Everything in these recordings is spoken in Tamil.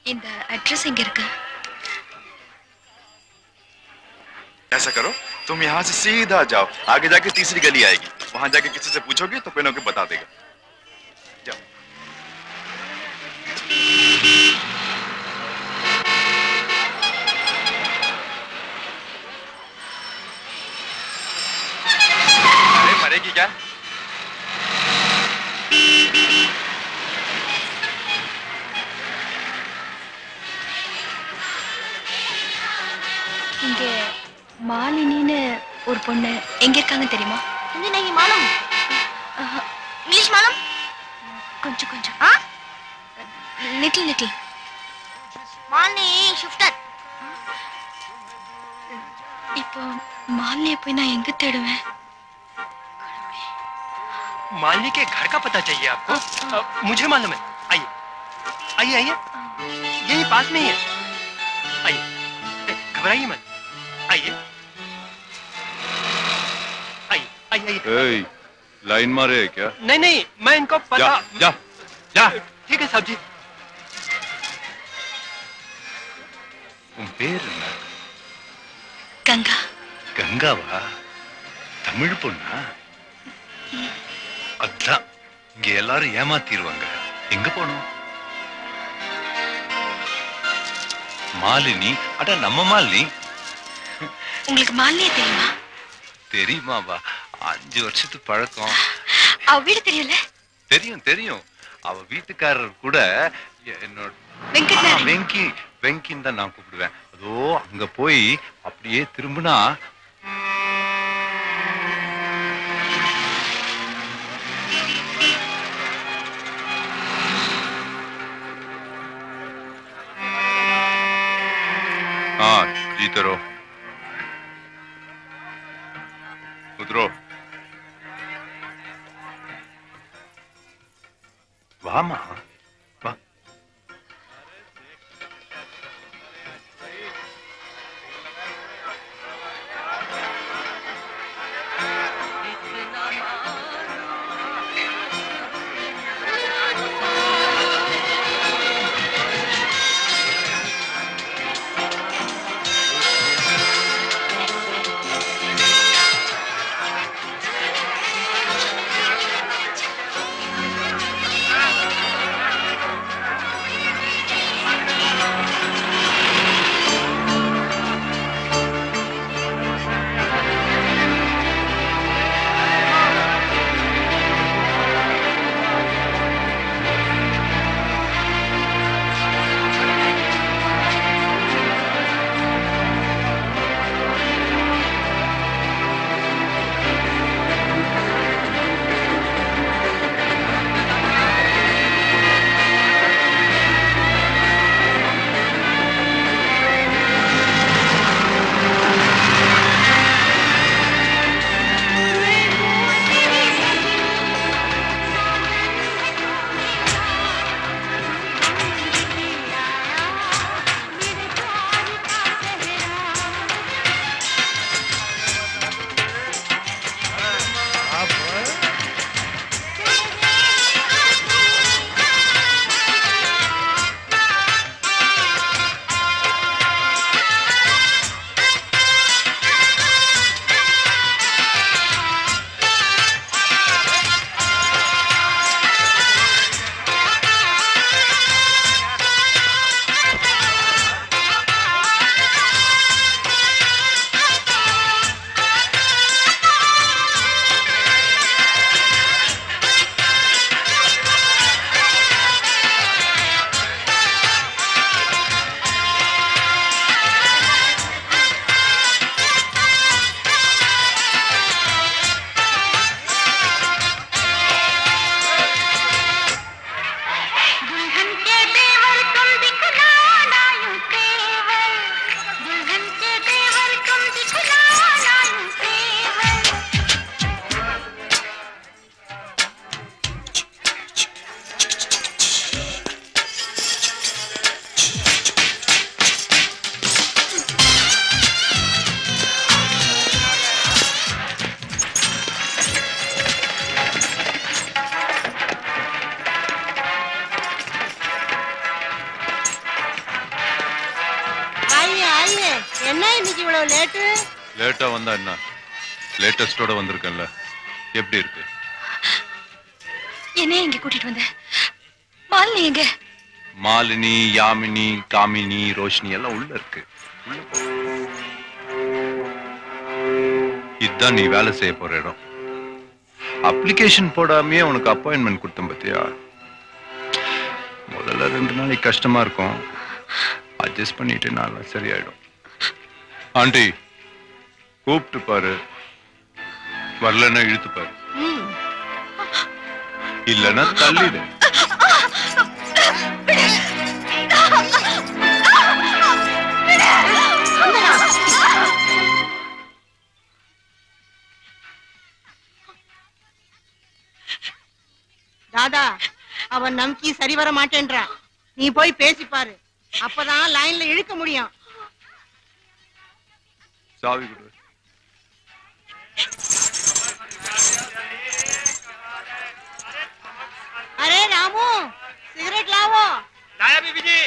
இந்த அட்ரஸ் எங்க இருக்கு ऐसा करो तुम यहाँ से सीधा जाओ आगे जाके तीसरी गली आएगी वहां जाके किसी से पूछोगे तो पेनों के बता देगा जाओ अरे मरेगी क्या இங்க மாலினின்னு ஒரு பொண்ணு எங்க இருக்காங்க தெரியுமா हिंदी नहीं मालूम ஆஹா, इंग्लिश मालूम கொஞ்சம் கொஞ்சம் हाँ லிட்டில் லிட்டில் मालनी शिफ्टर இப்போ மாலினியை போய் நான் எங்க தேடுவேன் मालिनी के घर का पता चाहिए आपको अ, मुझे मालूम है आइए आइए आइए यही पास में ही है आइए ए, घबराइए मत आइए आइए आइए आइए लाइन मारे क्या नहीं नहीं मैं इनको पता जा जा ठीक है साहब जी உன் பேர் என்ன கங்கா கங்காவா தமிழ் பொண்ணா அதான் இங்க எல்லாரும் ஏமாத்திடுவாங்க எங்க போனோம் மாலினி அட நம்ம மாலினி உங்களுக்கு மாலினியை தெரியுமா தெரியுமாவா அஞ்சு வருஷத்து பழக்கம் அவ வீடு தெரியல தெரியும் தெரியும் அவ வீட்டுக்காரர் கூட என்னோட வெங்கட் ஆ, நாராயணன். வெங்கி வெங்கின்னு தான் நான் கூப்பிடுவேன் அதோ அங்க போய் அப்படியே திரும்பினா हाँ जीते रहो उतरो வாமா வா என்ன இன்னைக்கு இவ்வளவு லேட்டு லேட்டா வந்தா என்ன லேட்டஸ்டோட வந்திருக்கேன்ல எப்படி இருக்கு என்னைய இங்க கூட்டிட்டு வந்த மாலினி எங்க மாலினி யாமினி காமினி ரோஷினி எல்லாம் உள்ள இருக்கு உள்ள போ. இதுதான் நீ வேலை செய்ய போற இடம் அப்ளிகேஷன் போடாமயே உனக்கு அப்பாயின்மெண்ட் கொடுத்தேன் பாத்தியா முதல்ல ரெண்டு நாளைக்கு கஷ்டமா இருக்கும் அட்ஜஸ்ட் பண்ணிட்டு நாளா சரியாயிடும் ஆண்டி கூப்பிட்டு பாரு வரலன்னா இழுத்து பாரு ம் இல்லைன்னா தள்ளிடு தாதா அவன் நம்கி சரி வர மாட்டேன்றான் நீ போய் பேசி பாரு அப்பதான் லைன்ல இழுக்க முடியும் சாவி கொடு அரே ராமு சிகரெட் லாவோ लाया बीबी जी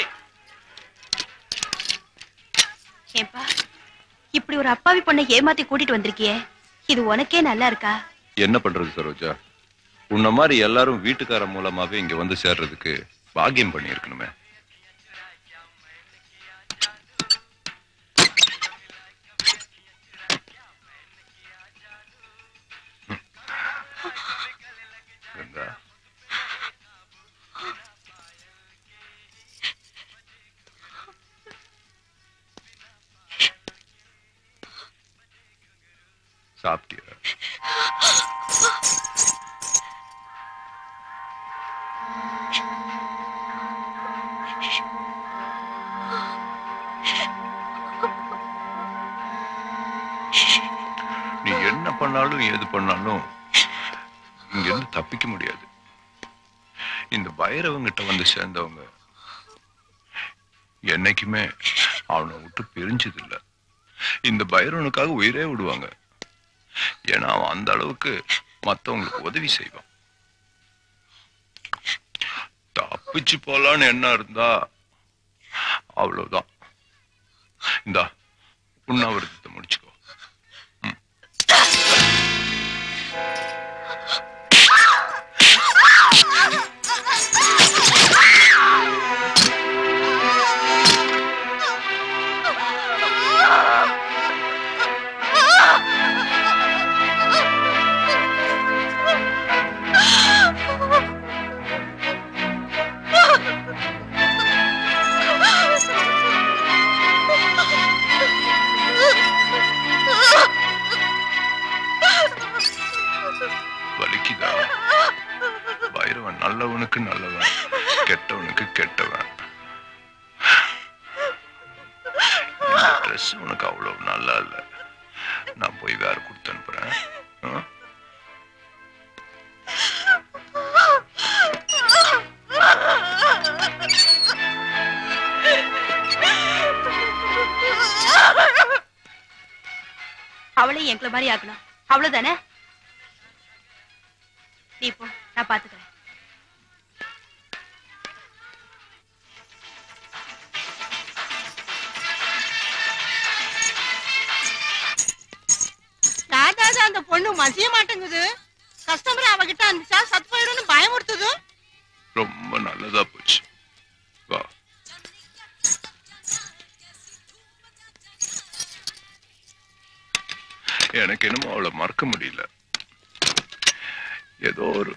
ஏன்பா இப்படி ஒரு அப்பாவி பொண்ணை ஏமாத்தி கூட்டிட்டு வந்திருக்கியே இது உனக்கே நல்லா இருக்கா என்ன பண்றது சரோஜா உன்ன மாதிரி எல்லாரும் வீட்டுக்கார மூலமாவே இங்க வந்து சேர்றதுக்கு பாக்கியம் பண்ணியிருக்கணுமே கங்கா சாப்பிட்டியா நீ என்ன பண்ணாலும் ஏது பண்ணாலும் இங்க இருந்து தப்பிக்க முடியாது இந்த பைரவங்கிட்ட வந்து சேர்ந்தவங்க என்னைக்குமே அவனை விட்டு பிரிஞ்சது இல்ல இந்த பைரவனுக்காக உயிரே விடுவாங்க ஏன்னா அவன் அந்த அளவுக்கு மத்தவங்களுக்கு உதவி செய்வான் தப்பிச்சு போலான்னு என்ன இருந்தா அவ்வளவுதான் இந்தா உண்ணாவிரதத்தை முடிச்சுக்கோ வலிக்குதா பைரவன் நல்லவனுக்கு நல்லவன் கெட்டவனுக்கு கெட்டவன் ட்ரெஸ் உனக்கு அவ்வளவு நல்லா இல்ல நான் போய் வேற கொடுத்து அனுப்புறேன் ஆ? அவளையும் எங்களை மாதிரி ஆக்கணும் அவ்வளவுதானே நீ போ நான் பாத்துக்கிறேன் தாதா அந்த பொண்ணு மசிய மாட்டேங்குது கஸ்டமர் அவகிட்ட அனுப்பிச்சா சத்து போயிடும்னு பயமுறுத்துது ரொம்ப நல்லதா போச்சு வா எனக்கு என்னமோ அவளை மறக்க முடியல ஏதோ ஒரு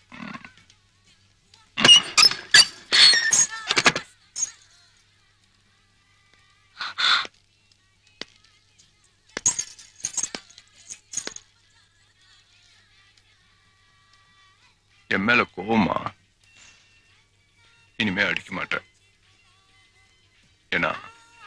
என் மேல கோவமா இனிமே அடிக்க மாட்டேன் ஏன்னா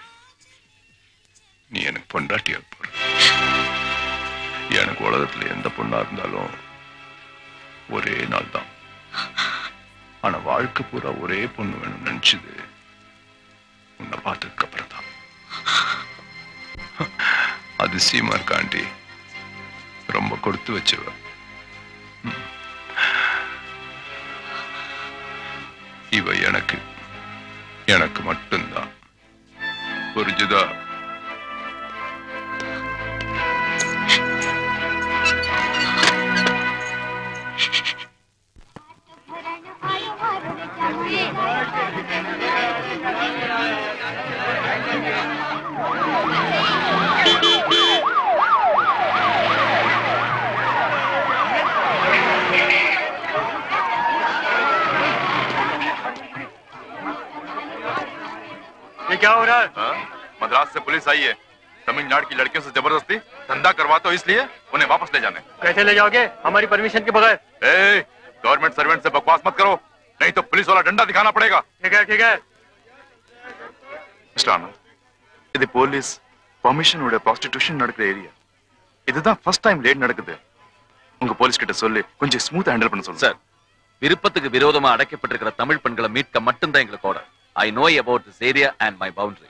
நீ எனக்கு பொண்டாட்டியா போற எனக்கு உலகத்துல எந்த பொண்ணா இருந்தாலும் ஒரே நாள் தான் ஆனா வாழ்க்கை பூரா ஒரே பொண்ணு வேணும்னு நினைச்சது உன்னை பார்த்ததுக்கு அப்புறம் தான் அதிசயமா இருக்காண்டி ரொம்ப கொடுத்து வச்சவ ம். இவ எனக்கு எனக்கு மட்டும்தான் புரிஞ்சுதா ये क्या हो रहा है हाँ? मद्रास से पुलिस आई है तमिलनाडु की लड़कियों से जबरदस्ती धंधा करवाते हो इसलिए उन्हें वापस ले जाने कैसे ले जाओगे हमारी परमिशन के बगैर ए, गवर्नमेंट सर्वेंट से बकवास मत करो नहीं तो पुलिस वाला डंडा दिखाना पड़ेगा ठीक है ठीक है மிஸ்டர் ஆனந்த் இது போலீஸ் பர்மிஷனோட ப்ராஸ்டிடியூஷன் நடக்கிற ஏரியா இதுதான் ஃபர்ஸ்ட் டைம் லேட் நடக்குது உங்க போலீஸ் கிட்ட சொல்லி கொஞ்சம் ஸ்மூத் ஹேண்டில் பண்ண சொல்லுங்க சார் விருப்பத்துக்கு விரோதமா அடைக்கப்பட்டிருக்கிற தமிழ் பெண்களை மீட்க மட்டும்தான் எங்களுக்கு order I know about this area and my boundary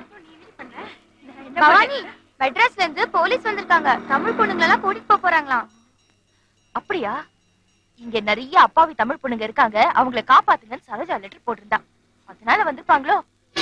Bhavani மெட்ராஸ்ல இருந்து போலீஸ் வந்திருக்காங்க தமிழ் பொண்ணுங்களை எல்லாம் கூட்டிட்டு போக போறாங்களாம் அப்படியா இங்க நிறைய அப்பாவி தமிழ் பொண்ணுங்க இருக்காங்க அவங்கள காப்பாத்துங்கன்னு சரோஜா லெட்டர் போட்டிருந்தா அதனால வந்திருப்பாங்களோ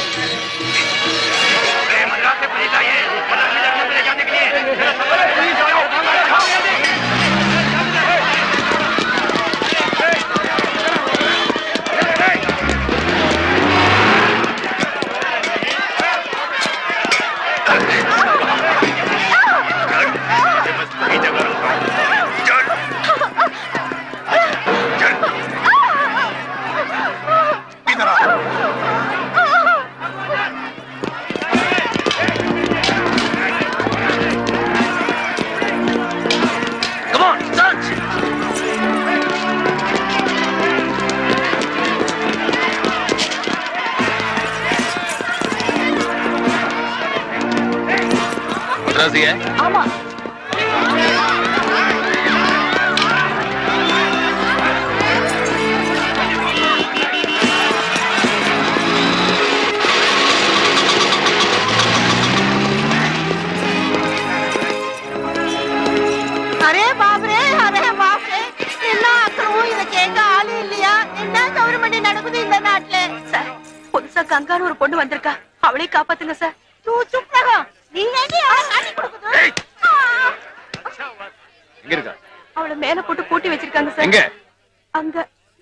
Come on, search! மദ്രാസിയെ ஆமா அரே பாபரே அரே பாபரே என்ன அக்கிரமும் இத கேட்க ஆளு இல்லையா என்ன கவர்மெண்ட் நடக்குது இந்த நாட்டுல சார் புதுசா கங்கான்னு ஒரு பொண்ணு வந்திருக்கா அவளே காப்பாத்துங்க சார் தூ சுப்ரகா நீ ஏண்டி அவளை காட்டி கொடுக்குது எங்க இருக்கா அவளை மேல போட்டு பூட்டி வச்சிருக்காங்க சார் எங்க அங்க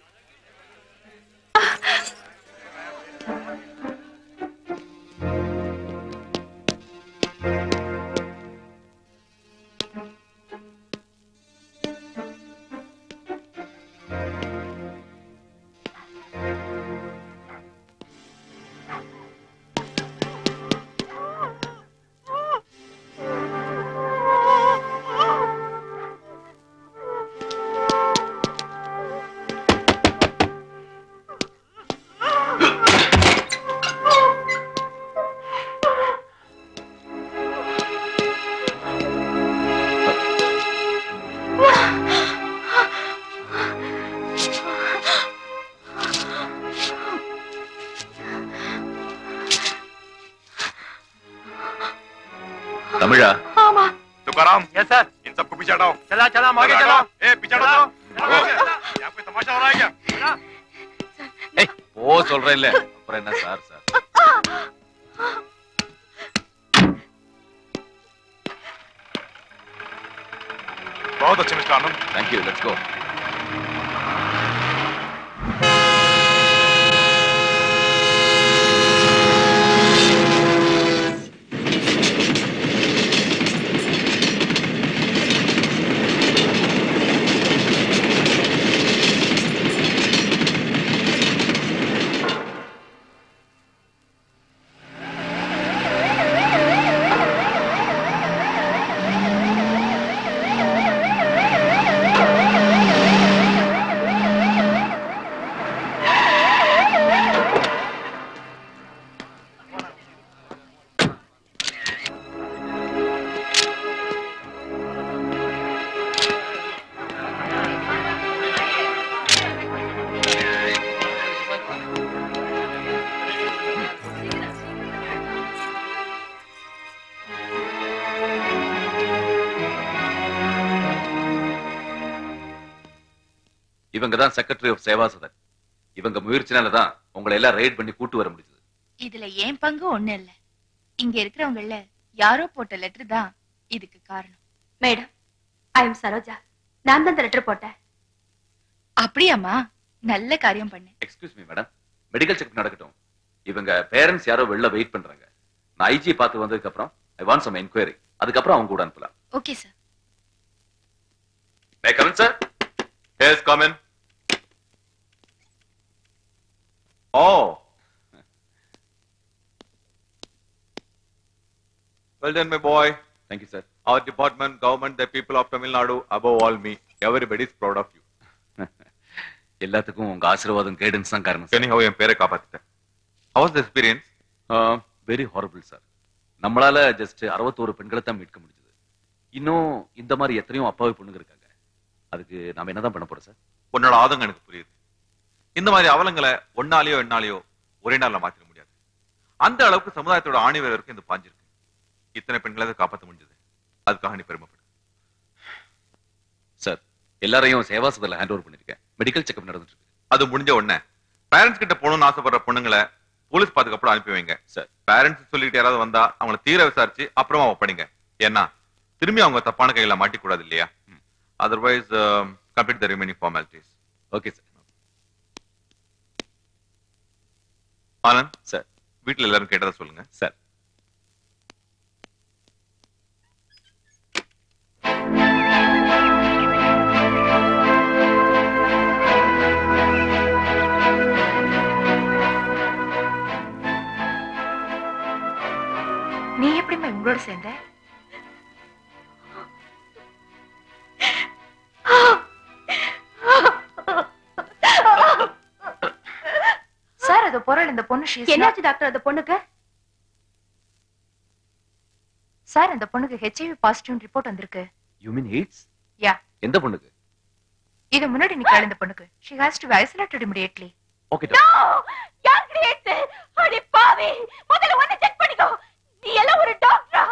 தமிழா ஆமா तुकाराम यस सर इन सबको पीछे हटाओ चला चला हम आगे चला ए पीछे हटो चला, तो यहाँ पे तमाशा हो रहा है क्या ஏய் போ சொல்றேன் இல்ல அப்புறம் என்ன சார் சார் बहुत अच्छे mister Anand thank you let's go இவங்க தான் செக்ரட்டரி ஆஃப் சேவா சதன் இவங்க முயற்சினால தான் உங்களை எல்லாம் ரைட் பண்ணி கூட்டு வர முடிஞ்சது இதுல ஏன் பங்கு ஒண்ணு இல்ல இங்க இருக்கிறவங்கள யாரோ போட்ட லெட்டர் தான் இதுக்கு காரணம் மேடம் ஐ எம் சரோஜா நான் தான் லெட்டர் போட்டேன் அப்படியாம்மா நல்ல காரியம் பண்ணு excuse me madam medical check நடக்கட்டும் இவங்க பேரண்ட்ஸ் யாரோ வெளில வெயிட் பண்றாங்க நான் ஐஜி பார்த்து வந்ததுக்கு அப்புறம் ஐ வாண்ட் சம் என்கொயரி அதுக்கப்புறம் அவங்க கூட அனுப்பலாம் okay sir may come in sir yes come in oh Well done, my boy. Thank you sir Our department, government, the people of Tamil Nadu, above all me, everybody is proud of you. எல்லாத்துக்கும் உங்க ஆசீர்வாதம் கைடன்ஸ் தான் காரணம் Anyhow, என் பேரை காப்பாத்திட்டேன். How was the experience? Very horrible sir நம்மளால ஜஸ்ட் அறுபத்தோரு பெண்களை தான் மீட்க முடிஞ்சது இன்னும் இந்த மாதிரி எத்தனையோ அப்பாவி பொண்ணுங்க இருக்காங்க அதுக்கு நாம என்னதான் பண்ண போறோம் சார் உன்னோட ஆதங்கம் எனக்கு புரியுது இந்த மாதிரி அவலங்களை ஒன்னாலேயோ என்னாலேயோ ஒரே நாள்ல மாத்திர முடியாது அந்த அளவுக்கு சமுதாயத்தோட ஆணிவேர் வரைக்கும் இந்த பாஞ்சிருக்கு இத்தனை பெண்களை அதை காப்பாற்ற முடிஞ்சது அதுக்காக நீ பெருமைப்படு சார் எல்லாரையும் சேவாசத்தில் ஹேண்ட் ஓவர் பண்ணிருக்கேன் மெடிக்கல் செக்அப் நடந்துட்டு இருக்கு அது முடிஞ்ச உடனே பேரண்ட்ஸ் கிட்ட போகணும்னு ஆசைப்படுற பொண்ணுங்களை போலீஸ் பாதுகாப்போட அனுப்பி வைங்க சார் பேரண்ட்ஸ் சொல்லிட்டு யாராவது வந்தா அவங்கள தீர விசாரிச்சு அப்புறமா ஒப்படைங்க ஏன்னா திரும்பி அவங்க தப்பான கையில மாட்டிக்கூடாது இல்லையா otherwise complete the remaining formalities okay sir Anand sir வீட்டுல எல்லாரும் கேட்டதா சொல்லுங்க சார் நீ எப்படிம்மா இவங்களோட சேர்ந்த சார் அது பொருள் இந்த பொண்ணு she is not- என்னாச்சு டாக்டர் அந்த பொண்ணுக்கு சார் அந்த பொண்ணுக்கு ஹெச்ஐவி பாசிட்டிவ் ரிப்போர்ட் வந்திருக்கு யூ மீன் எய்ட்ஸ் யா எந்த பொண்ணுக்கு இது முன்னாடி நிக்காள் இந்த பொண்ணுக்கு she has to be isolated immediately okay யார் கிடையாது அடி பாவி முதல்ல ஒண்ணு செக் பண்ணிக்கோ நீ எல்லாம் ஒரு டாக்டரா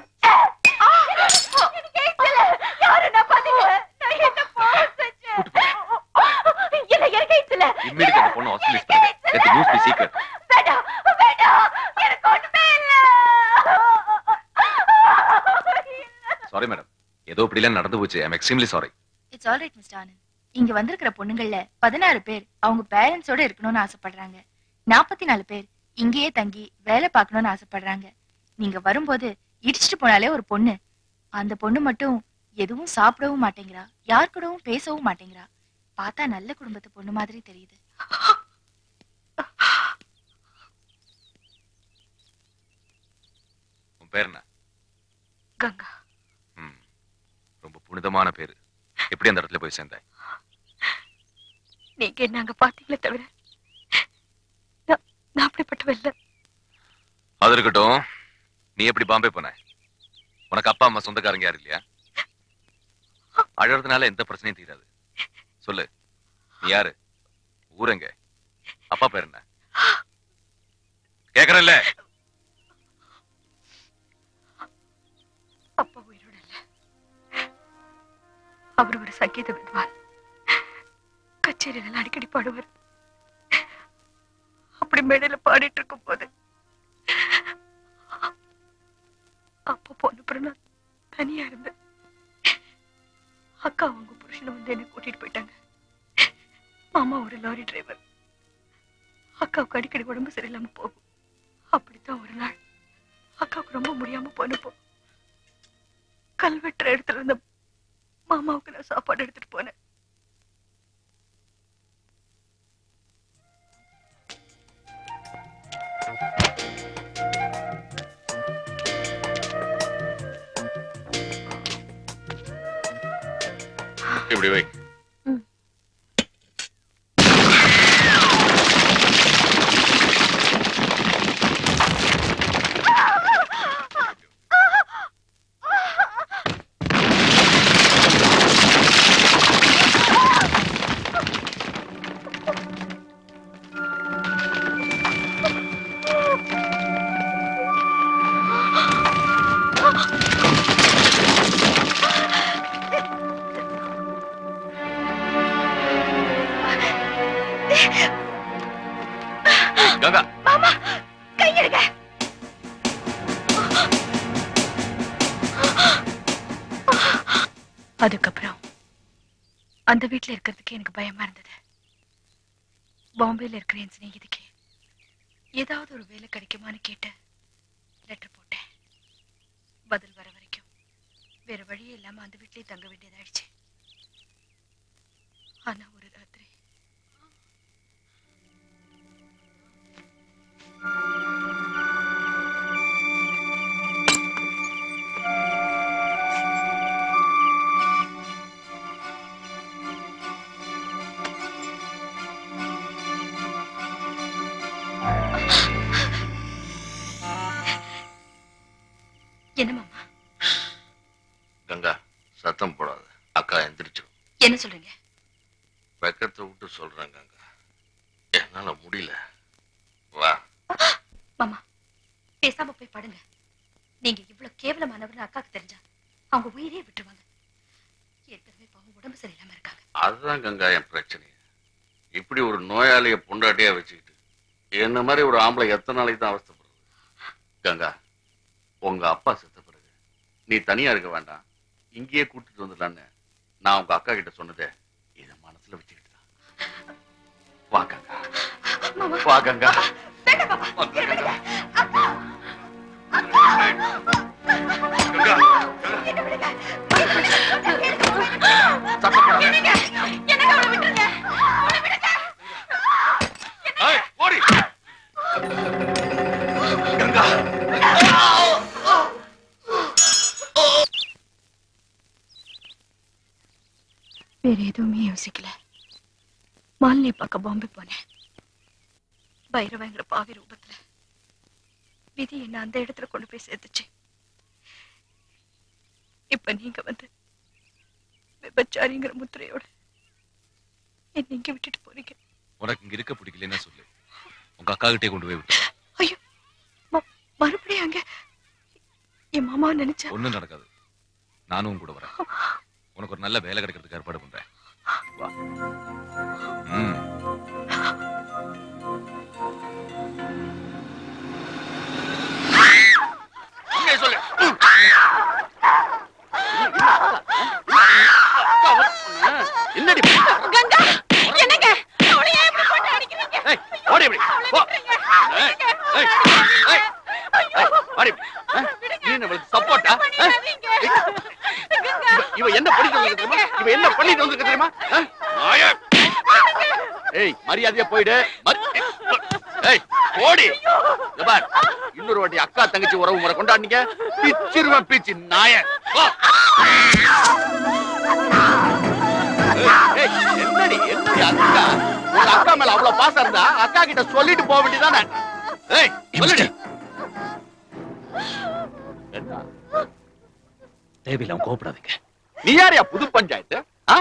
எனக்கு எய்ட்ஸ்ல யாரு நான் பாத்தீங்க நான் என்ன பாவம் செஞ்சேன் இல்ல எனக்கு எய்ட்ஸ்ல இம்மீடியட் அந்த பொண்ணு ஹாஸ்பிடலைஸ் பண்ணுங்க let the news be secret வேண்டாம் வேண்டாம் எனக்கு ஒண்ணுமே இல்ல சாரி மேடம் ஏதோ இப்படிலாம் நடந்து போச்சு I'm extremely sorry it's all right mister Anand இங்க வந்திருக்கிற பொண்ணுங்கள்ல பதினாறு பேர் அவங்க பேரண்ட்ஸோட இருக்கணும்னு ஆசைப்படுறாங்க நாற்பத்தி நாலு பேர் இங்கேயே தங்கி வேலை பார்க்கணும்னு ஆசைப்படுறாங்க நீங்க வரும்போது இடிச்சிட்டு போனாலே ஒரு பொண்ணு அந்த பொண்ணு மட்டும் எதுவும் சாப்பிடவும் மாட்டேங்கிறா யார் கூடவும் பேசவும் மாட்டேங்கிறா பார்த்தா நல்ல குடும்பத்து பொண்ணு மாதிரி தெரியுது உன் பேர் என்ன கங்கா ம். ரொம்ப புனிதமான பேரு எப்படி அந்த இடத்துல போய் சேர்ந்த நீங்க என்ன அங்க பாத்தீங்களே தவிர நான் நான் அப்படிப்பட்டவ இல்ல அது இருக்கட்டும் நீ எப்படி பாம்பே போன உனக்கு அப்பா அம்மா சொந்தக்காரங்க யாரு இல்லையா அழறதுனால எந்த பிரச்சனையும் தீராது சொல்லு நீ யாரு ஊரெங்க அப்பா பேர் என்ன கேக்குறல்ல அப்பா உயிரோட இல்ல அவர் ஒரு சங்கீத வித்வான் கச்சேரியில அடிக்கடி பாடுவார் அப்படி மேடையில பாடிட்டு இருக்கும் போது அப்பா போன அப்புறம் நான் தனியா இருந்தேன் அக்கா அவங்க புருஷனை வந்து என்னை கூட்டிட்டு போயிட்டாங்க மாமா ஒரு லாரி டிரைவர் அக்காவுக்கு அடிக்கடி உடம்பு சரியில்லாம போகும் அப்படித்தான் ஒரு நாள் அக்காவுக்கு ரொம்ப முடியாம போனப்போ கல்வெட்டுற இடத்துல இருந்த மாமாவுக்கு நான் சாப்பாடு எடுத்துட்டு போனேன் இப்படி வை கங்கா மாமா கையெடுங்க அதுக்கப்புறம் அந்த வீட்ல இருக்கிறதுக்கு எனக்கு பயமா இருந்தது பாம்பேல இருக்கிற என் சிநேகிதிக்கு ஏதாவது ஒரு வேலை கிடைக்குமான்னு கேட்டு லெட்டர் போட்டேன் பதில் வர வரைக்கும் வேற வழியே இல்லாம அந்த வீட்லயே தங்க வேண்டியதாயிடுச்சு ஆனா ஒரு ராத்திரி என்ன மாமா கங்கா சத்தம் போடாத அக்கா எந்திரிச்சிடும் என்ன சொல்றீங்க வெக்கத்தை விட்டு சொல்றேன் கங்கா என்னால முடியல வா மாமா பேசாம போய் படுங்க நீங்க இவ்வளவு கேவலமானவர்னு அக்காக்கு தெரிஞ்சா அவங்க உயிரே விட்டுருவாங்க ஏற்கனவே பாவம் உடம்பு சரியில்லாம இருக்காங்க அதுதான் கங்கா என் பிரச்சனை இப்படி ஒரு நோயாளிய பொண்டாட்டியா வச்சுக்கிட்டு என்ன மாதிரி ஒரு ஆம்பளை எத்தனை நாளைக்கு தான் அவஸ்தைப்படுறது கங்கா உங்க அப்பா செத்த பிறகு நீ தனியா இருக்க வேண்டாம் இங்கேயே கூட்டிட்டு வந்துடலான்னு நான் உங்க அக்கா கிட்ட சொன்னதே இத மனசுல வச்சுக்கிட்டு தான் வா கங்கா வா கங்கா வந்து கங்கா. சத்தம் போடாத. ஏய், ஓடி. கங்கா வேற எதுவுமே யோசிக்கல மாலினி பார்க்க பாம்பே போனேன் பைரவங்கிற பாவி ரூபத்துல விதி என்ன அந்த இடத்துல கொண்டு போய் சேர்த்துச்சு இப்ப நீங்க வந்து விபச்சாரிங்கிற முத்திரையோட என்ன இங்க விட்டுட்டு போறீங்க உனக்கு இங்க இருக்க பிடிக்கலன்னா சொல்லு உங்க அக்கா கிட்டே கொண்டு போய் விட்டு ஐயோ ம- மறுபடியும் அங்க என் மாமாவை நினைச்சா ஒண்ணும் நடக்காது நானும் உன் கூட வரேன் உனக்கு ஒரு நல்ல வேலை கிடைக்கிறதுக்கு ஏற்பாடு பண்றேன் வா ம் உண்மையை சொல்லு என்னடி கங்கா என்னங்க அவளை ஏன் இப்படி போட்டு அடிக்கிறீங்க ஏய், ஓடி இப்படி. போ. ஏய், ஏய், ஏய், ஏய், ஓடி இப்படி. ஆ? நீ நம்மளுக்கு சப்போர்ட்டா இவ என்ன பண்ணிட்டு வந்திருக்க தெரியுமா இவ என்ன பண்ணிட்டு வந்திருக்க தெரியுமா ஆ? நாயே. ஏய் மரியாதையா போயிடு மரி- ஏய் ஓடி இங்க பார், இன்னொரு வாட்டி அக்கா தங்கச்சி உறவு முறை கொண்டாடுனீங்க பிச்சிருவ பிச்சு நாய போ. ஏய், என்னடி என்னடி அக்கா உங்க அக்கா மேல அவ்வளவு பாசம் இருந்தா அக்கா கிட்ட சொல்லிட்டு போக வேண்டியதானே ஏய் சொல்லுடி என்ன தேவையில்லாம கோவப்படாதீங்க நீ யாரையா புது பஞ்சாயத்து ஆ?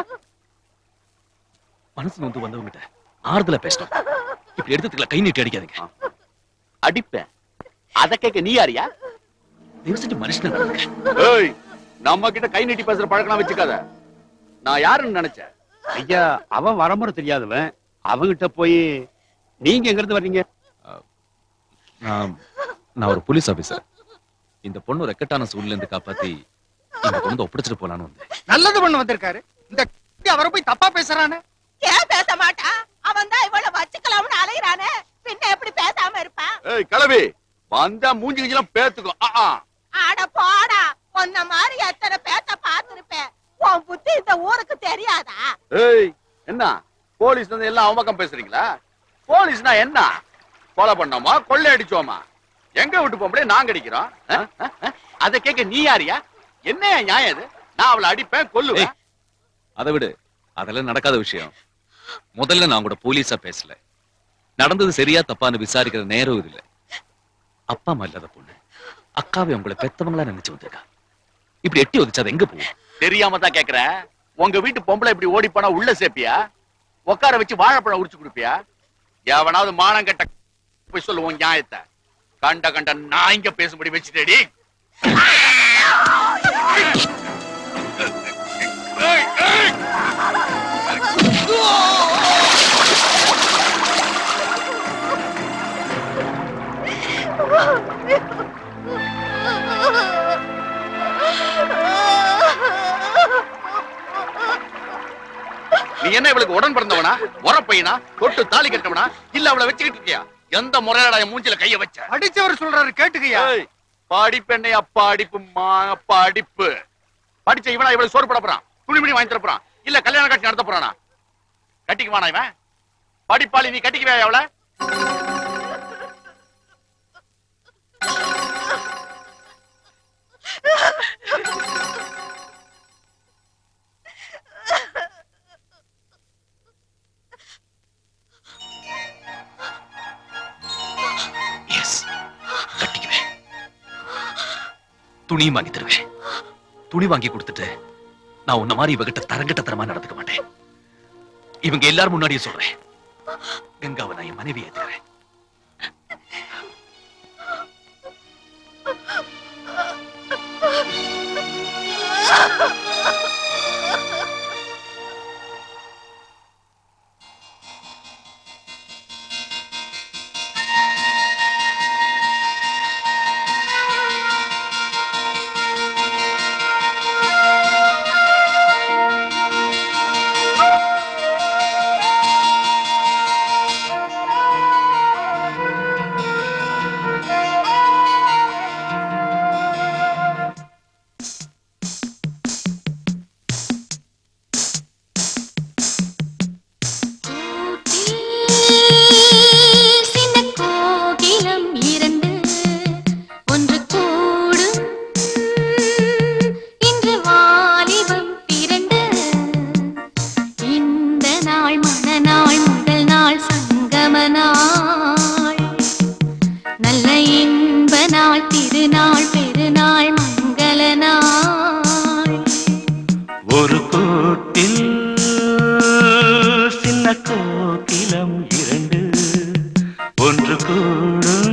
மனசு நொந்து வந்தவங்கிட்ட ஆறுதலா பேசணும் இப்படி எடுத்துக்கல கை நீட்டி அடிக்காதீங்க அடிப்பேன் அத கேட்க நீ யாரியா தயவு செஞ்சு மனுஷன் நடந்துங்க ஏய் நம்ம கிட்ட கை நீட்டி பேசுற பழக்கம் வச்சுக்காத நான் யாருன்னு நினைச்சேன் ஐயா அவன் வரமுறை தெரியாதவன் அவங்கிட்ட போய் நீங்க எங்க இருந்து வர்றீங்க நான் நான் ஒரு போலீஸ் ஆபீசர் இந்த பொண்ணு ரெக்கட்டான சூழ்நிலை இருந்து காப்பாத்தி இந்த பொண்ணு ஒப்படைச்சிட்டு போலான்னு வந்தேன் நல்லது பண்ண வந்திருக்காரு இந்த அவரை போய் தப்பா பேசுறானே ஏன் பேச மாட்டா அவன் தான் இவ்வளவு வச்சுக்கலாம்னு அலைகிறானே பின்ன எப்படி பேசாம இருப்பான் ஏய் கிளவி வந்தா மூஞ்சி கிஞ்சிலாம் பேத்துக்கோ ஆ, ஆ. அட போடா உன்ன மாதிரி எத்தனை பேத்த பார்த்திருப்பேன் உன் புத்தி இந்த ஊருக்கு தெரியாதா ஏய் என்ன போலீஸ் வந்து எல்லாம் அவமக்கம் பேசுறீங்களா போலீஸ்னா என்ன கொலை பண்ணோமா கொள்ளை அடிச்சோமா எங்க விட்டு போக முடியும் நாங்க அடிக்கிறோம் ஆ? ஆ? ஆ? அத கேட்க நீ யாரியா என்ன நியாயம் இது நான் அவளை அடிப்பேன் கொல்லுவேன் அதை விடு அதெல்லாம் நடக்காத விஷயம் முதல்ல நான் கூட போலீஸா பேசல நடந்தது சரியா தப்பான்னு விசாரிக்கிற நேரம் இது இல்ல அப்பா அம்மா இல்லாத பொண்ணு அக்காவை உங்களை பெத்தவங்களா நினைச்சு வந்திருக்கா இப்படி எட்டி ஒதிச்சு அது எங்க போகும் தெரியாம தான் கேக்குறேன் உங்க வீட்டு பொம்பளை இப்படி ஓடி போனா உள்ள சேப்பியா உட்கார வச்சு வாழைப்பழம் உரிச்சு கொடுப்பியா எவனாவது மானம் கட்ட போய் சொல்லுவோம் நியாயத்தை கண்ட கண்ட நான் இங்க பேசும்படி வச்சுட்டேடி நீ என்ன இவளுக்கு உடன் பிறந்தவனா முறப்பையனா தொட்டு தாலி கட்டவனா இல்ல அவளை வச்சுக்கிட்டு இருக்கியா எந்த முறையாட என் மூஞ்சில கைய வச்ச அடிச்சவர் சொல்றாரு கேட்டுக்கையா ஏய், படிப்பெண்ணை அப்பா அடிப்பு மா அப்பா அடிப்பு படிச்ச இவனா இவளை சோறு போட போறான் துணிமணி வாங்கி தர போறான் இல்ல கல்யாண காட்சி நடத்த போறானா கட்டிக்குவானா இவன் படிப்பாளி நீ கட்டிக்குவே அவளை துணியும் வாங்கி தருவேன் துணி வாங்கி கொடுத்துட்டு நான் உன்ன மாதிரி இவகிட்ட தரங்கட்ட தரமா நடந்துக்க மாட்டேன் இவங்க எல்லாரும் முன்னாடியே சொல்றேன் கங்காவை நான் என் மனைவி ஏத்துக்கிறேன் சின்ன கோகிலம் இரண்டு ஒன்று கூடும் இன்று வாலிபம் பிறண்டு இந்த நாள் மனநாள் முதல் நாள் சங்கம நாள் நல்ல இன்ப நாள் திருநாள் பெருநாள் மங்கள நாள் ஒரு கூட்டில் சின்ன கோகிலம் இரண்டு ஒன்று கூடும்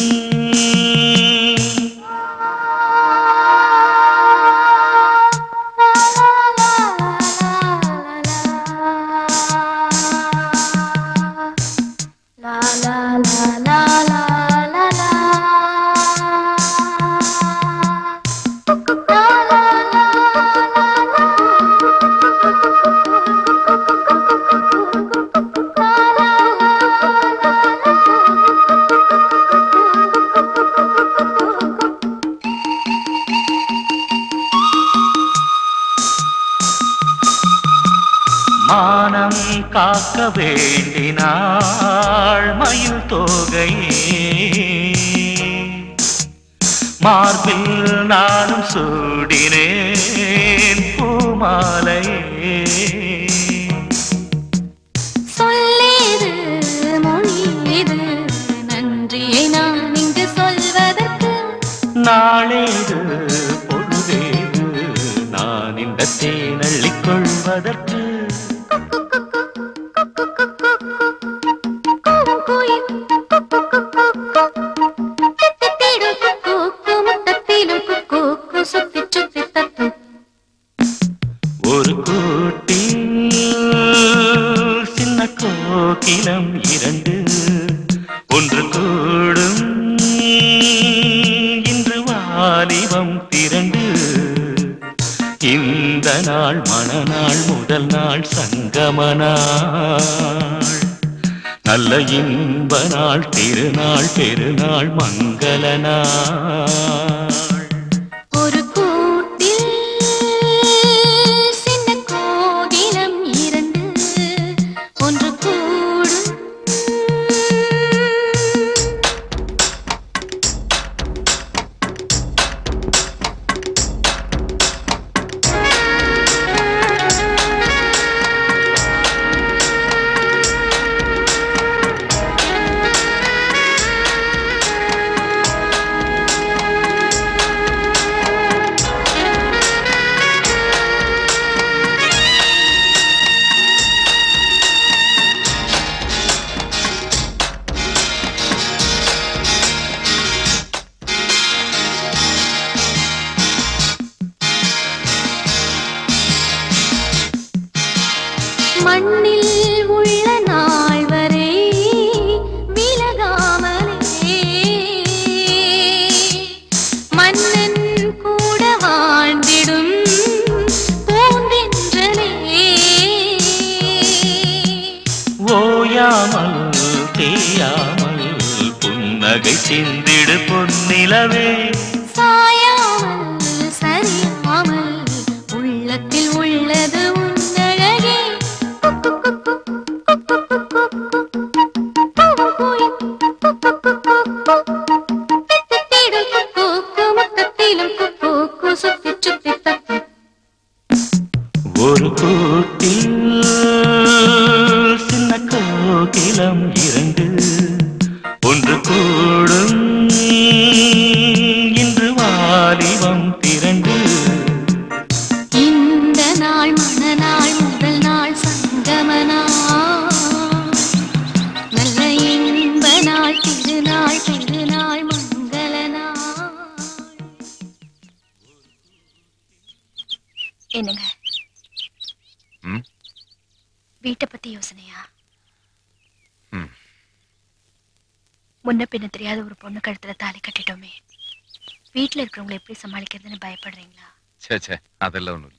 La la la la la la la. மானம் காக்க வேண்டினாள் மயில் தோகையே மார்பில் நானும் சூடினேன் பூமாலையே சொல்லேது மொழியேது நன்றியை நான் இங்கு சொல்வதற்கு நாளேது பொழுதேது நான் இந்த தேனள்ளிக் கொள்வதற்கு கூவும் குயில் தித்தித்திடும் குக்கூக்கு முத்தத்திலும் குக்கூக்கு சுத்தி சுத்தி தத்தும் ஒரு கூட்டில் சின்ன கோகிலம் இரண்டு ஒன்று கூடும் இன்று வாலிபம் திரண்டு இந்த நாள் மணநாள் முதல் நாள் சங்கம நாள் நல்ல இன்ப நாள் திருநாள் பெருநாள் மங்கள நாள் ஒரு கூட்டில் சின்ன கோகிலம் இரண்டு ஒன்று கூடும் மண்ணில் உள்ள நாள் வரை விலகாமலே மன்னன் கூட வாழ்ந்திடும் பூந்தென்றலே ஓயாமல் தேயாமல் புன்னகை சிந்திடு பொன்னிலவே சாயாமல் சரியாமல் உள்ளத்தில் உள்ளது உன்னழகே தித்தித்திடும் குக்கூக்கு முத்தத்திலும் குக்கூக்கு சுத்தி சுத்தி தத்தும் ஒரு கூட்டில் சின்ன கோகிலம் இரண்டு ஒன்று கூடும் இன்று வாலிபம் பத்தி யோசனையா ம். முன்ன பின்ன தெரியாத ஒரு பொண்ணு கழுத்துல தாலி கட்டிட்டோமே வீட்டுல இருக்கிறவங்களை எப்படி சமாளிக்கிறதுன்னு பயப்படுறீங்களா சே சே அதெல்லாம் ஒண்ணும் இல்ல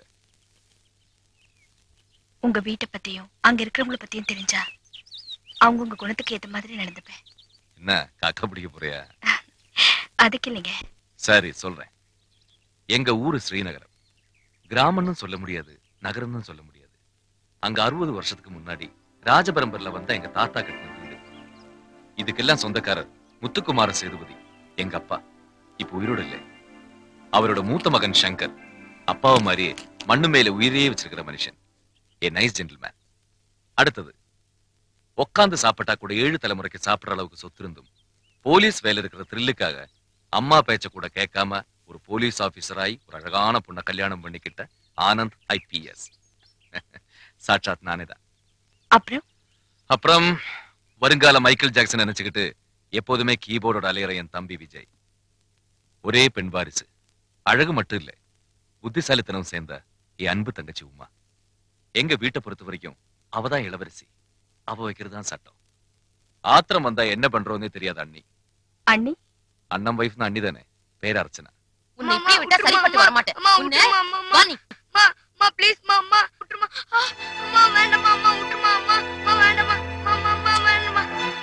உங்க வீட்டை பத்தியும் அங்க இருக்கிறவங்கள பத்தியும் தெரிஞ்சா அவங்க உங்க குணத்துக்கு ஏத்த மாதிரி நடந்துப்பேன் என்ன காக்கா பிடிக்க போறியா அதுக்கு இல்லைங்க சரி சொல்றேன் எங்க ஊரு ஸ்ரீநகரம் கிராமம்னு சொல்ல முடியாது நகரம்னு சொல்ல முடியாது அங்க அறுபது வருஷத்துக்கு முன்னாடி ராஜபரம்பர்ல வந்த எங்க தாத்தா கட்டின வீடு இதுக்கெல்லாம் சொந்தக்காரர் முத்துக்குமார சேதுபதி எங்க அப்பா இப்ப உயிரோட இல்லை அவரோட மூத்த மகன் சங்கர் அப்பாவை மாதிரியே மண்ணு மேல உயிரையே வச்சிருக்கிற மனுஷன் ஏ நைஸ் ஜென்டில்மேன் அடுத்தது உட்காந்து சாப்பிட்டா கூட ஏழு தலைமுறைக்கு சாப்பிடுற அளவுக்கு சொத்து இருந்தும் போலீஸ் வேலை இருக்கிற த்ரில்லுக்காக அம்மா பேச்ச கூட கேட்காம ஒரு போலீஸ் ஆபீசராய் ஒரு அழகான பொண்ணை கல்யாணம் பண்ணிக்கிட்ட ஆனந்த் ஐபிஎஸ் சாட்சாத் நானே தான் அப்புறம் அப்புறம் வருங்கால மைக்கேல் ஜாக்சன் நினைச்சுக்கிட்டு எப்போதுமே கீபோர்டோட அலையிற என் தம்பி விஜய் ஒரே பெண் வாரிசு அழகு மட்டும் இல்ல புத்திசாலித்தனம் சேர்ந்த என் அன்பு தங்கச்சி உமா எங்க வீட்டை பொறுத்த வரைக்கும் அவதான் இளவரசி அவ வைக்கிறது தான் சட்டம் ஆத்திரம் வந்தா என்ன பண்றோன்னே தெரியாது அண்ணி அண்ணி அண்ணன் வைஃப்னு அண்ணி தானே பேர் அர்ச்சனா உன்னை இப்படியே விட்டா சரிப்பட்டு வர மாட்டேன் உன்னை வா நீ அம்மா ப்ளீஸ் அம்மா விட்டுருமா ஆ, அம்மா வேண்டாம்மா அம்மா விட்டுருமா அம்மா அம்மா வேண்டாம்மா அம்மா அம்மா வேண்டாம்மா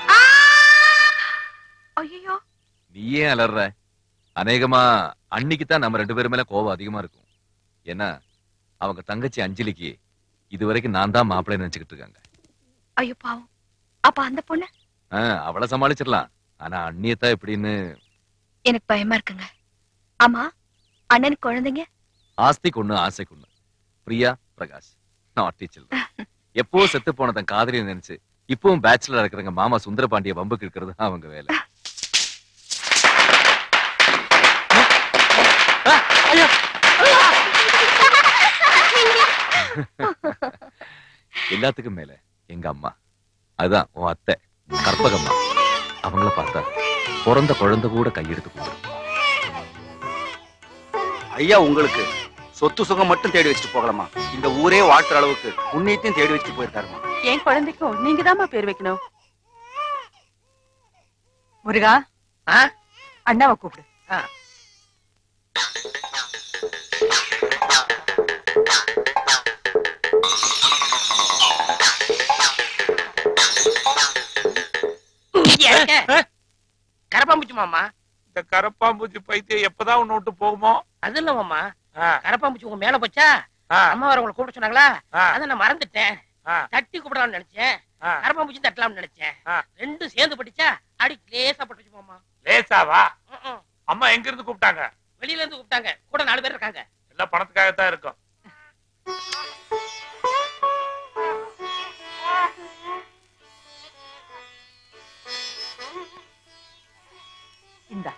ஐயோ நீ ஏன் அலற அநேகமா அன்னைக்கு தான் நம்ம ரெண்டு பேரும் மேல கோவம் அதிகமா இருக்கும் ஏன்னா அவங்க தங்கச்சி அஞ்சலிக்கு இதுவரைக்கும் நான் தான் மாப்பிள்ளை நினைச்சுக்கிட்டு இருக்காங்க ஐயோ பாவம் அப்ப அந்த பொண்ணு ஆ, அவளை சமாளிச்சிடலாம் ஆனா அண்ணியத்தான் எப்படின்னு எனக்கு பயமா இருக்குங்க ஆமா அண்ணனுக்கு குழந்தைங்க ஆஸ்திக்கு ஒண்ணு ஆசைக்கு ஒண்ணு பிரியா பிரகாஷ் நாட்டி சில்ட்ரன் எப்போ செத்து போன தன் காதலியை நினைச்சு இப்பவும் பேச்சுலர் இருக்கிறவங்க மாமா சுந்தர பாண்டிய வம்புக்கு இருக்கிறது தான் அவங்க வேலை எல்லாத்துக்கும் மேல எங்க அம்மா அதுதான் உன் அத்தை கற்பகம்மா அவங்கள பார்த்தா பிறந்த குழந்தை கூட கையெடுத்து கும்பிடும் ஐயா உங்களுக்கு சொத்து சுகம் மட்டும் தேடி வச்சுட்டு போகலாமா இந்த ஊரே வாழ்த்துற அளவுக்கு புண்ணியத்தையும் தேடி வச்சுட்டு போயிருக்காருமா என் குழந்தைக்கும் நீங்க தாம்மா பேர் வைக்கணும் முருகா அண்ணாவை கூப்பிடு கரப்பாம்பூச்சி மாமா இந்த கரப்பாம்பூச்சி பைத்தியம் எப்பதான் உன்னை விட்டு போகுமோ அது இல்ல மாமா கரப்பாம்பூச்சி உங்க மேல போச்சா அம்மா வர உங்களை கூப்பிட சொன்னாங்களா அதை நான் மறந்துட்டேன் தட்டி கூப்பிடலாம்னு நினைச்சேன் கரப்பாம்பூச்சி தட்டலாம்னு நினைச்சேன் ரெண்டும் சேர்ந்து பட்டுச்சா அடி லேசா பட்டுச்சு மாமா லேசாவா அம்மா எங்க இருந்து கூப்பிட்டாங்க வெளியில இருந்து கூப்பிட்டாங்க கூட நாலு பேர் இருக்காங்க எல்லாம் பணத்துக்காகத்தான் இருக்கும் இந்தா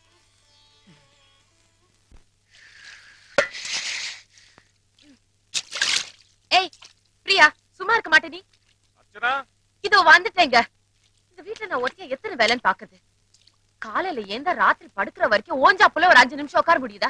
ஏய் பிரியா சும்மா இருக்க மாட்டே நீ அர்ச்சனா இதோ வந்துட்டேங்க இந்த வீட்டுல நான் ஒருத்தியா எத்தனை வேலைன்னு பாக்குது காலையில ஏந்தா ராத்திரி படுக்கிற வரைக்கும் ஓஞ்சா புள்ள ஒரு அஞ்சு நிமிஷம் உட்கார முடியுதா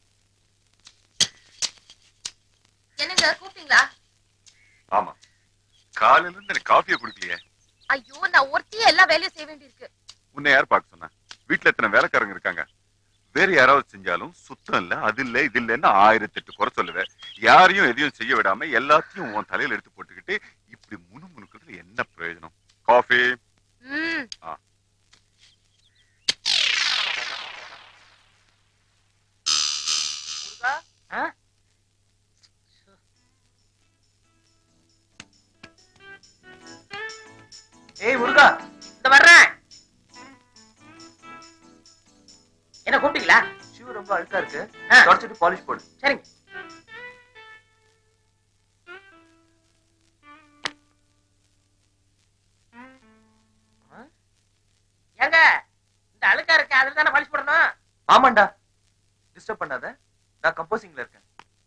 என்னங்க கூப்பிட்டீங்களா ஆமா காலையில இருந்து எனக்கு காஃபியை குடிக்கலையே ஐயோ நான் ஒருத்தியே எல்லா வேலையும் செய்ய வேண்டியிருக்கு உன்னை யார் பார்க்க சொன்னா வீட்டுல எத்தனை வேலைக்காரங்க இருக்காங்க வேற யாராவது செஞ்சாலும் சுத்தம் இல்ல அது இல்ல இது இல்லைன்னு ஆயிரத்தி எட்டு குறை சொல்லுவேன் யாரையும் எதையும் செய்ய விடாம எல்லாத்தையும் உன் தலையில எடுத்து போட்டுக்கிட்டு இப்படி முணுமுணுக்கிறதுல என்ன பிரயோஜனம் காஃபி ம் ஆ ஆ? ஏய் முருகா இந்த வர்றேன் என்ன கூப்பிட்டீங்களா ஷூ ரொம்ப அழுக்கா இருக்கு ஆ. தொடச்சிட்டு பாலிஷ் போடு சரிங்க ஆ? ஏங்க இந்த அழுக்கா இருக்கு அதுல தானே பாலிஷ் போடணும் ஆமாண்டா டிஸ்டர்ப் பண்ணாத நான் கம்போசிங்ல இருக்கேன்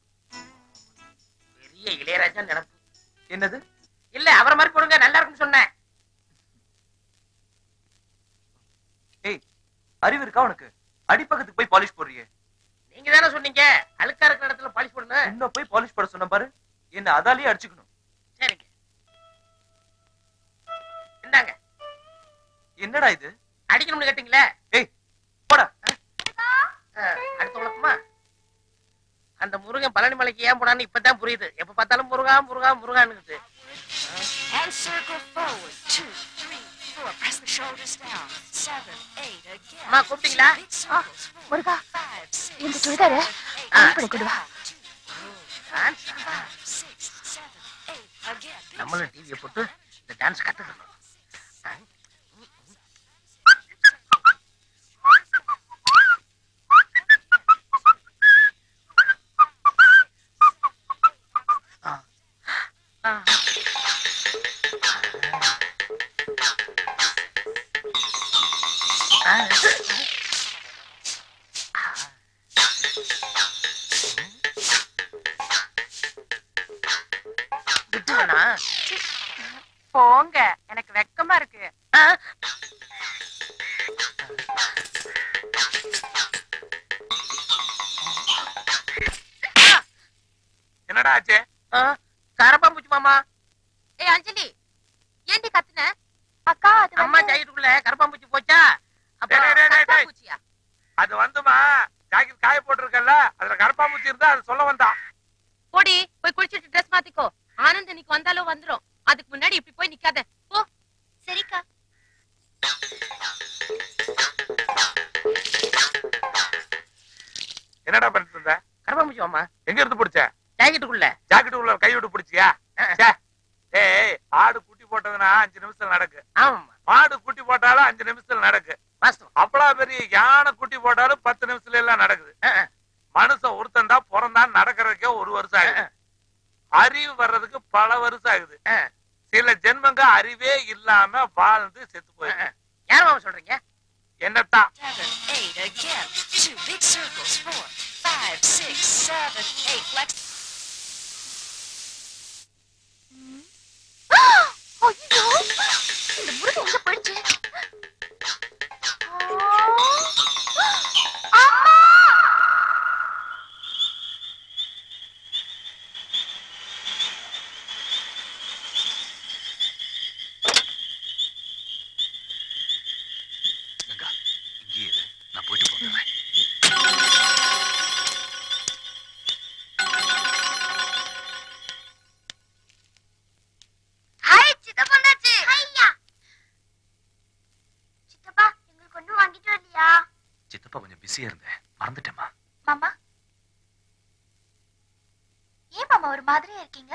பெரிய இளையராஜா நினைப்பு என்னது இல்ல அவரை மாதிரி போடுங்க நல்லா இருக்குன்னு சொன்னேன் ஏய் அறிவு இருக்கா உனக்கு அடிப்பக்கத்துக்கு போய் பாலிஷ் போடுறியே நீங்க தானே சொன்னீங்க அழுக்கா இருக்கிற இடத்துல பாலிஷ் போடணும் இன்னும் போய் பாலிஷ் போட சொன்ன பாரு என்ன அதாலேயே அடிச்சுக்கணும் சரிங்க என்னடா இது அடிக்கணும்னு கேட்டீங்களே ஏய் போடா அடுத்த உலகமா அந்த முருகன் பழனி மலைக்கு ஏன் போனான்னு இப்பதான் புரியுது எப்ப பார்த்தாலும் முருகா முருகா முருகான்னு And circle forward. Two, three, four. Press the shoulders down. Seven, eight, again. அம்மா கூப்பிட்டீங்களா முருகா இந்த சுடிதாரு பண்ணி கொடுவா நம்மளும் டிவியை போட்டு இந்த டான்ஸ் கத்துக்கணும் விட்டுவேனா போங்க எனக்கு வெக்கமா இருக்கு என்னடா ஆச்சு கரப்பாம்பூச்சி மாமா ஏய் அஞ்சலி ஏண்டி கத்துன அக்கா அது அம்மா ஜாக்கெட்டுக்குள்ள கரப்பாம்பூச்சி போச்சா அப்புறம் டேய், டேய், டேய், டேய். கரப்பாம்பூச்சியா அது வந்துமா ஜாக்கெட் காய போட்டிருக்கல அதுல கரப்பாம்பூச்சி இருந்தா அது சொல்ல வந்தான் போடி போய் குளிச்சிட்டு ட்ரெஸ் மாத்திக்கோ ஆனந்த் இன்னைக்கு வந்தாலும் வந்துரும் அதுக்கு முன்னாடி இப்படி போய் நிக்காத போ சரிக்கா என்னடா பண்ணிட்டு இருந்த கரப்பாம்பூச்சி மாமா எங்க இருந்து பிடிச்ச ஜாக்கெட்டுக்குள்ள ஜாக்கெட் உள்ள கை விட்டு பிடிச்சியா ச்சே. ஏய் ஆடு குட்டி போட்டதுன்னா அஞ்சு நிமிஷத்துல நடக்கு ஆமாம்மா மாடு குட்டி போட்டாலும் அஞ்சு நிமிஷத்துல நடக்கு வாஸ்தவம் அவ்வளோ பெரிய யானை குட்டி போட்டாலும் பத்து நிமிஷத்துல எல்லாம் நடக்குது மனுஷன் ஒருத்தன் தான் பிறந்தான் நடக்கிறதுக்கே ஒரு வருஷம் ஆகுது அறிவு வர்றதுக்கு பல வருஷம் ஆகுது சில ஜென்மங்க அறிவே இல்லாம வாழ்ந்து செத்து போயிருக்கு யார் மாமா சொல்றீங்க என்னத்தான் Seven, eight, again. Two big circles. Four, five, six, seven, eight. Flex. ஐயோ இந்த முருகன் எங்க போயிடுச்சு இங்கேயே இரு. நான் போயிட்டு போகிறேன் ஹாய் சித்தப்பா வந்தாச்சு ஐயா சித்தப்பா எங்களுக்கு ஒண்ணும் வாங்கிட்டு வரலையா சித்தப்பா கொஞ்சம் பிஸியா இருந்தேன் மறந்துட்டேம்மா மாமா ஏன் மாமா ஒரு மாதிரியா இருக்கீங்க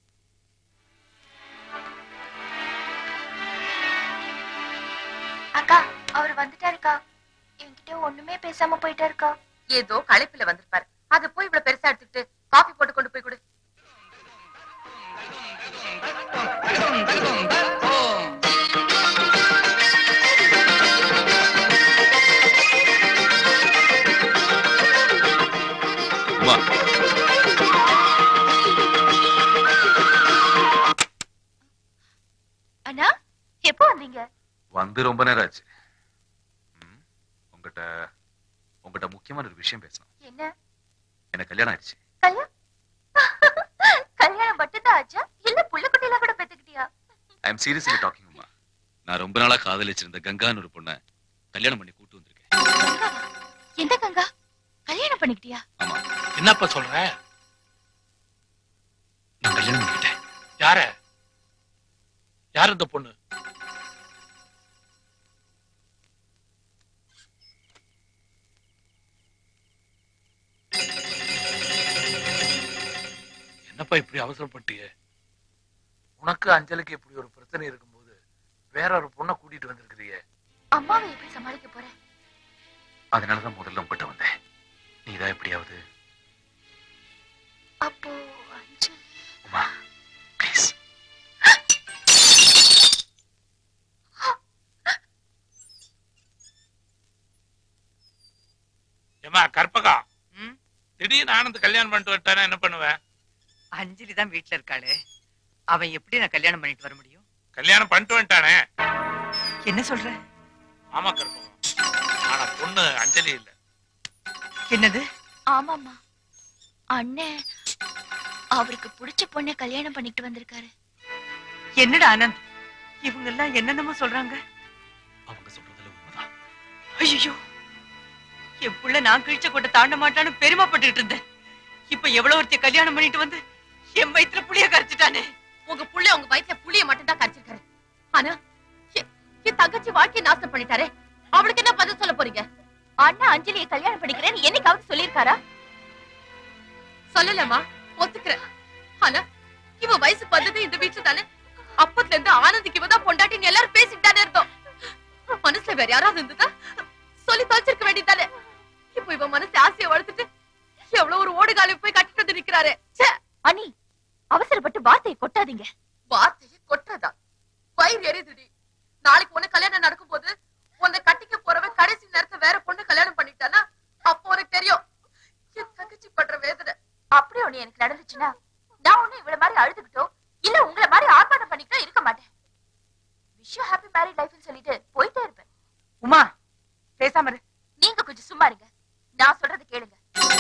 அக்கா அவர் வந்துட்டாருக்கா என்கிட்ட ஒண்ணுமே பேசாம போயிட்டாருக்கா ஏதோ களைப்புல வந்திருப்பாரு அது போய் இவ்வளவு பெருசா எடுத்துக்கிட்டு காபி போட்டு கொண்டு போய் கொடு உமா அண்ணா எப்போ வந்தீங்க வந்து ரொம்ப நேரம் ஆச்சு ம், உங்ககிட்ட உங்ககிட்ட முக்கியமான ஒரு விஷயம் பேசணும் என்ன எனக்கு கல்யாணம் ஆயிடுச்சு கல்யாணம் கல்யாணம் மட்டும்தான் ஆச்சா இல்ல புள்ள குட்டிலாம் கூட பெத்துக்கிட்டியா I am seriously talking Uma நான் ரொம்ப நாளா காதலிச்சிருந்த கங்கான்னு ஒரு பொண்ணை கல்யாணம் பண்ணி கூட்டு வந்திருக்கேன் எந்த கங்கா கல்யாணம் பண்ணிக்கிட்டியா என்னப்பா சொல்ற நான் கல்யாணம் பண்ணிக்கிட்டேன் யார யார் இந்த பொண்ணு என்னப்பா இப்படி அவசரப்பட்டியே உனக்கு அஞ்சலிக்கு இப்படி ஒரு பிரச்சனை இருக்கும்போது வேற ஒரு பொண்ணை கூட்டிட்டு வந்திருக்கிறியே அம்மாவை எப்படி சமாளிக்க போறேன் அதனாலதான் முதல்ல உங்ககிட்ட வந்தேன் நீதான் எப்படியாவது அப்போ அஞ்சு உமா ப்ளீஸ் ஏமா கற்பகா திடீர்னு ஆனந்த் கல்யாணம் பண்ணிட்டு வந்துட்டானா என்ன பண்ணுவேன் அஞ்சலி தான் வீட்ல இருக்காளே அவன் எப்படி நான் கல்யாணம் பண்ணிட்டு வர முடியும் கல்யாணம் பண்ணிட்டு வந்துட்டானே என்ன சொல்ற ஆமா கற்பகம் ஆனா பொண்ணு அஞ்சலி இல்ல என்னது ஆமாம்மா அண்ணன் அவருக்கு பிடிச்ச பொண்ணை கல்யாணம் பண்ணிட்டு வந்திருக்காரு என்னடா ஆனந்த் இவங்க எல்லாம் என்னென்னமோ சொல்றாங்க அவங்க சொல்றதுல உண்மைதான் ஐயோ என் புள்ள நான் கிழிச்ச கொட்ட தாண்ட மாட்டான்னு பெருமைப்பட்டுட்டு இருந்தேன் இப்ப எவ்வளவு ஒருத்திய கல்யாணம் பண்ணிட்டு வந்து என் வயித்துல புளிய கரைச்சிட்டானே உங்க புள்ள உங்க வயித்துல புளிய மட்டும் தான் கரைச்சிருக்காரு ஆனா எ- என் தங்கச்சி வாழ்க்கையை நாசம் பண்ணிட்டாரே அவளுக்கு என்ன பதில் சொல்ல போறீங்க அண்ணா அஞ்சலியை கல்யாணம் பண்ணிக்கிறேன்னு என்னைக்காவது சொல்லியிருக்காரா சொல்லலமா ஒத்துக்கிறேன் ஆனா இவ வயசுக்கு வந்தது இந்த வீட்டுல தானே அப்பத்துல இருந்து ஆனந்திக்கு இவதான் பொண்டாட்டின்னு எல்லாரும் பேசிட்டு தானே இருந்தோம் மனசுல வேற யாராவது இருந்ததா சொல்லி தொலைச்சிருக்க வேண்டியதானே இப்போ இவ மனசு ஆசையை வளர்த்துட்டு எவ்வளவு ஒரு ஓடுகாலை போய் கட்டிட்டு வந்து நிக்கிறாரு அனி அவசரப்பட்டு வார்த்தையை கொட்டாதீங்க வார்த்தையை கொட்டுறதா வயிறு எரியுதுடி நாளைக்கு உனக்கு கல்யாணம் நடக்கும்போது உன்னை கட்டிக்க போறவன் கடைசி நேரத்துல வேற பொண்ணு கல்யாணம் பண்ணிட்டானா அப்போ உனக்கு தெரியும் என் தங்கச்சி படுற வேதனை அப்படி ஒண்ணு எனக்கு நடந்துச்சுன்னா நான் ஒண்ணு இவ்வளவு மாதிரி அழுதுகிட்டோ இல்ல உங்களை மாதிரி ஆர்ப்பாட்டம் பண்ணிக்கிட்டோ இருக்க மாட்டேன் விஷ் ஹாப்பி மேரிட் லைஃப்னு சொல்லிட்டு போயிட்டே இருப்பேன் உமா பேசாம இரு நீங்க கொஞ்சம் சும்மா இருங்க நான் சொல்றது கேளுங்க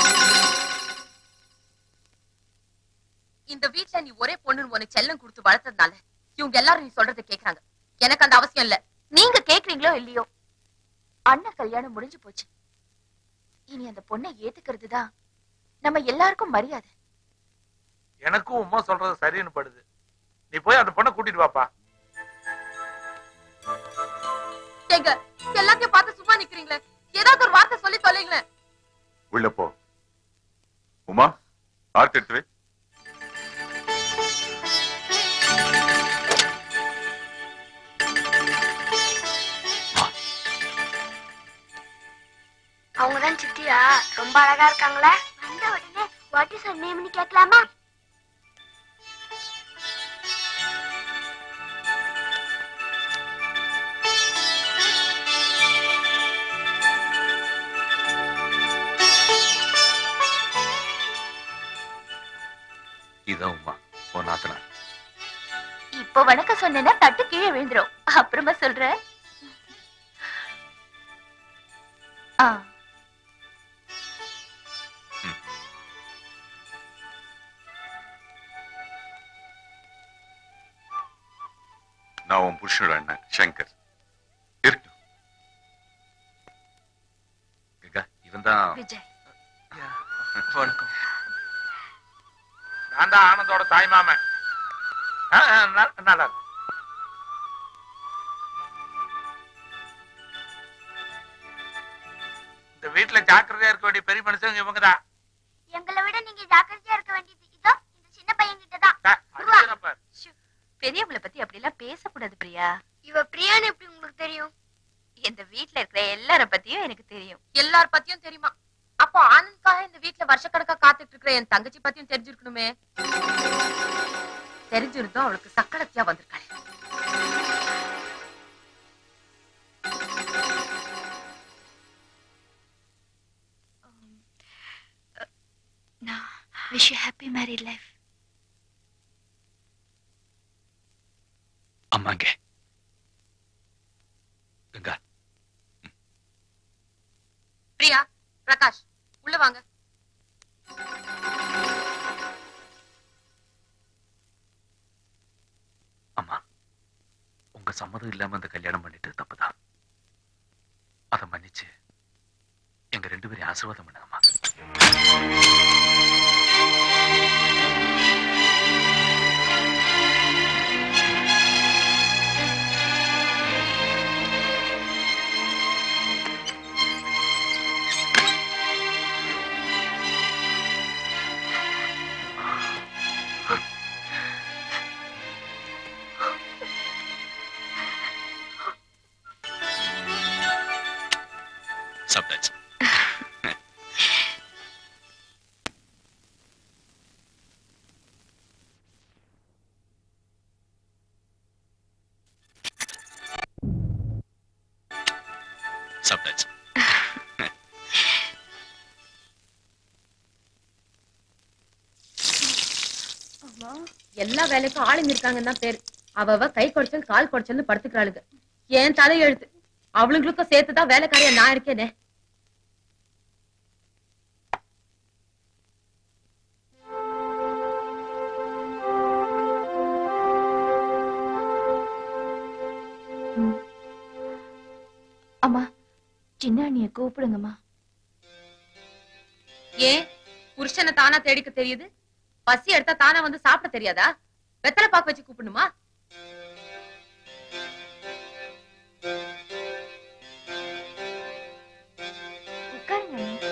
இந்த வீட்ல நீ ஒரே பொண்ணுன்னு உனக்கு செல்லம் கொடுத்து வளர்த்ததுனால இவங்க எல்லாரும் நீ சொல்றதை கேக்குறாங்க எனக்கு அந்த அவசியம் இல்ல நீங்க கேக்குறீங்களோ இல்லையோ அண்ணன் கல்யாணம் முடிஞ்சு போச்சு இனி அந்த பொண்ணை ஏத்துக்கிறது தான் நம்ம எல்லாருக்கும் மரியாதை எனக்கும் உமா சொல்றது சரின்னு படுது நீ போய் அந்த பொண்ணை கூட்டிட்டு வாப்பா ஏங்க எல்லாத்தையும் பார்த்து சும்மா நிக்கிறீங்களே ஏதாவது ஒரு வார்த்தை சொல்லி தொலைங்களேன் உள்ள போ உமா ஆர்த்தி எடுத்து வை அவங்கதான் சித்தியா ரொம்ப அழகா இருக்காங்களே வந்த உடனே வாட் இஸ் ஹர் நேம்னு கேட்கலாமா இதான் உமா உன் நாத்தனார் இப்போ வணக்கம் சொன்னேன்னா தட்டு கீழே விழுந்துரும் அப்புறமா சொல்றேன் ஆ நான் உன் புருஷனோட அண்ணன் சங்கர் இருக்கட்டும் கங்கா இவன் தான் விஜய் வணக்கம் நான் தான் ஆனந்தோட தாய் மாமன் ஆ, ஆ, ந- நல்லா இருக்கு இந்த வீட்டுல ஜாக்கிரதையா இருக்க வேண்டிய பெரிய மனுஷங்க இவங்கதான் எங்களை விட நீங்க ஜாக்கிரதையா இருக்க வேண்டியது இதோ இந்த சின்ன பையன் கிட்ட தான் பெரியவங்களை பத்தி அப்படி எல்லாம் பேசக்கூடாது பிரியா இவ பிரியான்னு எப்படி உங்களுக்கு தெரியும் இந்த வீட்ல இருக்கிற எல்லார பத்தியும் எனக்கு தெரியும் எல்லார் பத்தியும் தெரியுமா அப்போ ஆனந்த்காக இந்த வீட்ல வருஷக்கணக்கா காத்துட்டு இருக்கிற என் தங்கச்சி பத்தியும் தெரிஞ்சிருக்கணுமே தெரிஞ்சிருந்தோம் அவளுக்கு சக்கடத்தியா வந்திருக்காள் நான் விஷ் ஹாப்பி மேரிட் லைஃப் அம்மாங்க கங்கா பிரியா பிரகாஷ் உள்ள வாங்க அம்மா உங்க சம்மதம் இல்லாம அந்த கல்யாணம் பண்ணிட்டு தப்புதான் அதை மன்னிச்சு எங்க ரெண்டு பேரையும் ஆசீர்வாதம் பண்ணுங்கம்மா சாப்பிட்டாச்சு சாப்பிட்டாச்சு எல்லா வேலைக்கும் ஆளுங்க இருக்காங்கன்னு தான் பேரு அவ அவ கை குடைச்சல் கால் குடைச்சல்னு படுத்துக்கிறாளுங்க ஏன் தலையெழுத்து அவளுங்களுக்கும் சேர்த்துதான் வேலைக்காரியா நான் இருக்கேனே சின்ன அண்ணிய கூப்பிடுங்கம்மா ஏன் புருஷனை தானா தேடிக்க தெரியுது பசி எடுத்தா தானா வந்து சாப்பிட தெரியாதா வெத்தலை பாக்கு வச்சு கூப்பிடணுமா உட்காருங்க அண்ணி.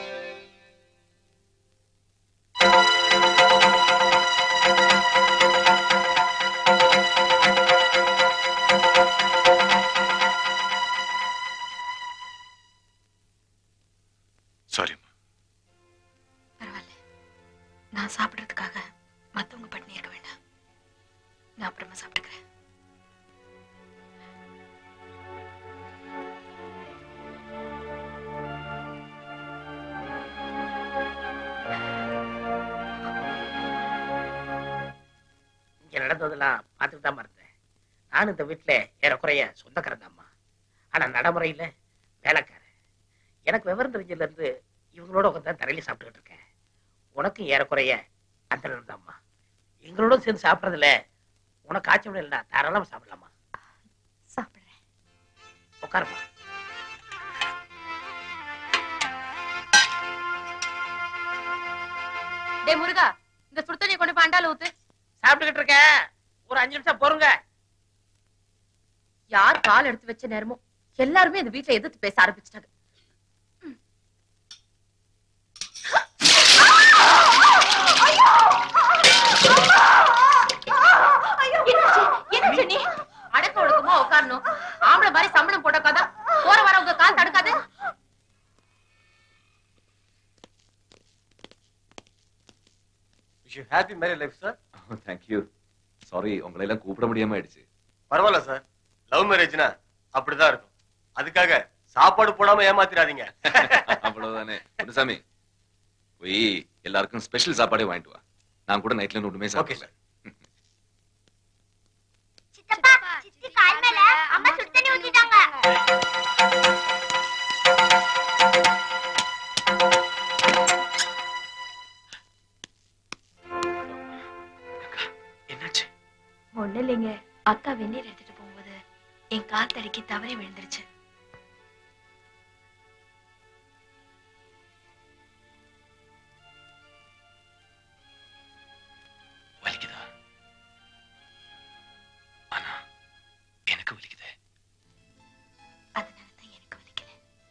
சாரிம்மா பரவாயில்ல நான் சாப்பிடுறதுக்காக மத்தவங்க பட்டினி இருக்க வேண்டாம் நான் அப்புறமா சாப்பிட்டுக்கிறேன் இங்க நடந்ததெல்லாம் பார்த்துட்டு தான் இருந்தேன் நானும் இந்த வீட்டுல ஏறக்குறைய சொந்தக்காரன் தான்மா ஆனா நடைமுறையில வேலைக்காரன் எனக்கு விவரம் தெரிஞ்சதுல இருந்து இவங்களோட உட்காந்து தரையில சாப்பிட்டுக்கிட்டு இருக்கேன் உனக்கும் ஏறக்குறைய அந்த நிலம் தான்மா எங்களோட சேர்ந்து சாப்பிட்றதுல உனக்கு ஆச்சரியம் இல்லைன்னா தாராளமா சாப்பிடலாமா சாப்பிடுறேன் உட்காருமா டேய் முருகா இந்த சுடுதண்ணியை கொண்டு போய் அண்டால ஊத்து சாப்பிட்டுக்கிட்டு இருக்கேன் ஒரு அஞ்சு நிமிஷம் பொறுங்க யார் கால் எடுத்து வச்ச நேரமோ எல்லாருமே இந்த வீட்ல எதிர்த்து பேச ஆரம்பிச்சிட்டாங்க என்னாச்சு நீ அடக்க ஒடுக்கமா உட்காரணும் ஆம்பளை மாதிரி சம்பளம் போட்டக்காதான் போற வர உங்க கால் தடுக்காது wish you happy married life sir thank you sorry உங்களை எல்லாம் கூப்பிட முடியாம ஆயிடுச்சு பரவாயில்ல சார் லவ் மேரேஜ்னா அப்படிதான் இருக்கும் அதுக்காக சாப்பாடு போடாம ஏமாத்திராதீங்க அவ்வளவுதானே குருசாமி போய் எல்லாருக்கும் ஸ்பெஷல் சாப்பாடே வாங்கிட்டு வா நான் கூட நைட்ல ஒண்ணுமே சாப்பிடல சித்தப்பா சித்தி கால் மேல அம்மா சுடு தண்ணி ஊத்திட்டாங்க என்னாச்சு ஒண்ணு இல்லைங்க அக்கா வெந்நீர் எடுத்துட்டு போகும்போது என் கால் தடுக்கி தவறி விழுந்துருச்சு வலிக்குதா ஆனா எனக்கு வலிக்குதே அதனாலதான் எனக்கு வலிக்கல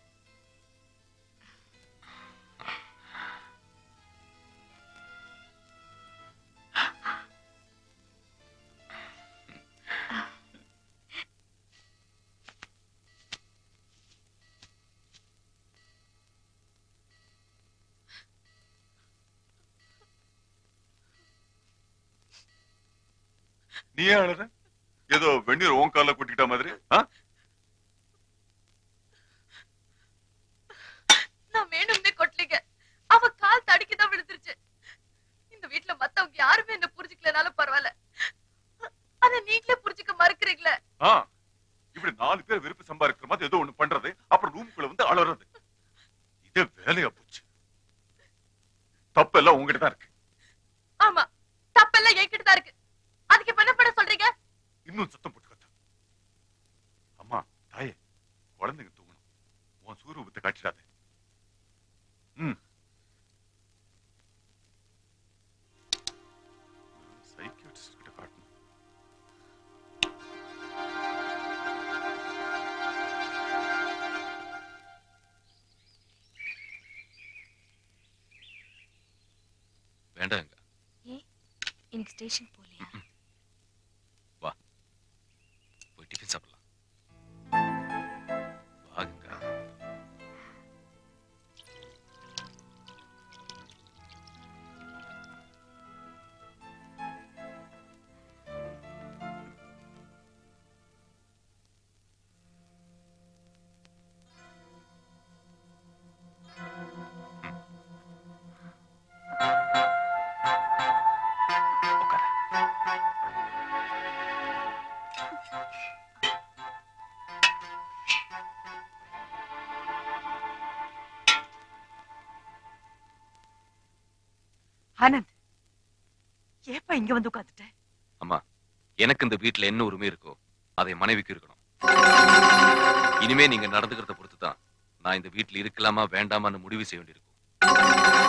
நீ ஏன் அழுற ஏதோ வெந்நீர் உன் கால கூட்டிக்கிட்ட மாதிரி ஆ? நான் வேணும்னே கொட்டலிங்க அவ கால் தடுக்கிதான் விழுந்துருச்சு இந்த வீட்ல மத்தவங்க யாருமே என்ன புரிஞ்சுக்கலனாலும் பரவாயில்ல அத நீங்களே புரிஞ்சுக்க மறுக்கிறீங்களே ஆ இப்படி நாலு பேர் விருப்பம் சம்பாதிக்கிற மாதிரி ஏதோ ஒண்ணு பண்றது அப்புறம் ரூமுக்குள்ள வந்து அலறது இதே வேலையா போச்சு தப்பெல்லாம் உங்ககிட்ட தான் இருக்கு ஆமா தப்பெல்லாம் என்கிட்ட தான் இருக்கு அதுக்கு இப்ப என்ன பண்ண சொல்றீங்க இன்னும் சத்தம் போட்டு கத்த அம்மா தாயே குழந்தைங்க தூங்கணும் உன் சூரூபத்தை காட்டிடாத ம் சைக்கியாட்ரிஸ்ட் கிட்ட காட்டணும் வேண்டாங்க ஏன் இன்னைக்கு ஸ்டேஷன் போலியா வா போய் டிஃபன் சாப்பிடலாம் வாங்க ஆனந்த் ஏப்பா இங்க வந்து உட்காந்துட்ட அம்மா எனக்கு இந்த வீட்ல என்ன உரிமை இருக்கோ அதை மனைவிக்கு இருக்கணும் இனிமே நீங்க நடந்துக்கிறத பொறுத்து தான் நான் இந்த வீட்டுல இருக்கலாமா வேண்டாமான்னு முடிவு செய்ய வேண்டியிருக்கும்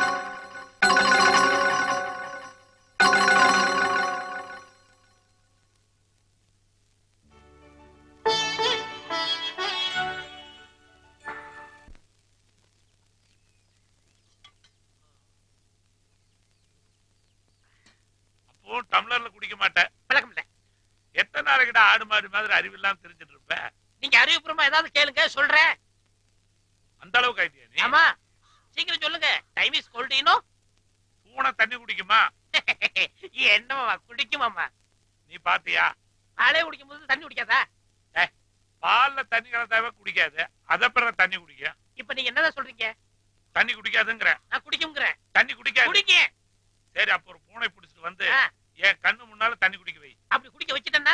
அப்போ டம்ளர்ல குடிக்க மாட்டேன் பழக்கம் இல்ல எத்தனை நாளைக்கிட்ட ஆடு மாடு மாதிரி அறிவில்லாம தெரிஞ்சிட்டு இருப்ப நீங்க அறிவுபூர்வமா ஏதாவது கேளுங்க சொல்றேன் அந்த அளவுக்கு ஐடியா நீ ஆமா சீக்கிரம் சொல்லுங்க டைம் இஸ் கோல்டினோ பூனை தண்ணி குடிக்குமா என்னமாமா குடிக்குமாமா நீ பாத்தியா பாலே குடிக்கும் போது தண்ணி குடிக்காதா பால்ல தண்ணி கலந்தாவே குடிக்காது அத பிறகு தண்ணி குடிக்கும் இப்ப நீங்க என்னதான் சொல்றீங்க தண்ணி குடிக்காதுங்கிற நான் குடிக்குங்கிறேன் தண்ணி குடிக்காது குடிக்க சரி அப்ப ஒரு பூனை பிடிச்சிட்டு வந்து ஆ. என் கண்ணு முன்னால தண்ணி குடிக்க வை அப்படி குடிக்க வச்சுட்டேன்னா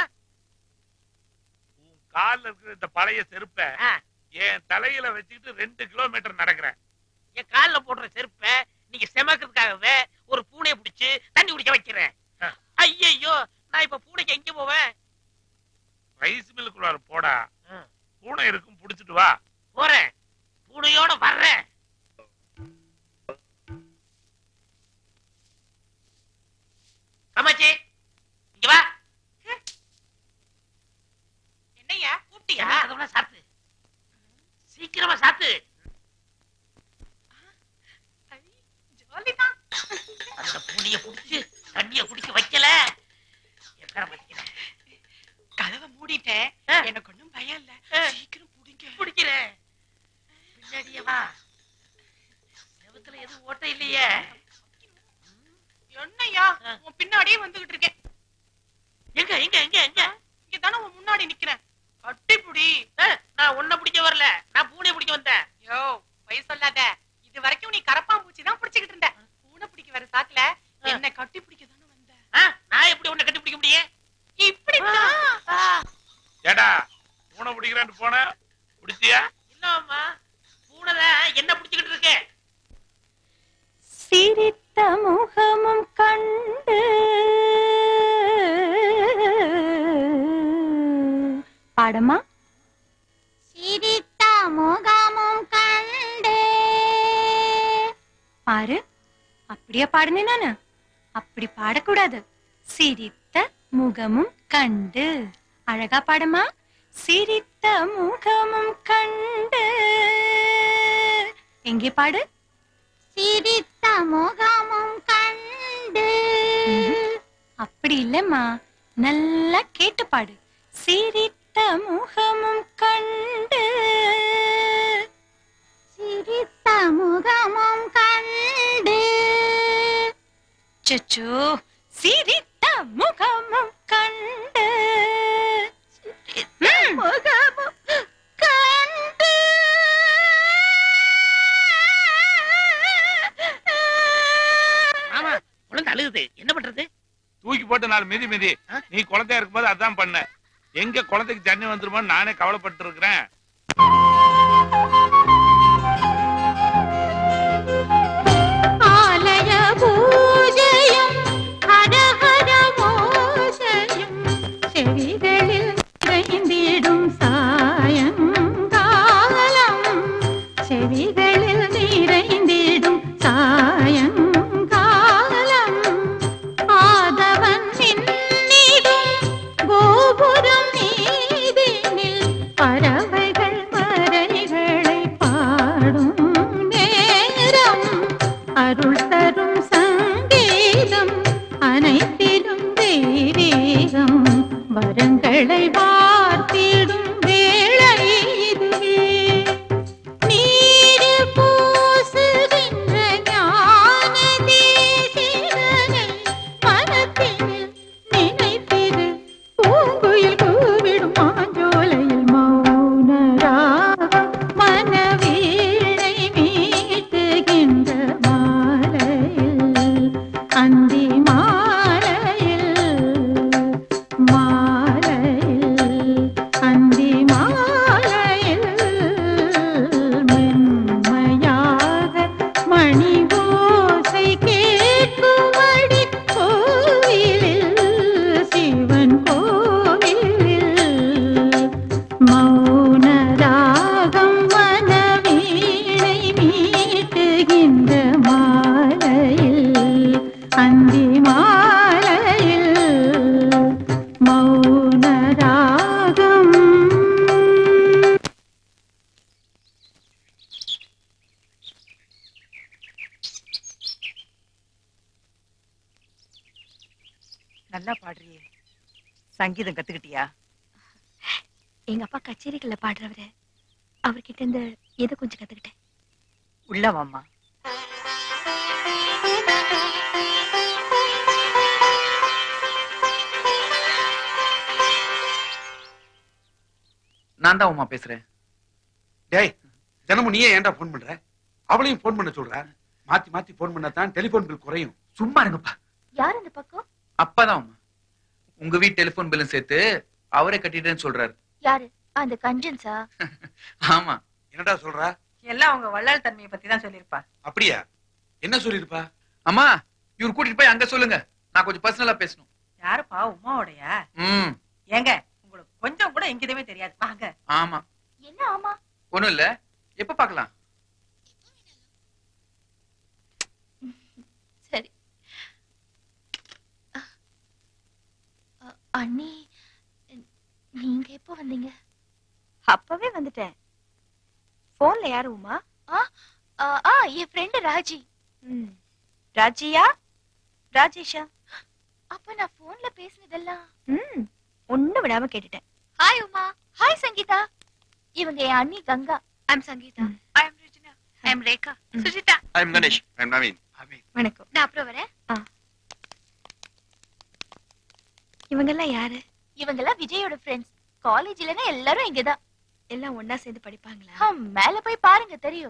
கால்ல இருக்கிற இந்த பழைய செருப்ப ஆ. என் தலையில வச்சுக்கிட்டு ரெண்டு கிலோமீட்டர் நடக்கிறேன் என் கால்ல போடுற செருப்பை நீங்க செமக்கிறதுக்காகவே ஒரு பூனையை பிடிச்சு தண்ணி குடிக்க வைக்கிறேன் ஐயையோ நான் இப்ப பூனைக்கு எங்க போவேன் ரைஸ் மில்லுக்குள்ளார போடா ஆ. பூனை இருக்கும் புடிச்சிட்டு வா போறேன் பூனையோட வர்றேன் காமாட்சி இங்க வா என்னய்யா கூப்பிட்டியா என்ன கதவுலாம் சாத்து சீக்கிரமா சாத்து ஜாலிதான் அந்த பூனைய புடிச்சு தண்ணிய குடிக்க வைக்கல எத்தனை வைக்கிறேன் கதவை மூடிட்டேன் எனக்கு ஒண்ணும் பயம் இல்ல சீக்கிரம் புடிங்க பிடிக்கிறேன் பின்னாடியே வா செவத்துல எதுவும் ஓட்டை இல்லையே என்னய்யா உன் பின்னாடியே வந்துகிட்டு இருக்கேன் எங்க எங்க எங்க எங்க இங்க தானே உன் முன்னாடி நிக்கிறேன் கட்டிப்புடி நான் உன்னை பிடிக்க வரல நான் பூனை பிடிக்க வந்தேன் யோ பொய் சொல்லாத இது வரைக்கும் நீ கரப்பாம்பூச்சி தான் பிடிச்சுக்கிட்டு இருந்த பூனை பிடிக்க வர சாக்குல என்ன கட்டி பிடிக்க தானே வந்த ஆ, நான் எப்படி உன்னை கட்டி பிடிக்க முடியும் இப்படித்தான் ஏடா பூனை பிடிக்கிறேன்னு போன பிடிச்சியா இல்லம்மா பூனை தான் என்ன பிடிச்சுக்கிட்டு இருக்கு சிரித்த முகமும் கண்டு பாடமா சிரித்த முகமும் கண்டே பாரு அப்படியே பாடுனேன் நானு அப்படி பாடக்கூடாது சிரித்த முகமும் கண்டு அழகா பாடமா சிரித்த முகமும் கண்டு எங்கே பாடு சிரித்த முகமும் கண்டு அப்படி இல்லம்மா நல்லா கேட்டு பாடு சிரித்த முகமும் கண்டு சிரித்த முகமும் கண்டு சச்சோ சிரித்த முகமும் கண்டு முகமும் கண்டு ஆமா குழந்தை அழுகுது என்ன பண்றது தூக்கி போட்டு நாலு மிதி மிதி நீ குழந்தையா இருக்கும்போது அதான் பண்ண எங்க குழந்தைக்கு தண்ணி வந்துருமோ நானே கவலைப்பட்டு இருக்கிறேன் ஆலய பூஜையும் ஹரஹர மோசையும் செவிகளில் நிறைந்திடும் சாயங்காலம் செவிகளில் நிறைந்திடும் சாயங்காலம் ஆதவன் நின்னிடும் கோபுரம் மீதினில் பறவைகள் மறைகளை பாடும் நேரம் அருள் தரும் சங்கீதம் அனைத்திலும் தெய்வீகம் வரங்களை வார்த்திடும் வேளை இதுவே நீரு நல்லா பாடுறியே சங்கீதம் கத்துக்கிட்டியா எங்க அப்பா கச்சேரிகள்ல பாடுறவரு அவர்கிட்ட இருந்து எதை கொஞ்சம் கத்துக்கிட்டேன் உள்ள வாம்மா நான் தான் உமா பேசுறேன் டேய் தினமும் நீயே ஏன்டா ஃபோன் பண்ற அவளையும் ஃபோன் பண்ண சொல்ற மாத்தி மாத்தி ஃபோன் பண்ணாதான் டெலிபோன் பில் குறையும் சும்மா இருங்கப்பா யார் அந்த பக்கம் அப்பாதான் உமா உங்க வீட்டு டெலிபோன் பில்லும் சேர்த்து அவரே கட்டிட்டேன்னு சொல்றாரு யாரு அந்த கஞ்சன்ஸா ஆமா என்னடா சொல்றா எல்லாம் அவங்க வள்ளல் தன்மையை பத்தி தான் சொல்லியிருப்பா அப்படியா என்ன சொல்லிருப்பா அம்மா இவர் கூட்டிட்டு போய் அங்க சொல்லுங்க நான் கொஞ்சம் பர்சனலா பேசணும் யாருப்பா உமாவோடையா ம் ஏங்க உங்களுக்கு கொஞ்சம் கூட எங்கிதமே தெரியாது வாங்க ஆமா என்ன ஆமா ஒண்ணும் இல்ல எப்ப பார்க்கலாம் சரி அ, அ, அண்ணி நீங்க எப்போ வந்தீங்க அப்பவே வந்துட்டேன் போன்ல யாரு உமா ஆ ஆ, ஆ என் ஃப்ரெண்டு ராஜி ம். ராஜியா ராஜேஷா அப்ப நான் போன்ல பேசினதெல்லாம் ம் ஒண்ணு விடாம கேட்டுட்டேன் ஹாய் உமா ஹாய் சங்கீதா இவங்க என் அண்ணி Ganga I'm Sangeetha I'm Rajina I'm Rekha Sujitha I'm Ganesh I'm Naveen வணக்கம் நான் அப்புறம் வரேன் இவங்கெல்லாம் யாரு இவங்கெல்லாம் விஜயோட ஃப்ரெண்ட்ஸ் காலேஜ்லனா எல்லாரும் இங்கதான் எல்லாம் ஒண்ணா சேர்ந்து படிப்பாங்களா ஆ, மேல போய் பாருங்க தெரியும்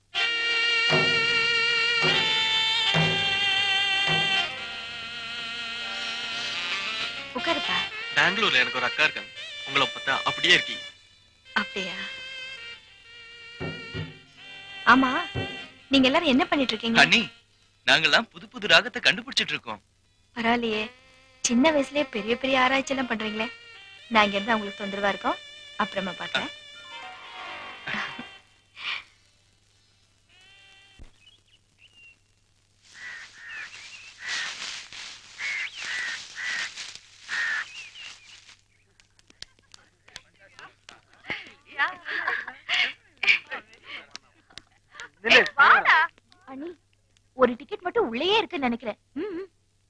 உட்காருப்பா பெங்களூர்ல எனக்கு ஒரு அக்கா இருக்காங்க உங்களை பார்த்தா அப்படியே இருக்கீங்க அப்படியா ஆமா நீங்க எல்லாரும் என்ன பண்ணிட்டு இருக்கீங்க அண்ணி நாங்கெல்லாம் புது புது ராகத்தை கண்டுபிடிச்சிட்டு இருக்கோம் பரவாயில்லையே சின்ன வயசுலயே பெரிய பெரிய ஆராய்ச்சி எல்லாம் பண்றீங்களே நான் இங்க இருந்து உங்களுக்கு தொந்தரவா இருக்கோம் அப்புறமா பாக்குறேன் வாடா அண்ணி ஒரு டிக்கெட் மட்டும் உள்ளேயே இருக்குன்னு நினைக்கிறேன் ம், ம்.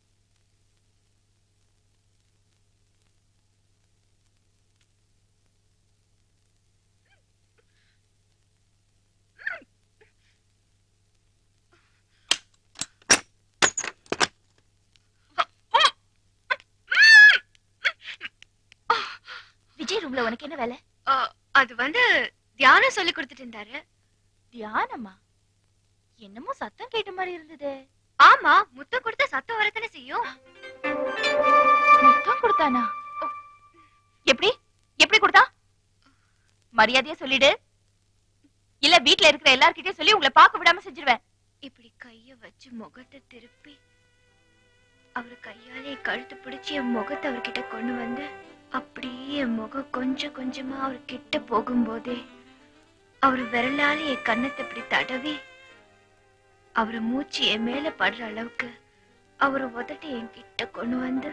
விஜய் ரூம்ல உனக்கு என்ன வேலை அது வந்து தியானம் சொல்லி கொடுத்துட்டு இருந்தாரு தியானமா என்னமோ சத்தம் கேட்ட மாதிரி இருந்தது ஆமா முத்தம் கொடுத்தா சத்தம் வரத்தானே செய்யும் முத்தம் கொடுத்தானா எப்படி எப்படி கொடுத்தா மரியாதையா சொல்லிடு இல்ல வீட்ல இருக்கிற எல்லார்கிட்டயும் சொல்லி உங்களை பார்க்க விடாம செஞ்சிருவேன் இப்படி கைய வச்சு முகத்தை திருப்பி அவர் கையாலே என் கழுத்து பிடிச்சு என் முகத்தை அவர்கிட்ட கொண்டு வந்து அப்படியே என் முகம் கொஞ்சம் கொஞ்சமா அவர் கிட்ட போகும்போதே அவர் விரலால என் கன்னத்தை இப்படி தடவி அவர் மூச்சு என் மேல படுற அளவுக்கு அவர் உதட்டி என் கிட்ட கொண்டு வந்து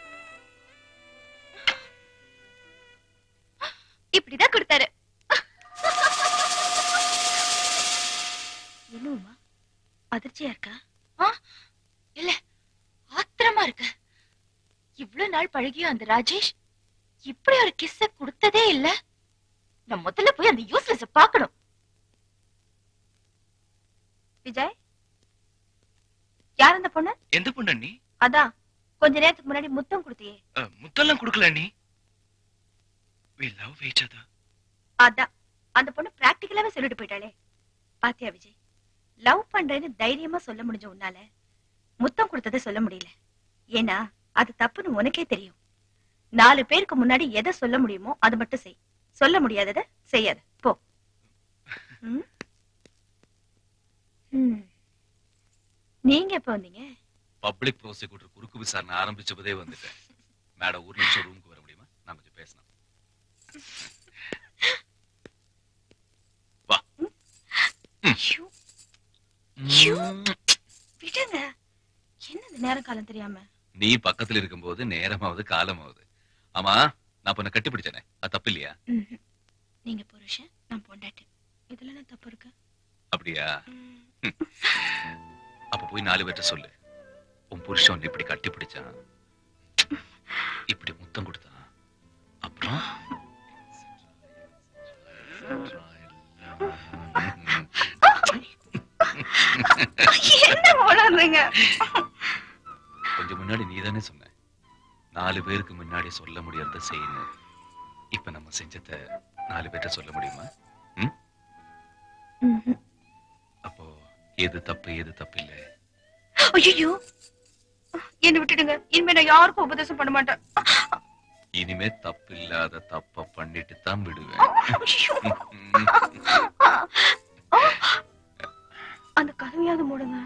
இப்படிதான் கொடுத்தாரு என்ன உமா அதிர்ச்சியா இருக்கா ஆ, இல்ல ஆத்திரமா இருக்கு இவ்வளவு நாள் பழகியும் அந்த ராஜேஷ் இப்படி ஒரு கிஸ்ஸ கொடுத்ததே இல்ல நான் முதல்ல போய் அந்த யூஸ்லெஸ் பார்க்கணும் விஜய் யார் அந்த பொண்ணு எந்த பொண்ணு அண்ணி அதான் கொஞ்ச நேரத்துக்கு முன்னாடி முத்தம் கொடுத்தியே அஹ், முத்தம்லாம் கொடுக்கல அண்ணி we love each other அதான் அந்த பொண்ணு பிராக்டிக்கலாவே சொல்லிட்டு போயிட்டாளே பாத்தியா விஜய் லவ் பண்றேன்னு தைரியமா சொல்ல முடிஞ்ச உன்னால முத்தம் கொடுத்ததை சொல்ல முடியல ஏன்னா அது தப்புன்னு உனக்கே தெரியும் நாலு பேருக்கு முன்னாடி எதை சொல்ல முடியுமோ அது மட்டும் செய் சொல்ல முடியாததை செய்யாத போ ம்? ம். நீங்க எப்ப வந்தீங்க பப்ளிக் ப்ரோசிக்யூட்டர் குறுக்கு விசாரணை ஆரம்பிச்சபதே வந்துட்டேன் மேடம் ஒரு நிமிஷம் ரூமுக்கு வர முடியுமா நான் கொஞ்சம் பேசணும் வா ஐயோ. ஐயோ. விடுங்க என்னது நேரம் காலம் தெரியாம நீ பக்கத்துல இருக்கும்போது நேரமாவது காலமாவது ஆமா நான் பொண்ணை கட்டி பிடிச்சனே அது தப்பு இல்லையா ம்ஹும். நீங்க புருஷன் நான் பொண்டாட்டி இதுல என்ன தப்பு இருக்கு அப்படியா ம். அப்ப போய் நாலு பேர்ட்ட சொல்லு உன் புருஷன் உன்னை இப்படி கட்டி பிடிச்சான் இப்படி முத்தம் கொடுத்தான் அப்புறம் என்ன உளறீங்க கொஞ்சம் முன்னாடி நீ தானே சொன்ன நாலு பேருக்கு முன்னாடி சொல்ல முடியாத செய்யணும் இப்ப நம்ம செஞ்சத நாலு பேர்ட்ட சொல்ல முடியுமா ம்? அப்போ எது தப்பு எது தப்பு இல்ல ஐயோ என்ன விட்டுடுங்க இனிமே நான் யாருக்கும் உபதேசம் பண்ண மாட்டேன் இனிமே தப்பு இல்லாத தப்ப பண்ணிட்டு தான் விடுவேன் அந்த கதவையாவது மூடுங்க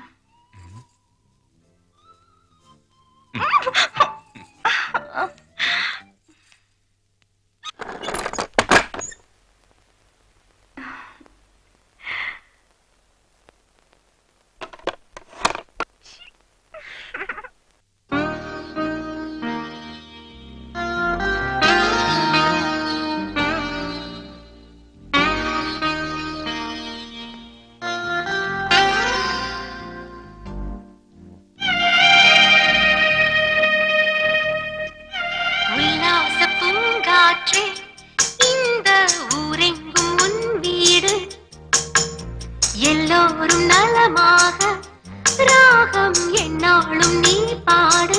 உல்லாச பூங்காற்றே இந்த ஊரெங்கும் உன் வீடு எல்லோரும் நலமாக ராகம் என்னாலும் நீ பாடு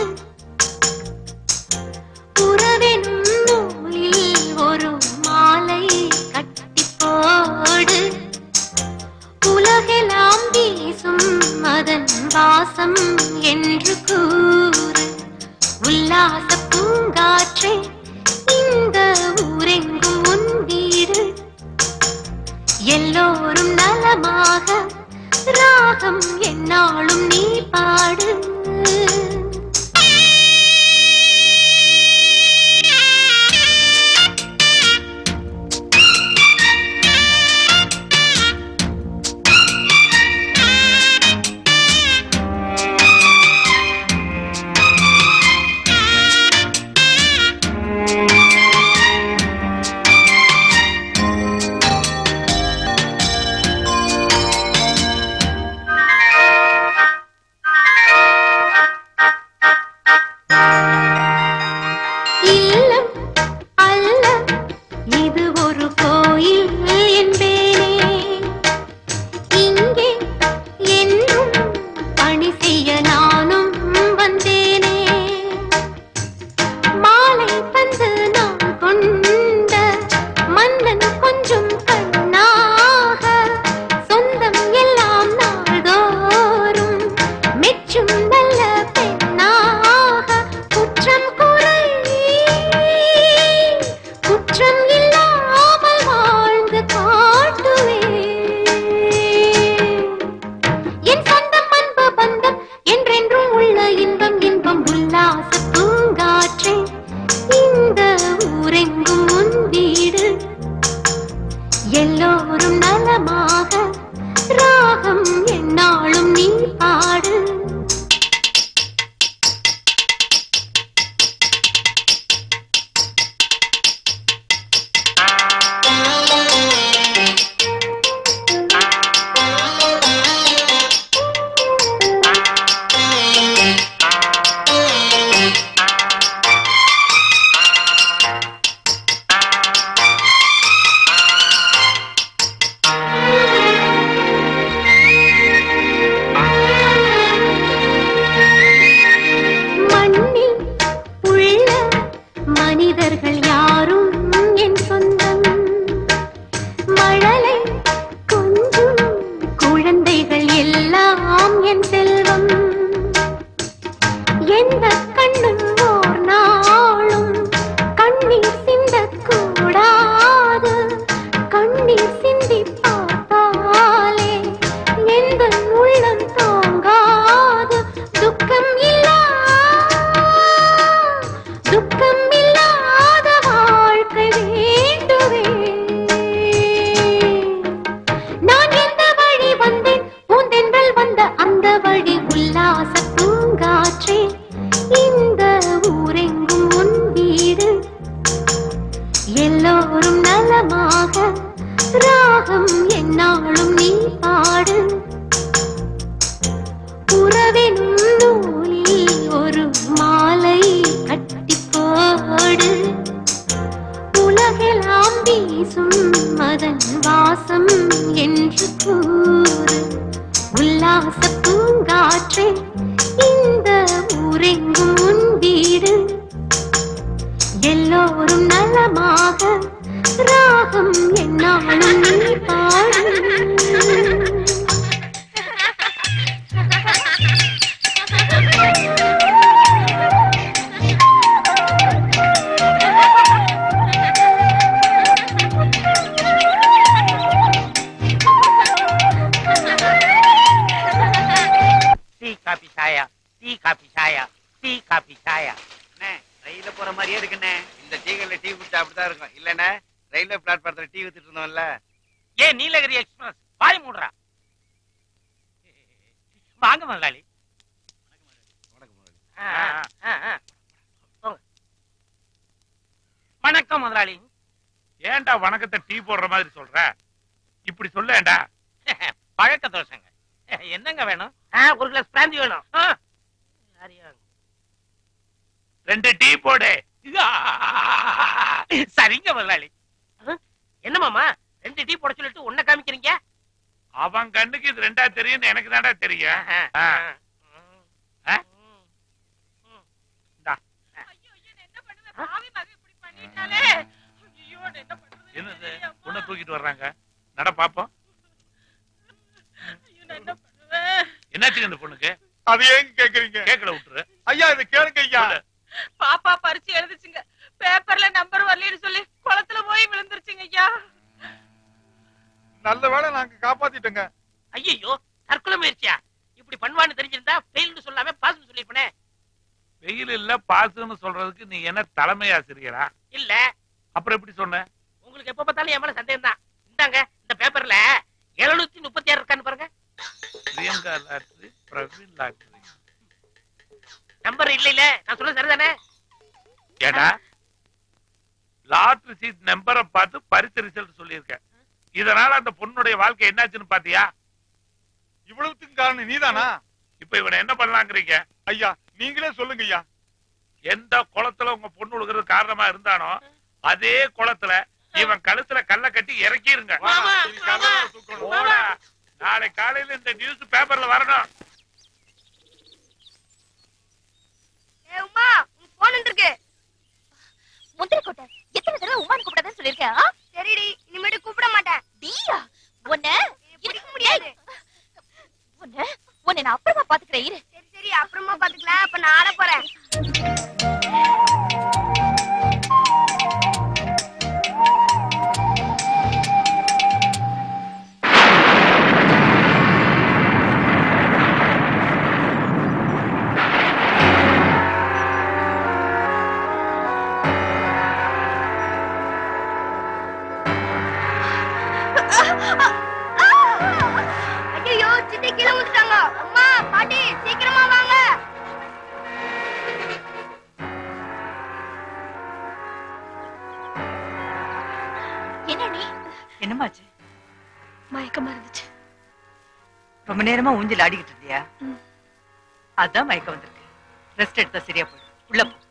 உறவெனும் நூலில் ஒரு மாலை கட்டி போடு உலகெல்லாம் வீசும் அதன் வாசம் என்று கூறு உல்லாச பூங்காற்றே இந்த ஊரெங்கும் உன் வீடு எல்லோரும் நலமாக ராகம் என்னாலும் நீ பாடு உல்லாச பூங்காற்றே இந்த ஊரெங்கும் உன் வீடு எல்லோரும் நலமாக ராகம் என்னாலும் நீ பாடு டீ காபி சாயா டீ காபி சாயா டீ காபி சாயா அண்ணே ரயில்ல போற மாதிரியே இருக்குண்ணே இந்த டீகள்ல டீ குடிச்சா அப்படிதான் இருக்கும் இல்லண்ணே ரயில்வே பிளாட்பாரத்துல டீ வித்துட்டு இருந்தோம்ல ஏன் நீலகிரி எக்ஸ்பிரஸ் வாய் மூடுறா வாங்க முதலாளி ஆ, ஆ, ஆ, ஆ. போங்க. வணக்கம் முதலாளி ஏன்டா வணக்கத்தை டீ போடுற மாதிரி சொல்ற இப்படி சொல்லேன்டா பழக்க தோசைங்க என்னங்க வேணும் ஆ, ஒரு கிளாஸ் பிராந்தி வேணும் ஆ. சரியா. ரெண்டு டீ போடு சரிங்க முதலாளி ஆ, என்ன மாமா ரெண்டு டீ போட சொல்லிட்டு ஒன்ன காமிக்கிறீங்க அவன் கண்ணுக்கு இது ரெண்டா தெரியும்னு எனக்கு தான்டா தெரியும் ஆ. ஆ? இந்தா. என்னது உன்னை தூக்கிட்டு வர்றாங்க நட பாப்போம் என்னாச்சு இந்த பொண்ணுக்கு அது ஏங்க கேக்குறீங்க கேக்கல விட்டுரு ஐயா இது கேளுங்க ஐயா பாப்பா பரிச்சு எழுதுச்சுங்க பேப்பர்ல நம்பர் வரலன்னு சொல்லி குளத்துல போய் விழுந்துருச்சுங்க ஐயா நல்ல வேளை நாங்க காப்பாத்திட்டோங்க ஐயோ தற்கொலை முயற்சியா இப்படி பண்ணுவான்னு தெரிஞ்சிருந்தா ஃபெயில்னு சொல்லாம பாஸ்னு சொல்லிருப்பனே வெயில் இல்ல பாசுன்னு சொல்றதுக்கு நீ என்ன தலைமை ஆசிரியரா இல்ல அப்புறம் எப்படி சொன்ன உங்களுக்கு எப்ப பார்த்தாலும் என் மேல சந்தேகம் தான் இந்தாங்க இந்த பேப்பர்ல எழுநூத்தி முப்பத்தி ஆறு இருக்கான்னு பாருங்க Priyanka lottery Praveen lottery number இல்ல இல்ல நான் சொல்ல சரிதானே ஏடா லாட்ரி சீட் நம்பரை பார்த்து பரிசு ரிசல்ட் சொல்லியிருக்க இதனால அந்த பொண்ணுடைய வாழ்க்கை என்னாச்சுன்னு பாத்தியா இவ்வளவுக்கும் காரணம் நீதானா இப்ப இவனை என்ன பண்ணலாங்கிறீங்க ஐயா நீங்களே சொல்லுங்க ஐயா எந்த குளத்துல உங்க பொண்ணு விழுகிறது காரணமா இருந்தானோ அதே குளத்துல இவன் கழுத்துல கல்ல கட்டி இறக்கிருங்க போடா. நாளை காலையில இந்த நியூஸ் பேப்பர்ல வரணும் உமா போன் இருக்கு முந்திரி கொட்டை எத்தனை தடவை உமான்னு கூப்பிடாதன்னு சொல்லிருக்கேன் ஆ? சரிடி இனிமேட்டு கூப்பிட மாட்டேன் டீயா உன்ன பிடிக்க முடியாது உன்ன உன்னை நான் அப்புறமா பாத்துக்கிறேன் இரு சரி சரி அப்புறமா பாத்துக்கலாம் அப்ப நான் ஆட போறேன் ஐயோ சித்தி கீழே விழுந்துட்டாங்க அம்மா பாட்டி சீக்கிரமா வாங்க என்ன நீ என்னமாச்சு மயக்கமா இருந்துச்சு ரொம்ப நேரமா ஊஞ்சல் ஆடிக்கிட்டு இருந்தியா அதான் மயக்கம் வந்திருக்கு ரெஸ்ட் எடுத்தா சரியா போயிடும் உள்ள போ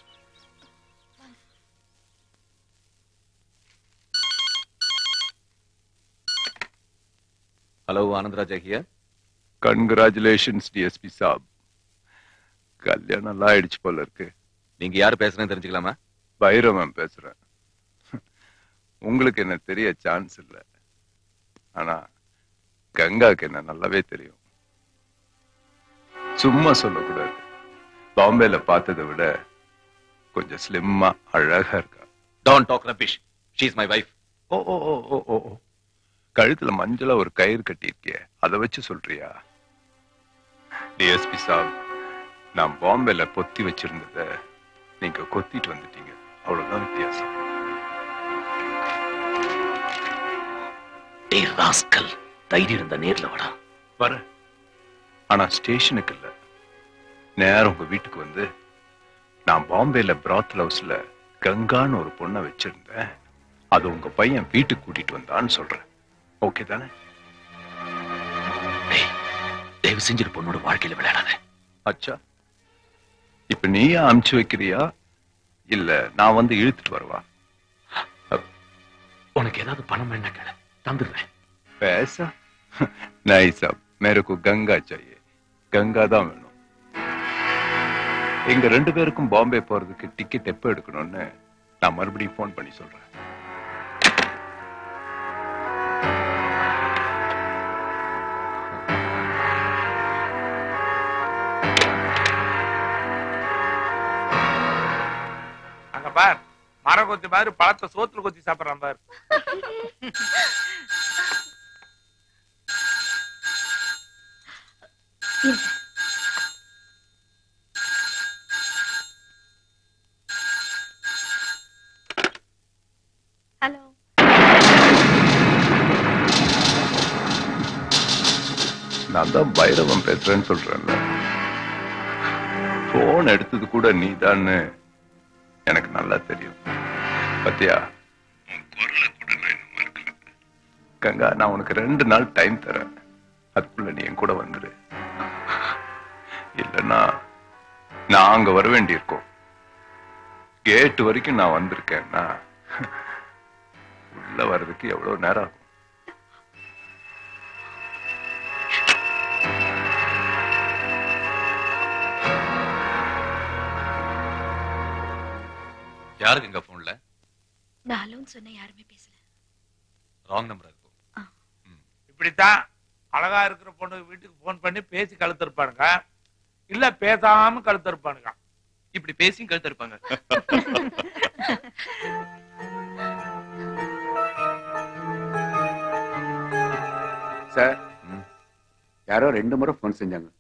hello Anandaraja here congratulations DSP சாப் கல்யாணம் எல்லாம் ஆயிடுச்சு போல இருக்கு நீங்க யாரு பேசுறேன்னு தெரிஞ்சுக்கலாமா பைரவன் பேசுறேன் உங்களுக்கு என்ன தெரிய சான்ஸ் இல்ல ஆனா கங்காக்கு என்ன நல்லாவே தெரியும் சும்மா சொல்லக்கூடாது பாம்பேல பார்த்ததை விட கொஞ்சம் ஸ்லிம்மா அழகா இருக்கா don't talk rubbish she is my wife oh oh oh oh oh oh. கழுத்துல மஞ்சளா ஒரு கயிறு கட்டியிருக்கியே அதை வச்சு சொல்றியா டிஎஸ்பி சாப் நான் பாம்பேல பொத்தி வச்சிருந்தத நீங்க கொத்திட்டு வந்துட்டீங்க அவ்வளவுதான் வித்தியாசம் டேய் ராஸ்கல் தைரியம் இருந்த நேர்ல வாடா வர ஆனா ஸ்டேஷனுக்கு இல்ல நேரம் உங்க வீட்டுக்கு வந்து நான் பாம்பேல பிராத் ஹவுஸ்ல கங்கான்னு ஒரு பொண்ணை வச்சிருந்தேன் அது உங்க பையன் வீட்டுக்கு கூட்டிட்டு வந்தான்னு சொல்றேன் ஓகே தானே தயவு செஞ்சு பொண்ணோட வாழ்க்கையில விளையாடாத அச்சா இப்ப நீயே அமுச்சு வைக்கிறியா இல்ல நான் வந்து இழுத்துட்டு வரவா உனக்கு ஏதாவது பணம் வேணா கேள தந்துடுறேன் பேச நைஸா மேருக்கு கங்கா चाहिए கங்கா தான் வேணும் எங்க ரெண்டு பேருக்கும் பாம்பே போறதுக்கு டிக்கெட் எப்ப எடுக்கணும்னு நான் மறுபடியும் ஃபோன் பண்ணி சொல்றேன் அங்க பார் மரம் கொத்தி மாதிரி பழத்தை சோத்துல கொத்தி சாப்பிடுறான் பார் ஹலோ நான் தான் பைரவன் பேசுறேன்னு சொல்றேன்ல போன் எடுத்தது கூட நீதான்னு எனக்கு நல்லா தெரியும் பத்தியா உன் குரலை கூட நான் இன்னும் மறக்கல. கங்கா நான் உனக்கு ரெண்டு நாள் டைம் தரேன் அதுக்குள்ள நீ என் கூட வந்துடு இல்லைன்னா நான் அங்க வர வேண்டியிருக்கும் கேட் வரைக்கும் நான் வந்திருக்கேன்னா உள்ள வர்றதுக்கு எவ்வளவு நேரம் ஆகும் யாருக்கு எங்க போன்ல நான் அலோன்னு சொன்ன யாருமே பேசல ராங் நம்பர் இருக்கும் இப்படித்தான் அழகா இருக்கிற பொண்ணு வீட்டுக்கு போன் பண்ணி பேசி கழுத்திருப்பானுங்க இல்ல பேசாம கழுத்திருப்பானுங்க இப்படி பேசியும் கழுத்து இருப்பாங்க சார் யாரோ ரெண்டு முறை ஃபோன் செஞ்சாங்க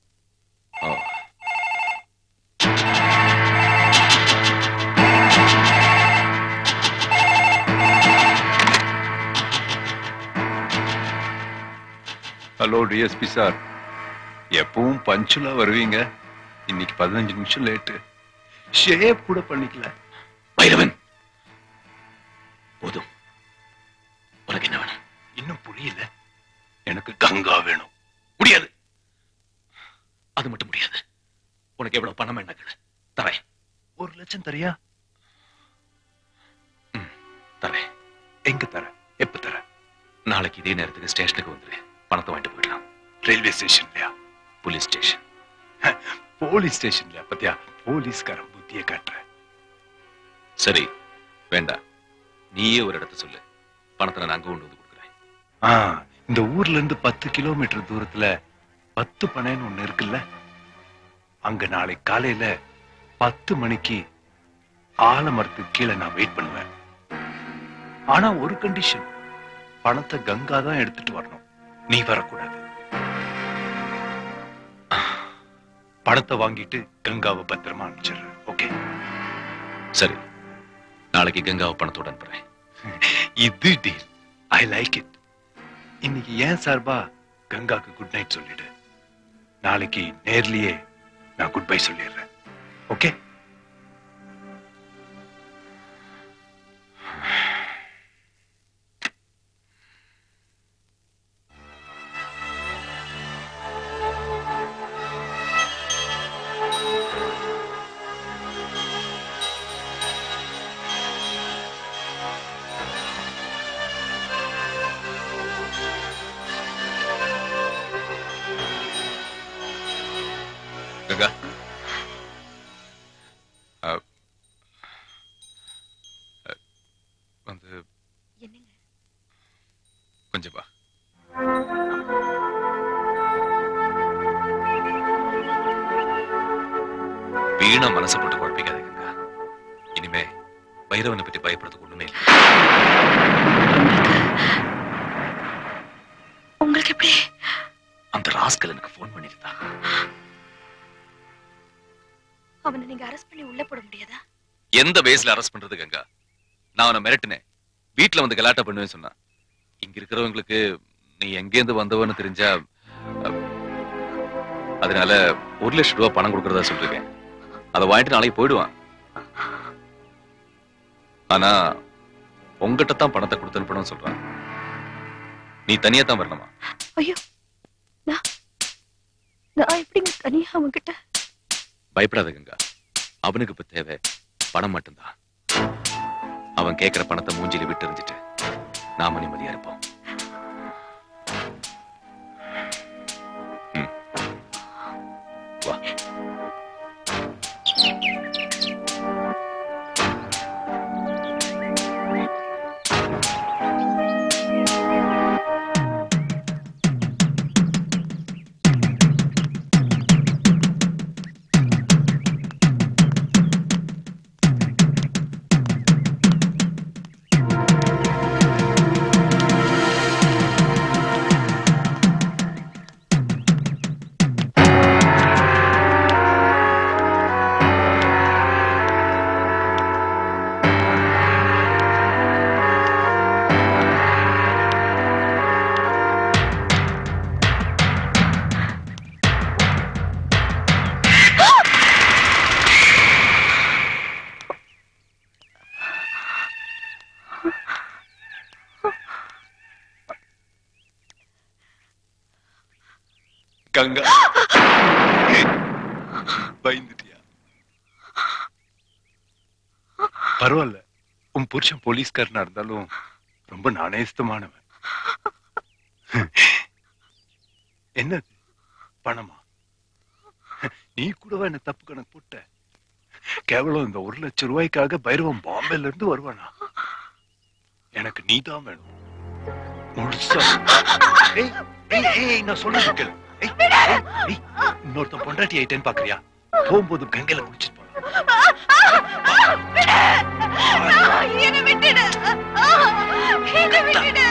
ஹலோ டிஎஸ்பி சார் எப்பவும் பஞ்சுலா வருவீங்க இன்னைக்கு பதினஞ்சு நிமிஷம் லேட்டு ஷேப் கூட பண்ணிக்கல பைரவன் போதும் உனக்கு என்ன வேணும் இன்னும் புரியல எனக்கு கங்கா வேணும் முடியாது அது மட்டும் முடியாது உனக்கு எவ்வளவு பணம் என்ன கேளு தரேன் ஒரு லட்சம் தரியா தரேன் எங்க தர எப்ப தர நாளைக்கு இதே நேரத்துக்கு ஸ்டேஷனுக்கு வந்துரு பணத்தை வாங்கிட்டு போயிடலாம் ரயில்வே ஸ்டேஷன்லயா போலீஸ் ஸ்டேஷன் போலீஸ் ஸ்டேஷன்லயா பத்தியா போலீஸ்காரன் புத்திய காட்டுற சரி வேண்டாம் நீயே ஒரு இடத்த சொல்லு பணத்தை நான் அங்க கொண்டு வந்து கொடுக்குறேன் ஆ, இந்த ஊர்ல இருந்து பத்து கிலோமீட்டர் தூரத்துல பத்து பனைன்னு ஒண்ணு இருக்குல்ல அங்க நாளை காலையில பத்து மணிக்கு ஆலமரத்துக்கு கீழே நான் வெயிட் பண்ணுவேன் ஆனா ஒரு கண்டிஷன் பணத்தை கங்கா தான் எடுத்துட்டு வரணும் நீ வரக்கூடாது பணத்தை வாங்கிட்டு கங்காவை பத்திரமா அனுப்பிச்சிடுறேன் ஓகே சரி நாளைக்கு கங்காவை பணத்தோட அனுப்புறேன் இது டீல் ஐ லைக் இட் இன்னைக்கு ஏன் சார்பா கங்காக்கு குட் நைட் சொல்லிடு நாளைக்கு நேர்லயே நான் குட் பை சொல்லிடுறேன் ஓகே கங்கா அ, அ, வந்து என்னங்க கொஞ்சம் வா வீணா மனசை போட்டு குழப்பிக்காதே கங்கா இனிமே பைரவனை பத்தி பயப்படுறதுக்கு ஒண்ணுமே இல்லை உங்களுக்கு எப்படி அந்த ராஸ்கல் எனக்கு ஃபோன் பண்ணியிருந்தா அவனை நீங்க அரெஸ்ட் பண்ணி உள்ள போட முடியாதா எந்த வயசுல அரெஸ்ட் பண்றது கங்கா நான் அவனை மிரட்டினேன் வீட்டுல வந்து கலாட்டா பண்ணுவேன்னு சொன்னான் இங்க இருக்கிறவங்களுக்கு நீ எங்கேருந்து வந்தவன்னு தெரிஞ்சா அ, அதனால ஒரு லட்சம் ரூபாய் பணம் கொடுக்கறதா சொல்லிருக்கேன் அதை வாங்கிட்டு நாளைக்கு போயிடுவான் ஆனா உங்ககிட்ட தான் பணத்தை கொடுத்து அனுப்பணும்னு சொல்றான் நீ தனியா தான் வரணுமா ஐயோ நான் நான் எப்படிங்க தனியா அவன்கிட்ட பயப்படாத கங்கா அவனுக்கு இப்ப தேவை பணம் மட்டும்தான் அவன் கேட்கிற பணத்தை மூஞ்சில விட்டு எறிஞ்சிட்டு நாம நிம்மதியா இருப்போம் வா கங்கா பயந்துட்டியா பரவாயில்ல உன் புருஷன் போலீஸ்காரனா இருந்தாலும் ரொம்ப நாணயஸ்தமானவன் என்னது பணமா நீ கூடவா என்ன தப்பு கணக்கு போட்ட கேவலம் இந்த ஒரு லட்சம் ரூபாய்க்காக பைரவன் பாம்பேல இருந்து வருவானா எனக்கு நீதான் வேணும் முழுசா ஏய், ஏய், ஏய், நான் சொல்றது கேளு ஏய், ஏய், ஏய், இன்னொருத்தன் பொண்டாட்டி ஆயிட்டேன்னு பாக்குறியா போகும்போது கங்கையில முடிச்சிட்டு என்ன விட்டுடு என்ன விட்டுடு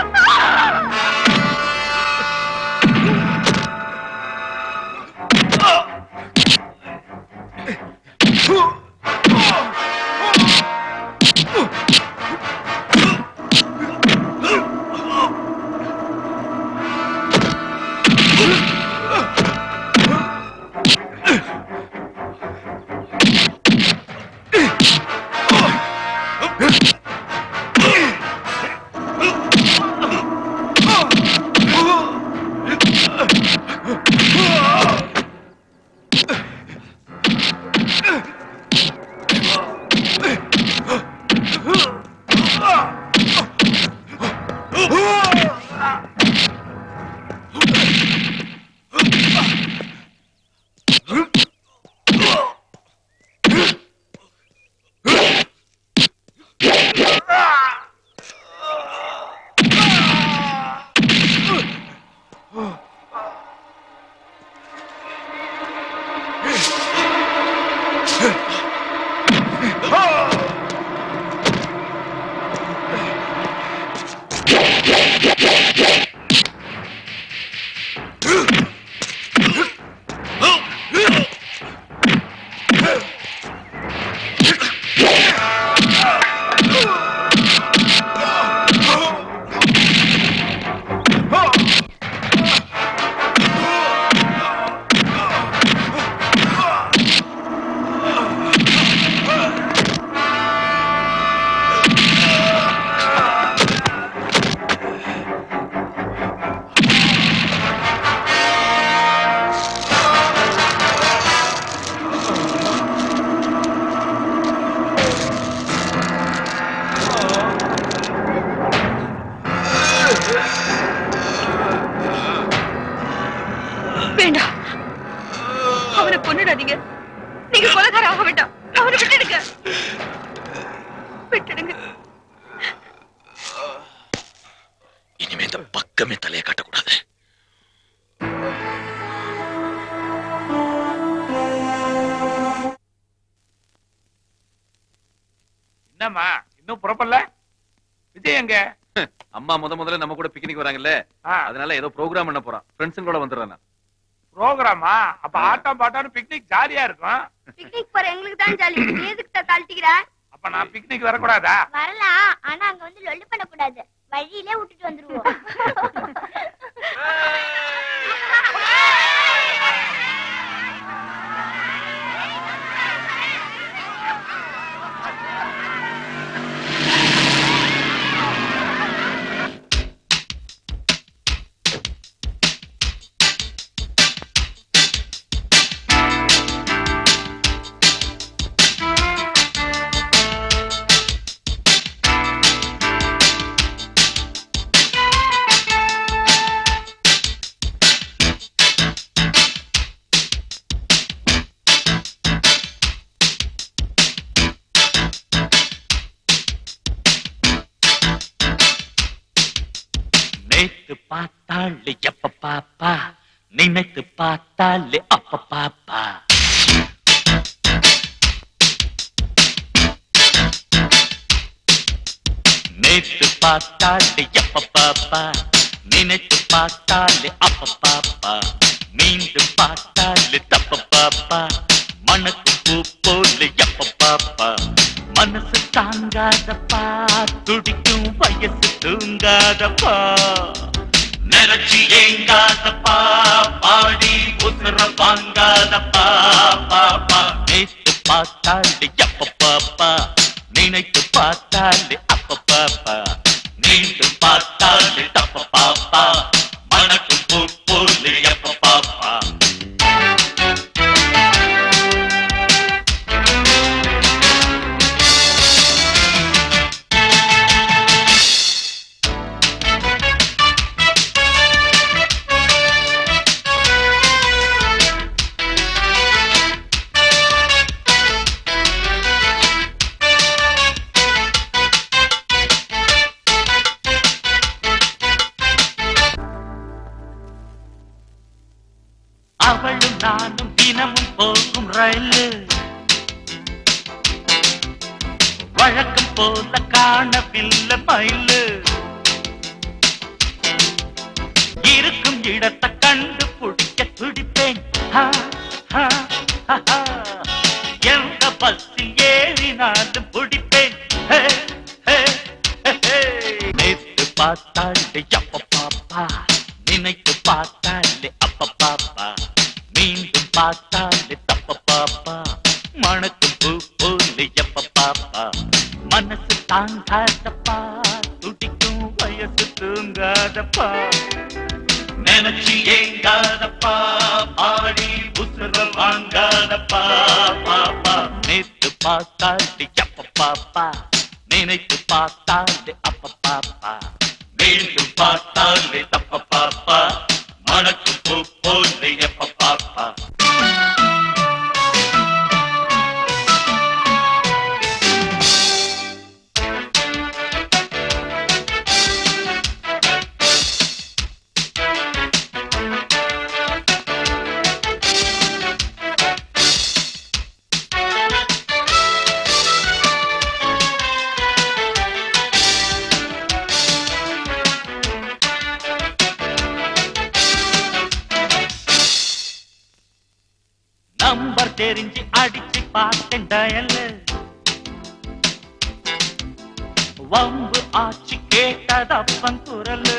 வேண்டாம் அவனை கொன்னுடாதீங்க நீங்க கொலைகார ஆக வேண்டாம் அவனை விட்டுடுங்க விட்டுடுங்க இனிமே இந்த பக்கமே தலையை காட்டக்கூடாது என்னம்மா இன்னும் புறப்படல விஜய் எங்க அம்மா முத முதல்ல நம்ம கூட பிக்னிக் வராங்கல்ல அதனால ஏதோ ப்ரோக்ராம் பண்ண போறான் ஃப்ரெண்ட்ஸுங்களோட வந்துடுறேன் நான் ப்ரோக்ராமா அப்ப ஆட்டம் பாட்டம் பிக்னிக் ஜாலியா இருக்கும் பிக்னிக் போற எங்களுக்கு தான் ஜாலி நீ எதுக்கு தான் கழட்டிக்கிற அப்ப நான் பிக்னிக் வரக்கூடாதா வரலாம் ஆனா அங்க வந்து லொல்லு பண்ணக்கூடாது வழியிலே விட்டுட்டு வந்துருவோம் ஆ பார்த்தாள் எப்ப பாப்பா நினைத்து பார்த்தாலே அப்ப பாப்பா நேத்து பார்த்தாலே எப்ப பாப்பா நினைத்து பார்த்தாலே அப்ப பாப்பா மீண்டும் பார்த்தாலே தப்ப பாப்பா மனக்கு பூ போல எப்ப பாப்பா மனசு தாங்காதப்பா துடிக்கும் வயசு தூங்காதப்பா நிறச்சி ஏங்காதப்பா பாடி உசுர வாங்காதப்பா பாப்பா நேத்து பார்த்தாலே எப்ப பாப்பா நினைத்து பார்த்தாலே அப்ப பாப்பா மீண்டும் பார்த்தாலே தப்ப பாப்பா மனக்கு பூ போல எப்ப பாப்பா அவளும் நானும் தினமும் போகும் ரயிலு வழக்கம் போல காணவில்லை மயிலு இருக்கும் இடத்தை கண்டு பிடிக்க துடிப்பேன் ஹா, ஹா, ஹா, ஹா. எந்த பஸ்ஸில் ஏறினாலும் பிடிப்பேன் ஹே, ஹே, ஹே, ஹே. நேத்து பார்த்தாள் எப்ப பாப்பா நினைத்து பார்த்தாலே அப்ப பாப்பா மீண்டும் பார்த்தாலே தப்ப பாப்பா மணக்கு பூ போல எப்ப பாப்பா மனசு தாங்காதப்பா துடிக்கும் வயசு தூங்காதப்பா நினைச்சு ஏங்காதப்பா பாடி உசுர வாங்காதப்பா பாப்பா நேத்து பார்த்தாலே எப்ப பாப்பா நினைத்து பார்த்தாலே அப்ப பாப்பா மீண்டும் பார்த்தாலே தப்ப பாப்பா மனக்கு பூ போல எப்ப பாப்பா நம்பர் தெரிஞ்சு அடிச்சு பார்த்தேன் டயல்ல வம்பு ஆச்சு கேட்டதப்பன் குரலு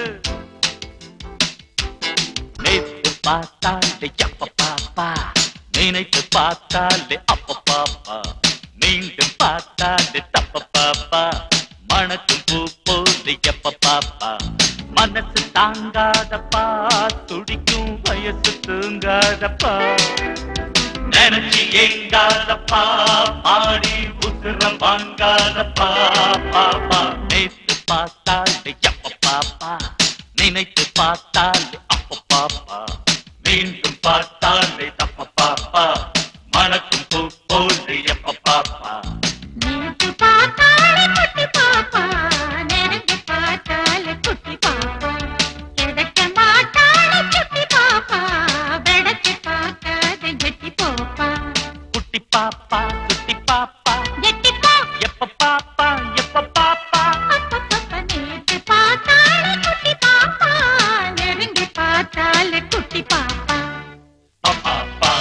நேத்து பார்த்தாலே எப்ப பாப்பா நினைத்து பார்த்தாலே அப்ப பாப்பா மீண்டும் பார்த்தாலே தப்ப பாப்பா மணக்கும் பூ போது எப்ப பாப்பா மனசு தாங்காதப்பா துடிக்கும் வயசு தூங்காதப்பா நினைச்சு ஏங்காதப்பா பாடி உசுரம் வாங்காதப்பா பாப்பா நேத்து பார்த்தாலே எப்ப பாப்பா நினைத்து பார்த்தாலே அப்ப பாப்பா மீண்டும் பார்த்தாலே தப்ப பாப்பா மணக்கும் பூ போது எப்ப பாப்பா நேத்து பார்த்தாலே குட்டி பாப்பா நெருங்கி பார்த்தாலே குட்டி பாப்பா எதக்க மாட்டாளே குட்டி பாப்பா வெடச்சு பார்க்காத கெட்டி போப்பா குட்டி பாப்பா குட்டி பாப்பா கெட்டி போ எப்ப பாப்பா எப்ப பாப்பா அப்பப்ப நேத்து பார்த்தாலே குட்டி பாப்பா நெருங்கி பார்த்தாலே குட்டி பாப்பா பாப்பா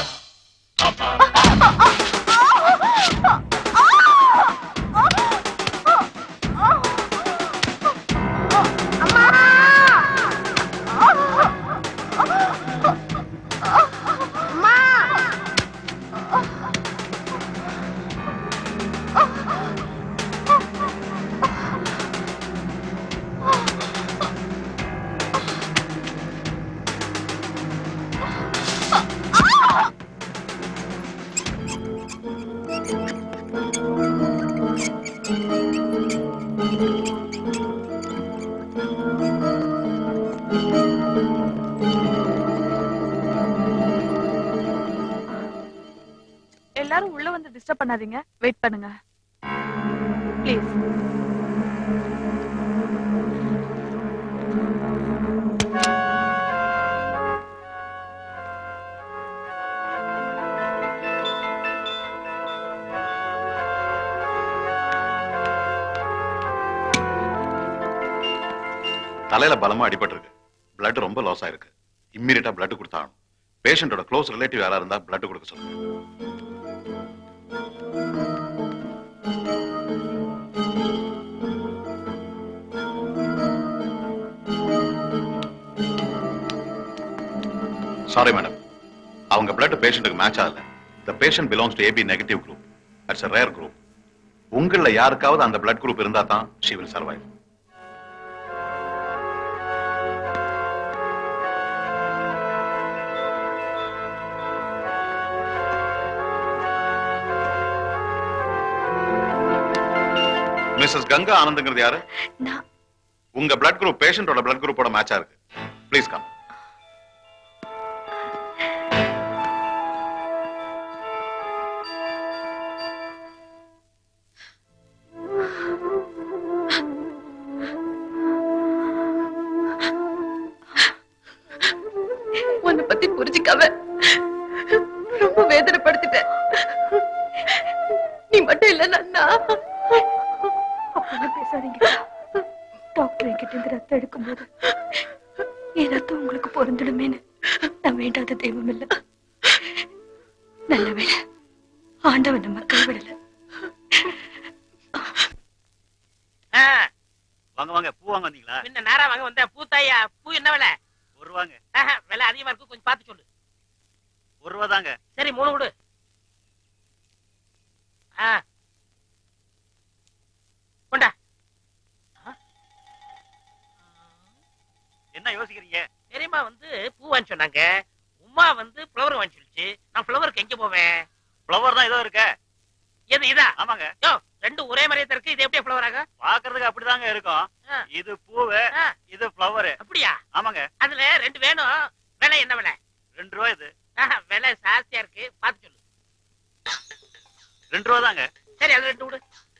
எல்லாரும் உள்ள வந்து டிஸ்டர்ப் பண்ணாதீங்க வெயிட் பண்ணுங்க ப்ளீஸ் தலையில பலமா அடிபட்டிருக்கு பிளட் ரொம்ப லாஸ் ஆயிருக்கு இம்மீடியட்டா பிளட் கொடுத்தாகணும் பேஷண்டோட க்ளோஸ் ரிலேட்டிவ் யாரா இருந்தா பிளட் கொடுக்க சொல்லுங்க சாரி மேடம் அவங்க பிளட் பேஷண்ட்டுக்கு மேட்ச் ஆகல the patient belongs to AB negative group it's rare group உங்கள யாருக்காவது அந்த பிளட் குரூப் இருந்தா தான் she will survive Mrs Ganga ஆனந்த்ங்கிறது யாரு நான் உங்க பிளட் குரூப் பேஷண்டோட பிளட் குரூப்போட மேட்சா இருக்கு ப்ளீஸ் கம் உன்னை பத்தி புரிஞ்சுக்காம ரொம்ப வேதனைப்படுத்திட்டேன் நீ மட்டும் இல்ல நன்னா அப்பெல்லாம் பேசாதீங்க டாக்டர் என்கிட்ட இருந்து ரத்தம் எடுக்கும்போது என் ரத்தம் உங்களுக்கு பொருந்துடுமேன்னு நான் வேண்டாத தெய்வம் இல்ல நல்ல வேளை ஆண்டவன் நம்ம கைவிடல ஆ, வாங்க வாங்க பூ வாங்க வந்தீங்களா பின்ன நேரா வாங்க வந்த பூத்தாயா பூ என்ன விலை ஒரு ரூபாங்க ஆஹா, விலை அதிகமா இருக்கு கொஞ்சம் பார்த்து சொல்லு ஒரு ரூபா தாங்க சரி மூணு விடு ஆ கொண்டா என்ன யோசிக்கிறீங்க பெரியம்மா வந்து பூ வாங்கி சொன்னாங்க உமா வந்து ஃப்ளவர் வாங்கி சொல்லிச்சு நான் ஃப்ளவருக்கு எங்க போவேன் ஃப்ளவர் தான் ஏதோ இருக்க எது இதா ஆமாங்க யோ ரெண்டு ஒரே மாதிரியே தான் இருக்கு இது எப்படி ஃப்ளவர் ஆக பாக்குறதுக்கு அப்படிதாங்க இருக்கும் இது பூவு இது ஃப்ளவர் அப்படியா ஆமாங்க அதுல ரெண்டு வேணும் விலை என்ன விலை ரெண்டு ரூபா இது ஆஹா, விலை ஜாஸ்தியா இருக்கு பார்த்து சொல்லு ரெண்டு ரூபா தாங்க சரி அது ரெண்டு விடு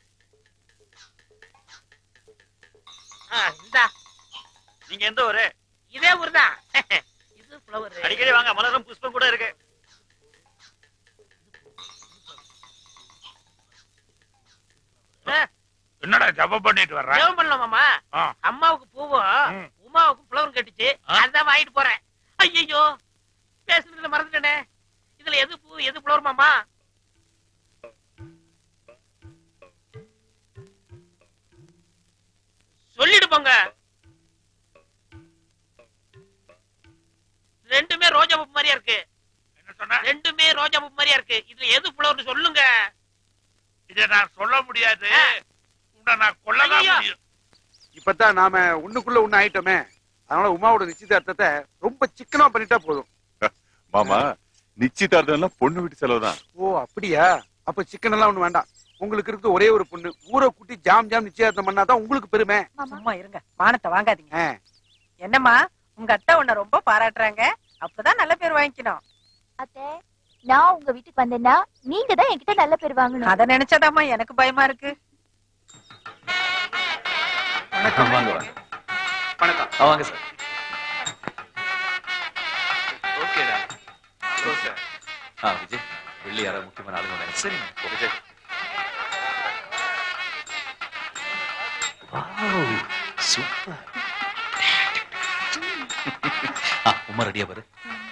ஆ, இந்தா நீங்க எந்த ஊரு இதே ஊர் தான் இது ஃப்ளவர் அடிக்கடி வாங்க மலரும் புஷ்பம் கூட இருக்கு என்னடா ஜப பண்ணிட்டு வர்ற ஜெபம் பண்ணலாம் மாமா ஆ. அம்மாவுக்கு பூவும் உமாவுக்கு ஃப்ளவர் கட்டுச்சு அதான் வாங்கிட்டு போறேன் ஐயோ பேசுறதுல மறந்துட்டேனே இதுல எது பூ எது ஃப்ளவர் மாமா சொல்லிடு போங்க ரெண்டுமே ரோஜா பூ மாதிரியா இருக்கு ரெண்டுமே ரோஜா பூ மாதிரியா இருக்கு இதுல எது ஃப்ளவர்னு சொல்லுங்க இத நான் சொல்ல முடியாது உன்னை நான் கொல்லதான் ஐயையோ. முடியும் இப்பதான் நாம ஒண்ணுக்குள்ள ஒண்ணு ஆயிட்டோமே அதனால உமாவோட நிச்சயதார்த்தத்தை ரொம்ப சிக்கனா பண்ணிட்டா போதும் மாமா நிச்சயதார்த்தம் எல்லாம் பொண்ணு வீட்டு செலவு தான் ஓ அப்படியா அப்ப சிக்கன் எல்லாம் ஒண்ணு வேண்டாம் உங்களுக்கு இருக்கு ஒரே ஒரு பொண்ணு ஊரை கூட்டி ஜாம் ஜாம் நிச்சயதார்த்தம் பண்ணாதான் உங்களுக்கு பெருமை சும்மா இருங்க மானத்தை வாங்காதீங்க ஆ. என்னம்மா உங்க அத்தை உன்னை ரொம்ப பாராட்டுறாங்க அப்பதான் நல்ல பேர் வாங்கிக்கணும் அத்தை நான் உங்க வீட்டுக்கு வந்தேன்னா நீங்க தான் என்கிட்ட நல்ல பேர் வாங்கணும் அத நினைச்சாதாம்மா எனக்கு பயமா இருக்கு வணக்கம் வாங்க வாங்க வணக்கம் ஆ, வாங்க சார் ஓகேடா ஆ விஜய் வெள்ளி யாராவது முக்கியமான ஆளுங்க வந்தாங்க சரி விஜய் வாவ் சூப்பர் ஆ உமா ரெடியா பாரு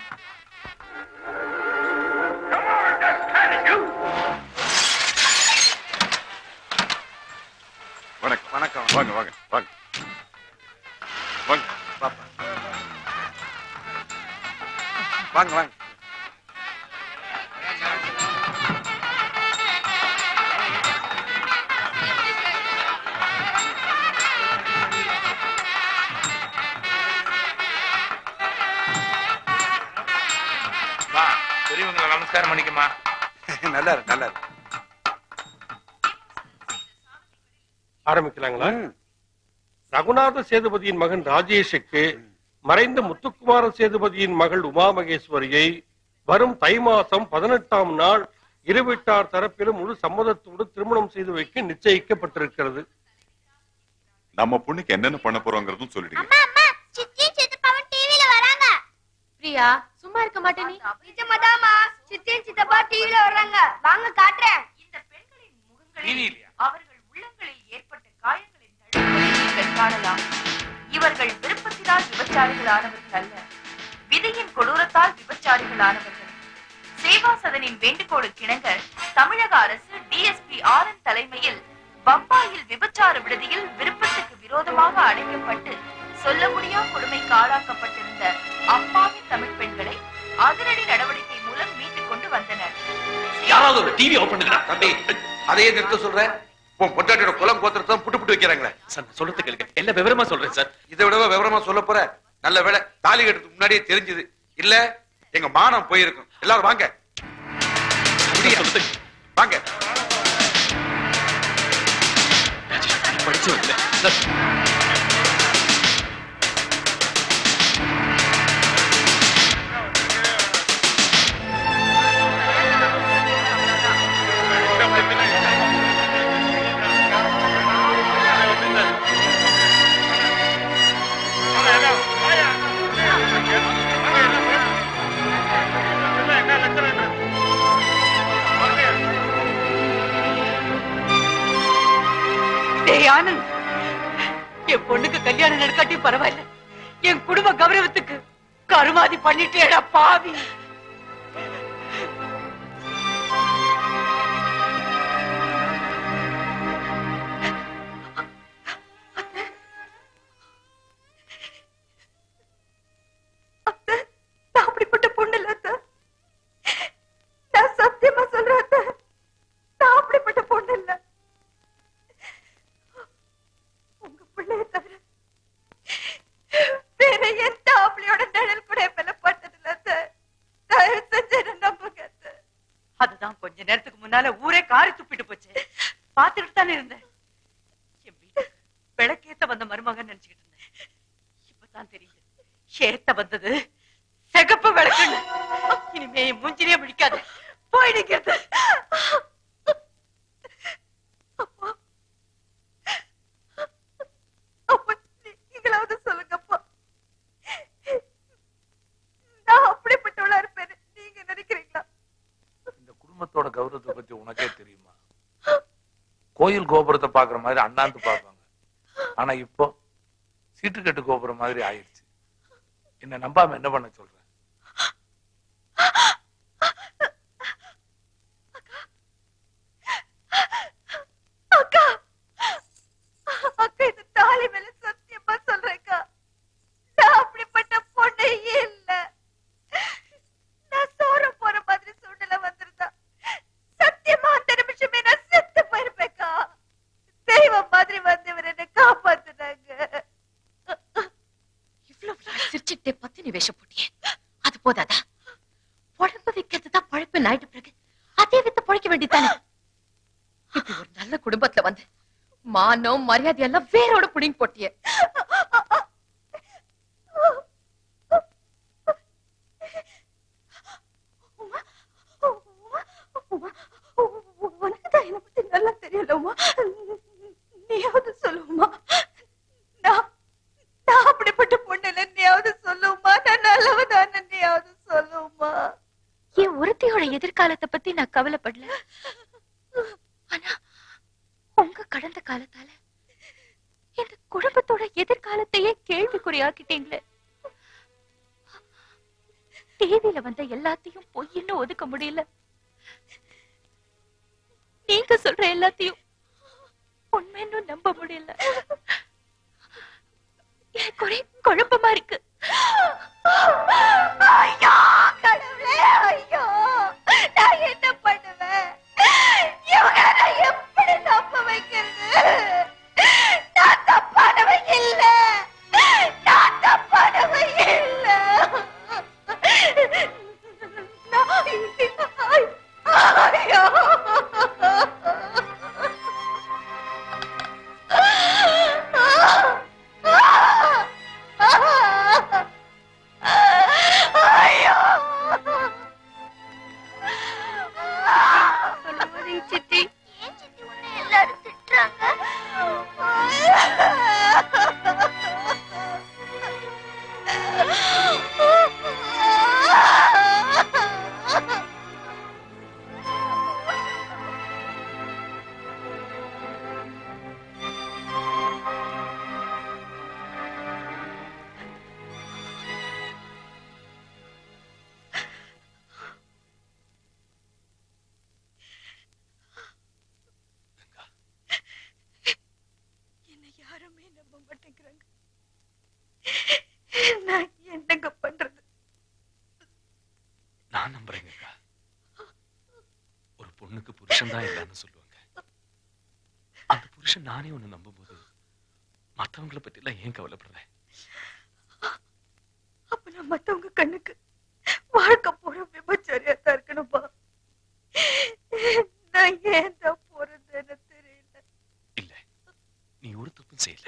வணக்கம் வணக்கம் வாங்க வாங்க வாங்க வாங்க பாப்பா வாங்க வாங்க வா பெரியவங்களை நமஸ்காரம் பண்ணிக்கமா நல்லா இருக்கு நல்லா இருக்கு ஆரம்பிக்கலாங்களா ரகுநாத சேதுபதியின் மகன் ராஜேஷுக்கு மறைந்த முத்துக்குமார சேதுபதியின் மகள் உமா மகேஸ்வரியை வரும் தை மாசம் பதினெட்டாம் நாள் இரு வீட்டார் தரப்பிலும் முழு சம்மதத்தோடு திருமணம் செய்து வைக்க நிச்சயிக்கப்பட்டிருக்கிறது நம்ம பொண்ணுக்கு என்னென்ன பண்ண போறோங்கிறதும் சொல்லிடுங்க சித்தி சித்தப்பாவும் டிவில வராங்க பிரியா சும்மா இருக்க மாட்டே நீ நிஜமாதாமா சித்தி சித்தப்பா டிவில வர்றாங்க வாங்க காட்டுறேன் இந்த பெண்களின் முகங்களில் அவர்கள் உள்ளங்களில் ஏற்பட்ட காயங்களின் தழும்புகளை நீங்கள் காணலாம் இவர்கள் விருப்பத்தினால் விபச்சாரிகளானவர்கள் அல்ல விதியின் கொடூரத்தால் விபச்சாரிகளானவர்கள் சேவா சதனின் வேண்டுகோளுக்கு இணங்க தமிழக அரசு டிஎஸ்பி ஆனந்த் தலைமையில் பம்பாயில் விபச்சார விடுதியில் விருப்பத்துக்கு விரோதமாக அடைக்கப்பட்டு சொல்ல முடியா கொடுமைக்கு ஆளாக்கப்பட்டிருந்த அப்பாவி தமிழ் பெண்களை அதிரடி நடவடிக்கை மூலம் மீட்டுக் கொண்டு வந்தனர் யாராவது ஒரு டிவி ஓபன் பண்ணுங்க தம்பி அதையே நிறுத்த சொல்றேன் உன் பொட்டாட்டியோட குலம் கோத்திரத்தை புட்டு புட்டு வைக்கிறாங்களே சார் நான் சொல்றது கேளுங்க எல்லா விவரமா சொல்றேன் சார் இதை விடவா விவரமா சொல்ல போற நல்ல வேலை தாலி கட்டுறதுக்கு முன்னாடியே தெரிஞ்சது இல்ல எங்க மானம் போயிருக்கும் எல்லாரும் வாங்க வாங்க படிச்சு இல்ல சார் டேய் ஆனந்த் என் பொண்ணுக்கு கல்யாணம் நடக்காட்டியும் பரவாயில்ல என் குடும்ப கௌரவத்துக்கு கருமாதி பண்ணிட்டேடா பாவி நான் அப்படிப்பட்ட பொண்ணு இல்ல அத்தை. நான் சத்தியமா சொல்றேன் அத்தை. நான் அப்படிப்பட்ட பொண்ணு இல்ல உங்க பிள்ளைய தவிர வேற எந்த ஆம்பளையோட நிழல் கூட என் மேல பட்டது இல்ல அத்தை. தயவு செஞ்சு என்ன நம்புங்க அத்தை. அதுதான் கொஞ்ச நேரத்துக்கு முன்னால ஊரே காரி துப்பிட்டு போச்சு பாத்துக்கிட்டு தானே இருந்தேன் என் வீட்டுக்கு விளக்கேத்த வந்த மருமகன் நினைச்சுக்கிட்டு இருந்தேன் இப்பதான் தெரியுது ஏத்த வந்தது சிகப்பு விளக்குன்னு இனிமே என் மூஞ்சிலே பிடிக்காது போய் நிக்கிறது அப்பா, நீங்களாவது சொல்லுங்கப்பா நான் அப்படிப்பட்டவளா இருப்பேன்னு நீங்க நினைக்கிறீங்களா இந்த குடும்பத்தோட கௌரவத்தை பத்தி உனக்கே தெரியுமா கோயில் கோபுரத்தை பாக்குற மாதிரி அண்ணாந்து பார்ப்பாங்க ஆனா இப்போ சீட்டுக்கட்டு கோபுரம் மாதிரி ஆயிடுச்சு என்ன நம்பாம என்ன பண்ண சொல்ற அக்கா அக்கா இந்த தாலி மேல சத்தியமா சொல்றேன்க்கா நான் அப்படிப்பட்ட பொண்ணே இல்ல நான் சோற போற மாதிரி சூழ்நிலை வந்திருந்தா சத்தியமா அந்த நிமிஷமே நான் செத்து போயிருப்பேன்க்கா தெய்வம் மாதிரி வந்து இவர் என்ன காப்பாத்துனாங்க இவ்வளவு நாள் சிரிச்சுக்கிட்டே பத்தினி வேஷம் போட்டியே அது போதாதா பொழப்பு வைக்கிறதுதான் பழப்பு ஆயிட்ட பிறகு அதே வித்து பொழைக்க வேண்டியதானே இப்படி ஒரு நல்ல குடும்பத்துல வந்து மானம் மரியாதை எல்லாம் வேரோட புடிங்க போட்டியே உனக்குதான் என்னை பத்தி நல்லா தெரியல உமா நீயாவது சொல்லுமா நான் நான் அப்படிப்பட்ட பொண்ணு இல்ல நீயாவது சொல்லுமா நான் நல்லவதான் நீயாவது சொல்லுமா என் ஒருத்தியோட எதிர்காலத்தை பத்தி நான் கவலைப்படல ஆனா உங்க கடந்த காலத்தால இந்த குடும்பத்தோட எதிர்காலத்தையே கேள்விக்குறியாக்கிட்டீங்களே டிவியில வந்த எல்லாத்தையும் பொய்ன்னு ஒதுக்க முடியல நீங்க சொல்ற எல்லாத்தையும் உண்மைன்னு நம்ப முடியல எனக்கு ஒரே குழப்பமா இருக்கு ஐயோ கடவுளே ஐயோ நான் என்ன பண்ணுவேன் இவங்க நான் எப்படி நம்ப வைக்கிறது நான் தப்பானவன் இல்ல நான் தப்பானவன் இல்ல நான் ஐயோ ஐயோ நான் நம்புறேங்க அக்கா. ஒரு பொண்ணுக்கு புருஷன் தான் இல்லைன்னு சொல்லுவாங்க அந்த புருஷன் நானே ஒண்ணு நம்பும்போது மத்தவங்கள பத்தி எல்லாம் ஏன் கவலைப்படுறேன் அப்ப நான் மத்தவங்க கண்ணுக்கு வாழ்க்கை போற விபச்சாரியா தான் இருக்கணும்பா நான் ஏன் தான் போறதுன்னு தெரியல நீ ஒரு தப்பும் செய்யல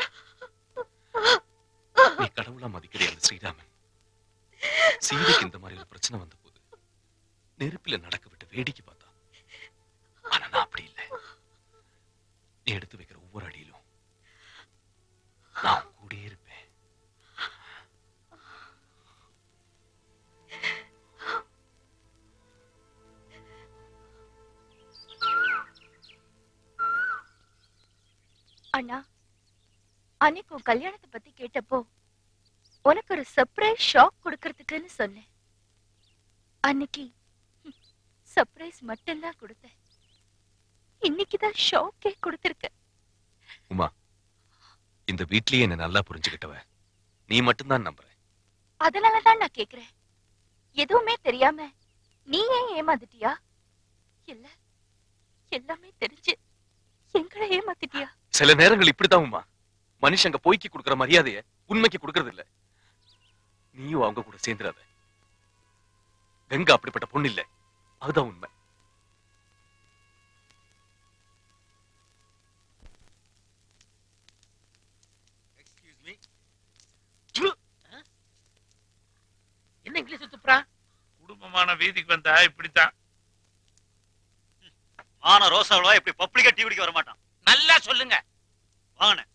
நீ கடவுளா மதிக்கிற அந்த ஸ்ரீராமன் சீதைக்கு இந்த மாதிரி ஒரு பிரச்சனை வந்த போது நெருப்பில நடக்க விட்டு வேடிக்கை பார்த்தா ஆனா நான் அப்படி இல்லை நீ எடுத்து வைக்கிற ஒவ்வொரு அடியிலும் நான் உன் கூடயே இருப்பேன் அண்ணா அன்னைக்கு உன் கல்யாணத்தை பத்தி கேட்டப்போ உனக்கு ஒரு சர்ப்ரைஸ் ஷாக் கொடுக்கறதுக்குன்னு சொன்னேன் அன்னைக்கு சர்ப்ரைஸ் மட்டும்தான் கொடுத்தேன் இன்னைக்குதான் ஷாக்கே கொடுத்திருக்க உமா இந்த வீட்லயே என்ன நல்லா புரிஞ்சுக்கிட்டவ நீ மட்டும்தான் நம்புற அதனாலதான் நான் கேக்குறேன் எதுவுமே தெரியாம நீ ஏன் ஏமாந்துட்டியா இல்ல எல்லாமே தெரிஞ்சு எங்களை ஏமாத்திட்டியா சில நேரங்கள் இப்படிதான் உமா மனுஷங்க பொய்க்கு கொடுக்கிற மரியாதைய உண்மைக்கு கொடுக்கறது இல்ல நீயும் அவங்க கூட சேர்ந்துடாத கங்கா அப்படிப்பட்ட பொண்ணு இல்ல அதுதான் உண்மை என்ன இங்கிலீஷ் துப்புறா குடும்பமான வீதிக்கு வந்தா இப்படித்தான் மான ரோசாவளவா இப்படி பப்ளிக்கா டீ குடிக்க வர மாட்டான் நல்லா சொல்லுங்க வாங்கண்ணே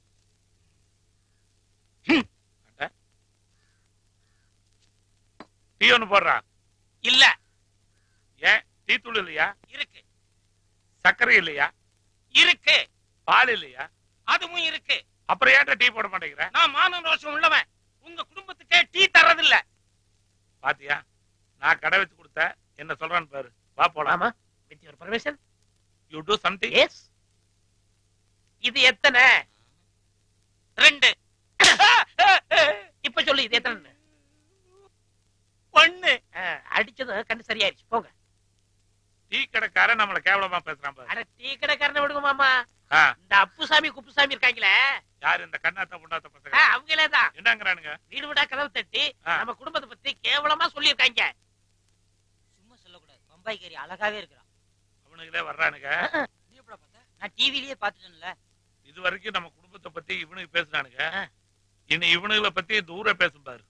டீ ஒண்ணு போடுறா இல்ல ஏன் டீ தூள் இல்லையா இருக்கு சர்க்கரை இல்லையா இருக்கு பால் இல்லையா அதுவும் இருக்கு அப்புறம் ஏன்டா டீ போட மாட்டேங்கிற நான் மான ரோஷம் உள்ளவன் உங்க குடும்பத்துக்கே டீ தர்றதில்ல பாத்தியா நான் கடை வச்சு கொடுத்த என்ன சொல்றான்னு பாரு வா போலாம் ஆமா with your permission you do something yes இது எத்தனை ரெண்டு இப்ப சொல்லு இது எத்தனை ஒண்ணு அடிச்சது கண்ணு சரியாயிருச்சு போங்க டீ கடைக்காரன் நம்மள கேவலமா பேசுறான் பாரு அட டீ கடைக்காரனை விடுங்க மாமா ஆ, இந்த அப்புசாமி குப்புசாமி இருக்காங்களே யாரு இந்த கண்ணாத்த புண்ணாத்த பசங்க ஆ, அவங்களே தான் என்னங்கறானுங்க வீடு வீடா கதவு தட்டி ஆ. நம்ம குடும்பத்தை பத்தி கேவலமா சொல்லியிருக்காங்க சும்மா சொல்லக்கூடாது பம்பாய்க்காரி அழகாவே இருக்கிறான் அவனுங்களே வர்றானுங்க நீ எப்படா பார்த்த நான் டிவிலேயே பார்த்துட்டேன்ல இது வரைக்கும் நம்ம குடும்பத்தை பத்தி இவனுக்கு பேசுனானுங்க இனி இவனுங்களை பத்தி தூர பேசும் பாரு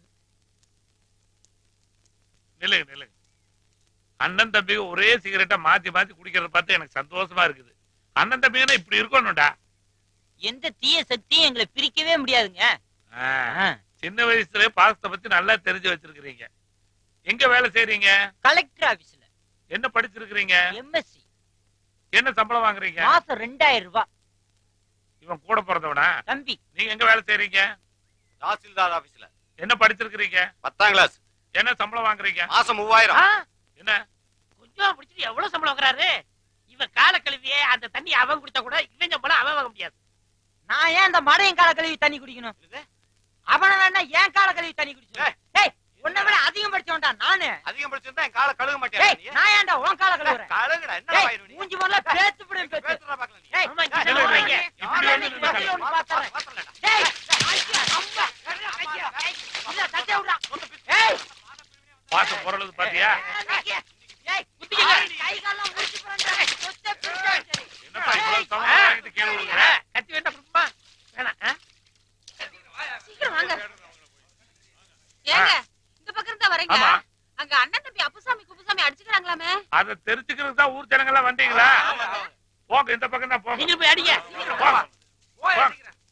நில்லுங்க நில்லுங்க அண்ணன் தம்பிங்க ஒரே சிகரெட்டை மாத்தி மாத்தி குடிக்கிறத பார்த்து எனக்கு சந்தோஷமா இருக்குது அண்ணன் தம்பிங்கன்னா இப்படி இருக்கணும்டா எந்த தீய சக்தியும் எங்களை பிரிக்கவே முடியாதுங்க ஆ, சின்ன வயசுல பாசத்தை பத்தி நல்லா தெரிஞ்சு வச்சிருக்கிறீங்க எங்க வேலை செய்றீங்க கலெக்டர் ஆபீஸ்ல என்ன படிச்சிருக்கிறீங்க எம்எஸ்சி என்ன சம்பளம் வாங்குறீங்க மாசம் ரெண்டாயிரம் ரூபாய் இவன் கூட பிறந்தவனா தம்பி நீங்க எங்க வேலை செய்றீங்க தாசில்தார் ஆபீஸ்ல என்ன படிச்சிருக்கிறீங்க பத்தாம் கிளாஸ் என்ன சம்பளம் வாங்குறீங்க மாசம் மூவாயிரம் என்ன கொஞ்சம் பிடிச்சிட்டு எவ்வளவு சம்பளம் வாங்குறாரு இவன் கால கழுவியே அந்த தண்ணி அவன் குடிச்சா கூட இவன் சம்பளம் அவன் வாங்க முடியாது நான் ஏன் அந்த மடையன் கால கழுவி தண்ணி குடிக்கணும் அவன வேணா ஏன் கால கழுவி தண்ணி குடிச்சேன் டேய் உன்னை விட அதிகம் படிச்சவன்டா நானு அதிகம் படிச்சிருந்தா என் காலை கழுக டேய் மாட்டேன் நான் ஏன்டா உன் கால கழுவுறேன் கழுகுடா என்ன டேய், வாயிரு நீ? மூஞ்சி முதல்ல பேத்து விடு பேத்து டேய் ஆமா, இங்க நில்லு, வாங்க. நில்லு. இப்படி வந்து நின்னா இப்படி ஒண்ணு பார்த்தர்றேன். டேய், ஐயா, அம்மா, ஐயா, ஐயா, இல்ல, தட்டி விடுறா. ஏய், பாத்து பொருளுது பாத்தியா ஏய், குத்திக்கங்க. கை கால்லாம் உரிச்சு போறேன்டா. சொத்தை பிரிச்சா சரி. என்னப்பா இவ்வளவு சம்பளம் வாங்கிட்டு கீழே விழுகுற கத்தி வேண்டாம் அப்புறமா வேணாம் ஆ? சீக்கிரம் வாங்க ஏங்க இந்த பக்கம் தான் வரீங்க ஆமா. அங்க அண்ணன் தம்பி அப்புசாமி குப்புசாமி அடிச்சுக்கிறாங்களாமே அதை தெரிஞ்சுக்கிறதுக்கு தான் ஊர் ஜனங்க எல்லாம் வந்தீங்களா போங்க இந்த பக்கம் தான் போங்க நீங்க போய் அடிங்க போங்க போங்க.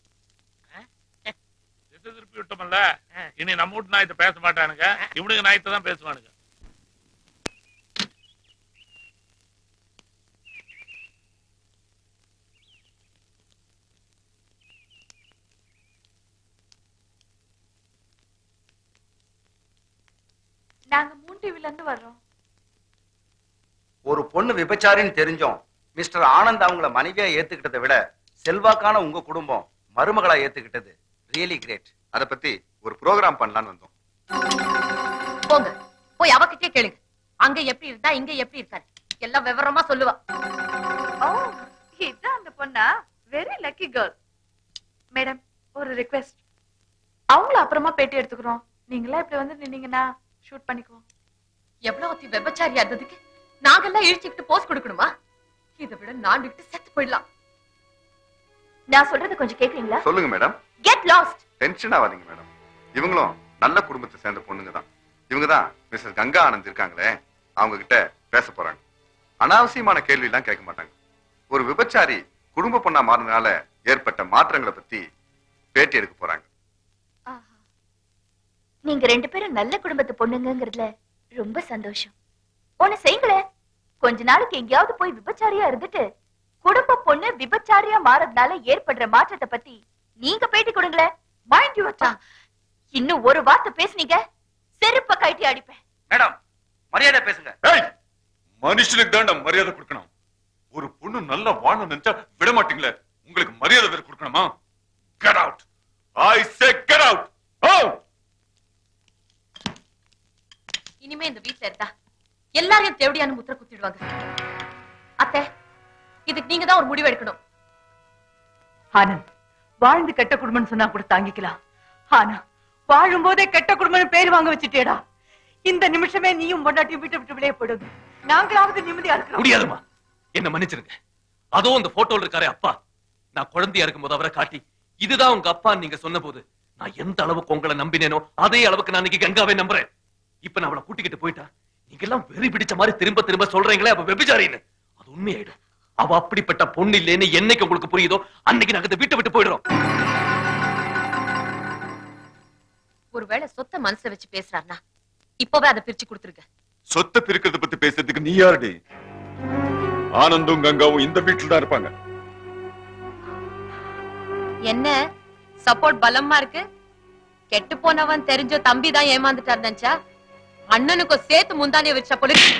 திசை திருப்பி விட்டோம்ல இனி நம்ம வீட்டு நாயத்தை பேச மாட்டானுங்க இவனுக்கு நாயத்தை தான் பேசுவானுங்க நாங்க மூன் டிவில இருந்து வர்றோம் ஒரு பொண்ணு விபச்சாரின்னு தெரிஞ்சோம் மிஸ்டர் ஆனந்த் அவங்கள மனைவியா ஏத்துக்கிட்டதை விட செல்வாக்கான உங்க குடும்பம் மருமகளா ஏத்துக்கிட்டது ரியலி கிரேட் அத பத்தி ஒரு ப்ரோக்ராம் பண்ணலாம்னு வந்தோம் போங்க போய் அவகிட்டே கேளுங்க அங்க எப்படி இருந்தா இங்க எப்படி இருக்காரு எல்லாம் விவரமா சொல்லுவா ஓ இதான் அந்த பொண்ணா வெரி லக்கி கேர்ள் மேடம் ஒரு ரிக்வெஸ்ட் அவங்கள அப்புறமா பேட்டி எடுத்துக்கிறோம் நீங்களா இப்படி வந்து நின்னீங்கன்னா ஷூட் பண்ணிக்குவோம் எவ்வளவு ஒத்தி விபச்சாரியா இருந்ததுக்கு நாங்கெல்லாம் இழிச்சுக்கிட்டு போஸ்ட் கொடுக்கணுமா இதை விட நான் விட்டு செத்து போயிடலாம் நான் சொல்றது கொஞ்சம் கேக்குறீங்களா சொல்லுங்க மேடம் கெட் லாஸ்ட் டென்ஷன் ஆகாதீங்க மேடம் இவங்களும் நல்ல குடும்பத்தை சேர்ந்த பொண்ணுங்க தான் இவங்க தான் மிஸ்ஸஸ் கங்கா ஆனந்த் இருக்காங்களே அவங்க கிட்ட பேச போறாங்க அனாவசியமான கேள்வி எல்லாம் கேட்க மாட்டாங்க ஒரு விபச்சாரி குடும்ப பொண்ணா மாறினால ஏற்பட்ட மாற்றங்களை பத்தி பேட்டி எடுக்க போறாங்க நீங்க ரெண்டு பேரும் நல்ல குடும்பத்து பொண்ணுங்கங்கிறதுல ரொம்ப சந்தோஷம் ஒண்ணு செய்யுங்களேன் கொஞ்ச நாளைக்கு எங்கேயாவது போய் விபச்சாரியா இருந்துட்டு குடும்ப பொண்ணு விபச்சாரியா மாறதுனால ஏற்படுற மாற்றத்தை பத்தி நீங்க பேட்டி கொடுங்களேன் மைண்ட் யூ இன்னும் ஒரு வார்த்தை பேசுனீங்க செருப்ப கழட்டி அடிப்பேன் மேடம் மரியாதை பேசுங்க மனுஷனுக்கு தான் மரியாதை கொடுக்கணும் ஒரு பொண்ணு நல்லா வாழணும் நினைச்சா விட மாட்டீங்களே உங்களுக்கு மரியாதை வேற கொடுக்கணுமா get out I say get out oh இனிமே இந்த வீட்ல இருந்தா எல்லாரையும் தேவடியான முத்திர குத்திடுவாங்க அத்தை இதுக்கு நீங்க தான் ஒரு முடிவு எடுக்கணும் ஆனந்த் வாழ்ந்து கெட்ட குடும்பம்னு சொன்னா கூட தாங்கிக்கலாம் ஆனா வாழும் போதே கெட்ட குடும்பம் பேர் வாங்க வச்சுட்டேடா இந்த நிமிஷமே நீயும் பொண்டாட்டியும் விட்டு விட்டு வெளியே போயிடுங்க நாங்களாவது நிம்மதியா இருக்கிறோம் முடியாதுமா என்ன மன்னிச்சிருங்க அதோ அந்த போட்டோல இருக்காரே அப்பா நான் குழந்தையா இருக்கும்போது அவரை காட்டி இதுதான் உங்க அப்பா நீங்க சொன்ன போது நான் எந்த அளவுக்கு உங்களை நம்பினேனோ அதே அளவுக்கு நான் இன்னைக்கு கங்காவை நம்புறேன் இப்ப நான் அவளை கூட்டிக்கிட்டு போயிட்டா நீங்க எல்லாம் வெறி பிடிச்ச மாதிரி திரும்ப திரும்ப சொல்றீங்களே அவ வெபிச்சாரின்னு அது உண்மையாயிடும் அவ அப்படிப்பட்ட பொண்ணு இல்லைன்னு என்னைக்கு உங்களுக்கு புரியுதோ அன்னைக்கு நாங்க இந்த வீட்டை விட்டு போயிடுறோம் ஒருவேளை சொத்தை மனசுல வச்சு பேசுறாருன்னா இப்பவே அதை பிரிச்சு கொடுத்துருங்க சொத்தை பிரிக்கிறத பத்தி பேசுறதுக்கு நீ யாருடி ஆனந்தும் கங்காவும் இந்த வீட்டுல தான் இருப்பாங்க என்ன சப்போர்ட் பலமா இருக்கு கெட்டு போனவன் தெரிஞ்சோ தம்பி தான் ஏமாந்துட்டார் நினைச்சா அண்ணனுக்கும் சேர்த்து முந்தானிய வச்ச போல இருக்கு.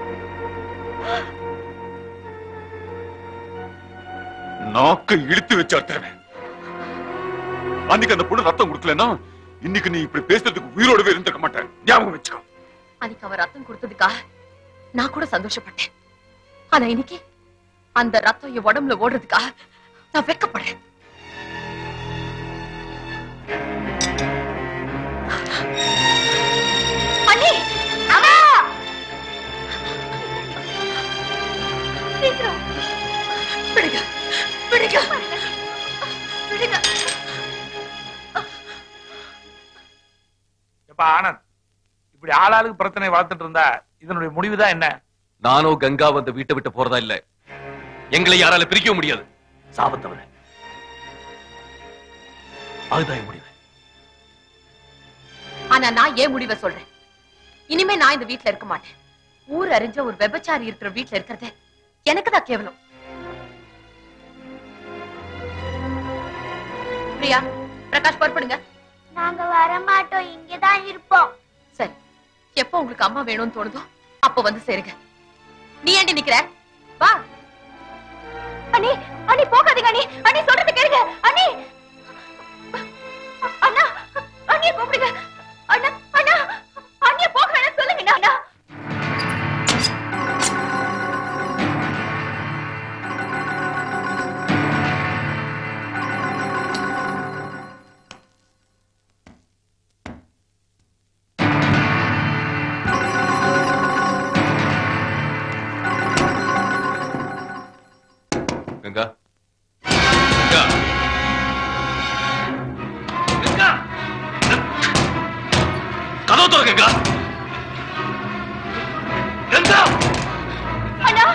நாக்க இழுத்து வச்சா தருவேன் அன்னைக்கு அந்த பொண்ணு ரத்தம் கொடுக்கலன்னா இன்னைக்கு நீ இப்படி பேசுறதுக்கு உயிரோடவே இருந்திருக்க மாட்டேன் ஞாபகம் வச்சுக்கோ அன்னைக்கு அவன் ரத்தம் கொடுத்ததுக்காக நான் கூட சந்தோஷப்பட்டேன் ஆனா இன்னைக்கு அந்த ரத்தம் என் உடம்புல ஓடுறதுக்காக நான் வெக்கப்படுறேன் அண்ணி அம்மா சீக்கிரம் விடுங்க விடுங்க விடுங்க எப்ப ஆனந்த் இப்படி ஆளாளுக்கு பிரச்சனை வளர்த்துட்டு இருந்தா இதனுடைய முடிவுதான் என்ன நானும் கங்கா வந்து வீட்டை விட்டு போறதா இல்ல எங்களை யாரால பிரிக்க முடியாது சாபத்தவன அதுதான் என் முடிவு ஆனா நான் ஏன் முடிவை சொல்றேன் இனிமே நான் இந்த வீட்ல இருக்க மாட்டேன் ஊர் அறிஞ்ச ஒரு விபச்சாரி இருக்கிற வீட்ல இருக்கிறது எனக்கு தான் கேவலம் பிரியா பிரகாஷ் புறப்படுங்க நாங்க வர மாட்டோம் இங்கதான் இருப்போம் சரி எப்போ உங்களுக்கு அம்மா வேணும்னு தோணுதோ அப்ப வந்து சேருங்க நீ ஏண்டி நிக்கிற வா அண்ணி அண்ணி போகாதீங்க அண்ணி அண்ணி சொல்றது கேளுங்க அண்ணி அண்ணா அண்ணிய கூப்பிடுங்க அண்ணா அண்ணா அண்ணிய போக வேணாம் சொல்லுங்க அண்ணா கங்கா கங்கா கங்கா கதவு திற கங்கா கங்கா அண்ணா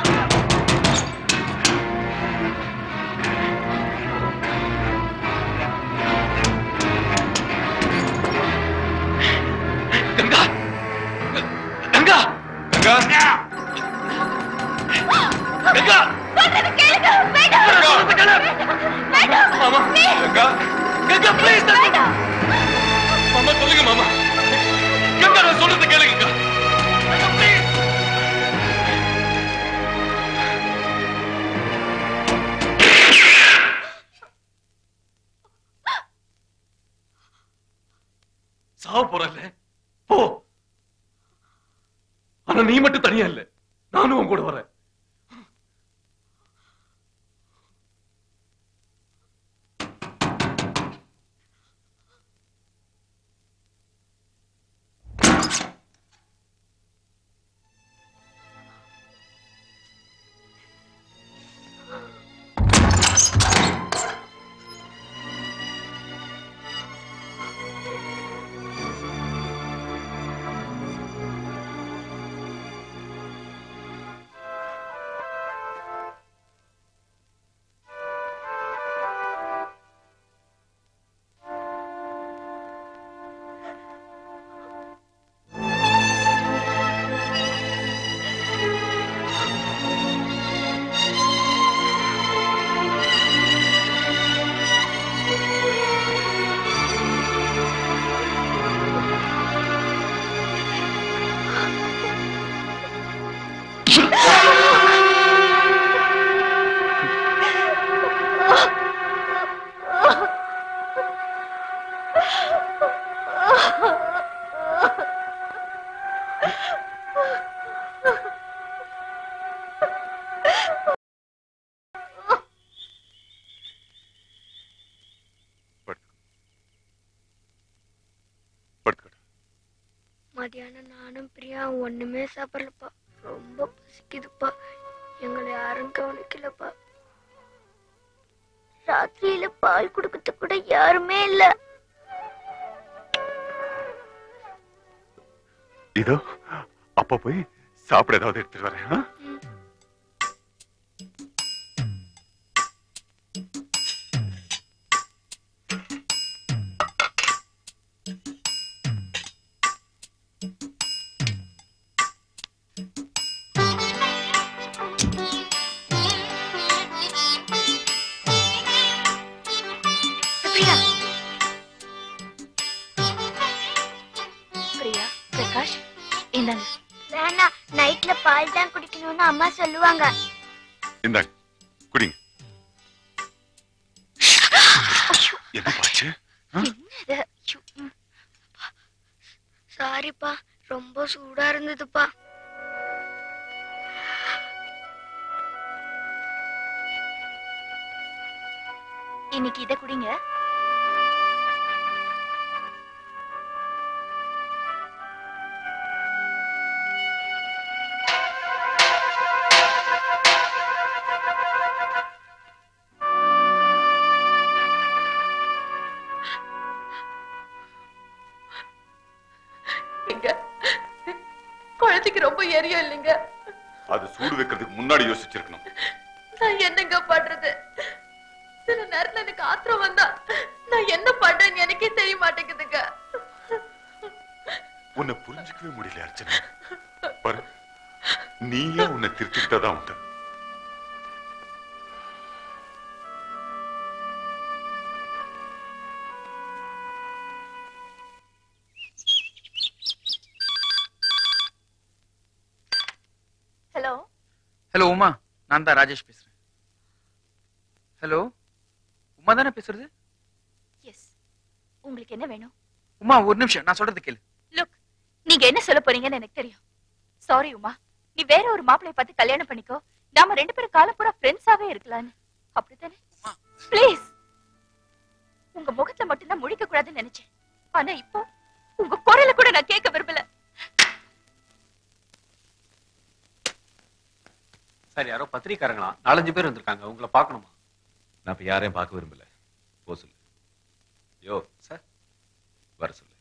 கங்கா கங்கா கங்கா கங்கா சொல்றது கேளுங்க வேண்டாம் வேண்டாம் மாமா கங்கா கங்கா ப்ளீஸ் வேண்டாம் மாமா சொல்லுங்க மாமா கங்கா நான் சொல்றது கேளுங்க கங்கா கங்கா ப்ளீஸ் சாவ போறல போ ஆனா ஆனா நீ மட்டும் தனியா இல்ல நானும் உன் கூட வரேன் மதியானம் நானும் பிரியா ஒண்ணுமே சாப்பிடலப்பா ரொம்ப பசிக்குதுப்பா எங்களை யாரும் கவனிக்கலப்பா ராத்திரியில பால் குடுக்கறதுக்கு கூட யாருமே இல்ல இதோ அப்ப போய் சாப்பிட ஏதாவது எடுத்துட்டு வரேன் ஆ? பிரியா பிரியா பிரகாஷ் இந்தாங்க வேணாம் நைட்ல பால் தான் குடிக்கணும்னு அம்மா சொல்லுவாங்க இந்தாங்க குடிங்க என்ன பாச்சு என்னது? ஐயோ, ம். சாரிப்பா ரொம்ப சூடா இருந்ததுப்பா இன்னைக்கு இதை குடிங்க எங்க குழந்தைக்கு ரொம்ப எரியும் இல்லைங்க அது சூடு வைக்கிறதுக்கு முன்னாடி யோசிச்சிருக்கணும் நான் என்னங்க பண்றது சில நேரத்துல எனக்கு ஆத்திரம் வந்தா நான் என்ன பண்றேன்னு எனக்கே தெரிய மாட்டேங்குதுங்க உன்னை புரிஞ்சுக்கவே முடியல அர்ச்சனா பாரு நீயே உன்னை திருத்திக்கிட்டாதான் உண்டு ஹலோ ஹலோ உமா நான் தான் ராஜேஷ் பேசுறேன் ஹலோ உமா தானே பேசுறது எஸ் உங்களுக்கு என்ன வேணும் உமா ஒரு நிமிஷம் நான் சொல்றது கேளு லுக் நீங்க என்ன சொல்ல போறீங்கன்னு எனக்கு தெரியும் சாரி உமா நீ வேற ஒரு மாப்பிளைய பார்த்து கல்யாணம் பண்ணிக்கோ நாம ரெண்டு பேரும் காலம் பூரா ஃப்ரெண்ட்ஸாவே இருக்கலாம்னு அப்படித்தானே ப்ளீஸ் உங்க முகத்துல மட்டும் தான் முழிக்க கூடாதுன்னு நினைச்சேன் ஆனா இப்போ உங்க குரல கூட நான் கேட்க விரும்பல சார் யாரோ பத்திரிக்காரங்களா நாலஞ்சு பேர் வந்திருக்காங்க உங்களை பார்க்கணுமா நான் இப்ப யாரையும் பார்க்க விரும்பல போ சொல்லு யோ சார் வர சொல்லு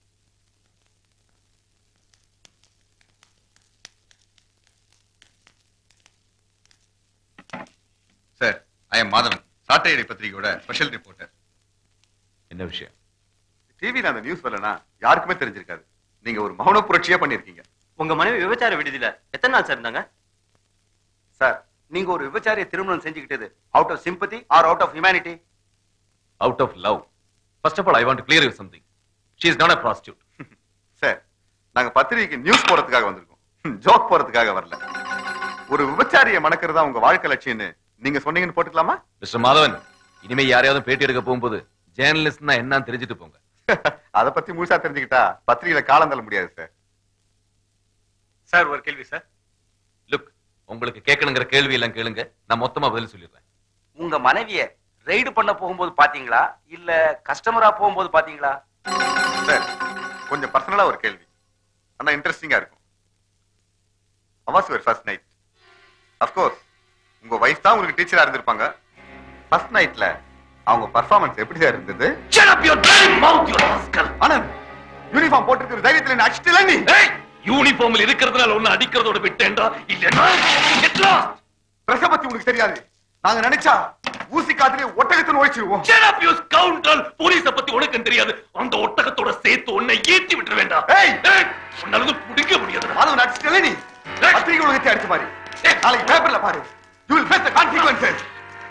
sir I am Madhavan Sattaiyadi பத்திரிகையோட ஸ்பெஷல் ரிப்போர்ட்டர் என்ன விஷயம் டிவில அந்த நியூஸ் வரலனா யாருக்குமே தெரிஞ்சிருக்காது நீங்க ஒரு மௌன புரட்சியா பண்ணிருக்கீங்க உங்க மனைவி விபச்சார விடுதியில எத்தனை நாள் சார் இருந்தாங்க சார் நீங்க ஒரு விபச்சாரிய திருமணம் செஞ்சுக்கிட்டது out of sympathy or out of humanity out of love first of all I want clear you something she is not a prostitute sir நாங்க பத்திரிகைக்கு நியூஸ் போறதுக்காக வந்திருக்கோம் ஜோக் போறதுக்காக வரல ஒரு விபச்சாரிய மணக்கிறதா உங்க வாழ்க்கை லட்சியம்னு நீங்க சொன்னீங்கன்னு போட்டுக்கலாமா மிஸ்டர் மாதவன் இனிமே யாரையாவது பேட்டி எடுக்க போகும்போது ஜேர்னலிஸ்ட்னா என்னன்னு தெரிஞ்சுட்டு போங்க அத பத்தி முழுசா தெரிஞ்சுக்கிட்டா பத்திரிகையில காலம் தள்ள முடியாது சார் சார் ஒரு கேள்வி சார் லுக் உங்களுக்கு கேட்கணுங்கிற கேள்வி எல்லாம் கேளுங்க நான் மொத்தமா பதில் சொல்லிடுறேன் உங்க மனைவிய ரெய்டு பண்ண போகும்போது பாத்தீங்களா இல்ல கஸ்டமரா போகும்போது பாத்தீங்களா சார் கொஞ்சம் பர்சனலா ஒரு கேள்வி ஆனா இன்ட்ரெஸ்டிங்கா இருக்கும் how was your first night of course உங்க வைஃப் தான் உங்களுக்கு டீச்சரா இருந்திருப்பாங்க ஃபர்ஸ்ட் நைட்ல அவங்க பர்ஃபார்மன்ஸ் எப்படி சார் இருந்தது Shut up your bloody mouth, you rascal! Anand uniform போட்டிருக்கிற தைரியத்துல என்ன அடிச்சிட்டல நீ யூனிஃபார்ம்ல இருக்கிறதுனால ஒண்ணு அடிக்கிறதோட விட்டேன்டா இல்லன்னா get lost. பிரச பத்தி உனக்கு தெரியாது நாங்க நினைச்சா ஊசி காத்திலே ஒட்டகத்தை நோய்ச்சிருவோம் Shut up, you scoundrel! போலீஸ பத்தி உனக்கும் தெரியாது அந்த ஒட்டகத்தோட சேர்த்து உன்னை ஏத்தி விட்டுற வேண்டாம் ஏய் உன்னால வந்து பிடிக்க முடியாது மாதவன் அடிச்சிட்டல நீ பத்திரிகை உலகத்தை அடிச்ச மாதிரி நாளைக்கு பேப்பர்ல பாரு you will face the consequences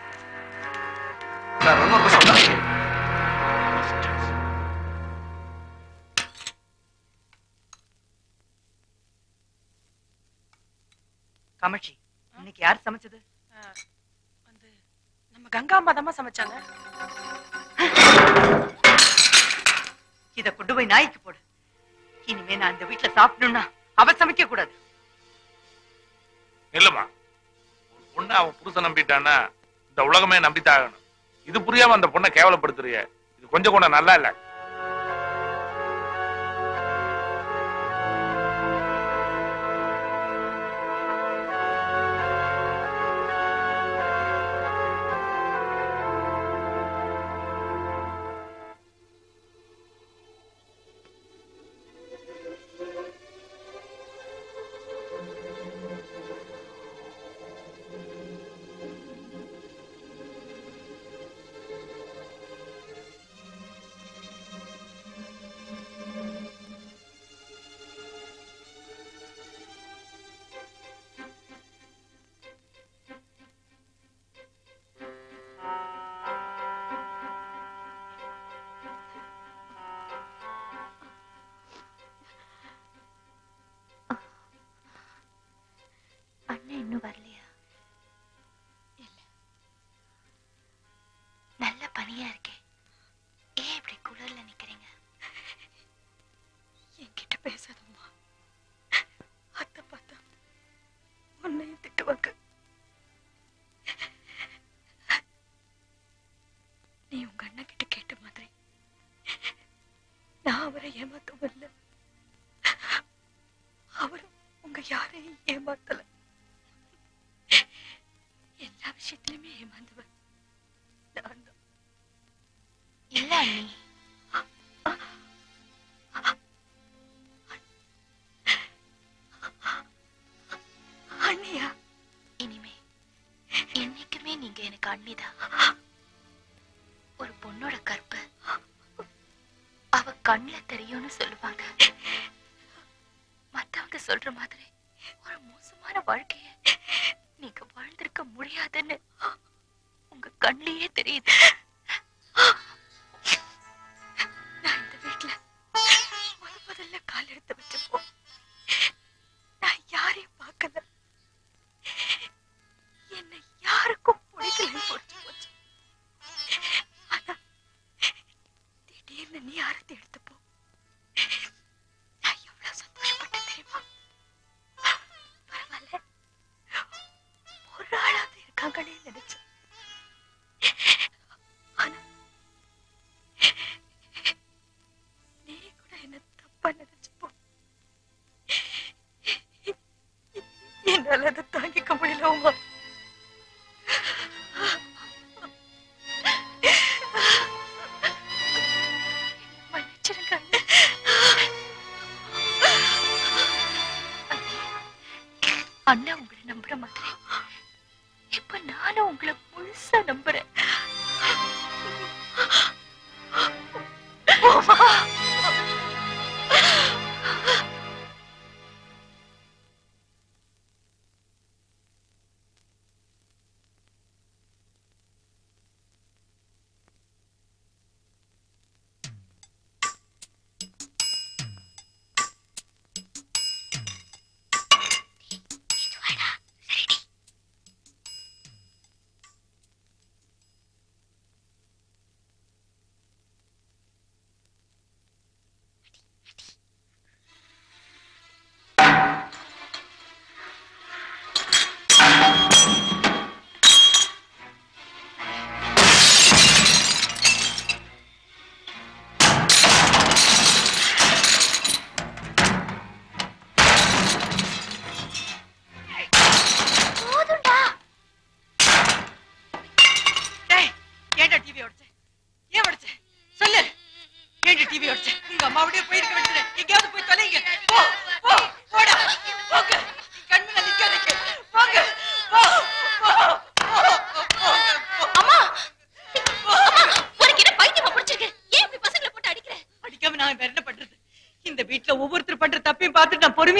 sir ரொம்ப கஷ்டம் காமாட்சி இன்னைக்கு யார் சமைச்சது நம்ம கங்கா அம்மா தான் சமைச்சாங்க இத கொண்டு போய் நாய்க்கு போடு இனிமே நான் இந்த வீட்டுல சாப்பிடணும்னா அவ சமைக்க கூடாது இல்லம்மா ஒரு பொண்ணை அவன் புருஷன் நம்பிட்டான்னா இந்த உலகமே நம்பித்தாகணும் இது புரியாம அந்த பொண்ணை கேவலப்படுத்துறிய இது கொஞ்சம் கூட நல்லா இல்ல அண்ணன் இன்னும் வரலையா இல்ல நல்ல பனியா இருக்கே ஏன் இப்படி குளிர்ல நிக்கிறீங்க என்கிட்ட பேசாதம்மா அத்தை பார்த்தா உன்னையும் திட்டுவாங்க நீ உங்க அண்ணன் கிட்ட கேட்ட மாதிரி நான் அவரை ஏமாத்தவும் இல்லை அவரும் உங்க யாரையும் ஏமாத்தல எல்லா விஷயத்திலுமே ஏமாந்தவன் நான் தான் இல்ல அண்ணி அண்ணியா இனிமே என்னைக்குமே நீங்க எனக்கு அண்ணிதான் ஒரு பொண்ணோட கற்பு அவ கண்ணுல தெரியும்னு சொல்லுவாங்க மத்தவங்க சொல்ற மாதிரி ஒரு மோசமான வாழ்க்கைய நீங்க வாழ்ந்திருக்க முடியாதுன்னு உங்க கண்ணிலேயே தெரியுது நான் இந்த வீட்டுல முத முதல்ல கால் எடுத்து வச்சப்போ நான் யாரையும் பார்க்கல என்னை யாருக்கும் பிடிக்கலன்னு புரிஞ்சு போச்சு ஆனா திடீர்னு நீ ஆரத்தி எடுத்தப்போ நான் எவ்வளவு சந்தோஷப்பட்டேன் தெரியுமா பரவாயில்ல ஒரு ஆளாவது இருக்காங்கன்னே நினைச்சேன் ஆனா நீ கூட என்ன தப்பா நினைச்சப்போ என்னால அதை தாங்கிக்க முடியல உமா மன்னிச்சிருங்க அண்ணா உங்களை நம்புற மாதிரி இப்ப நானும் உங்களை முழுசா நம்புறேன்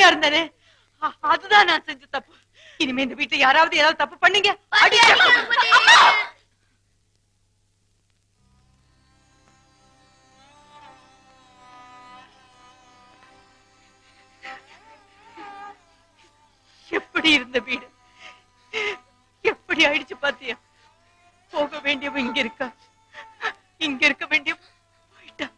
அமைதியா இருந்தேனே அ- அதுதான் நான் செஞ்ச தப்பு இனிமே இந்த வீட்டுல யாராவது ஏதாவது தப்பு பண்ணீங்க அடிச்சேன். எப்படி இருந்த வீடு எப்படி ஆயிடுச்சு பாத்தியா போக வேண்டியவன் இங்க இருக்கா இங்க இருக்க வேண்டிய போயிட்டா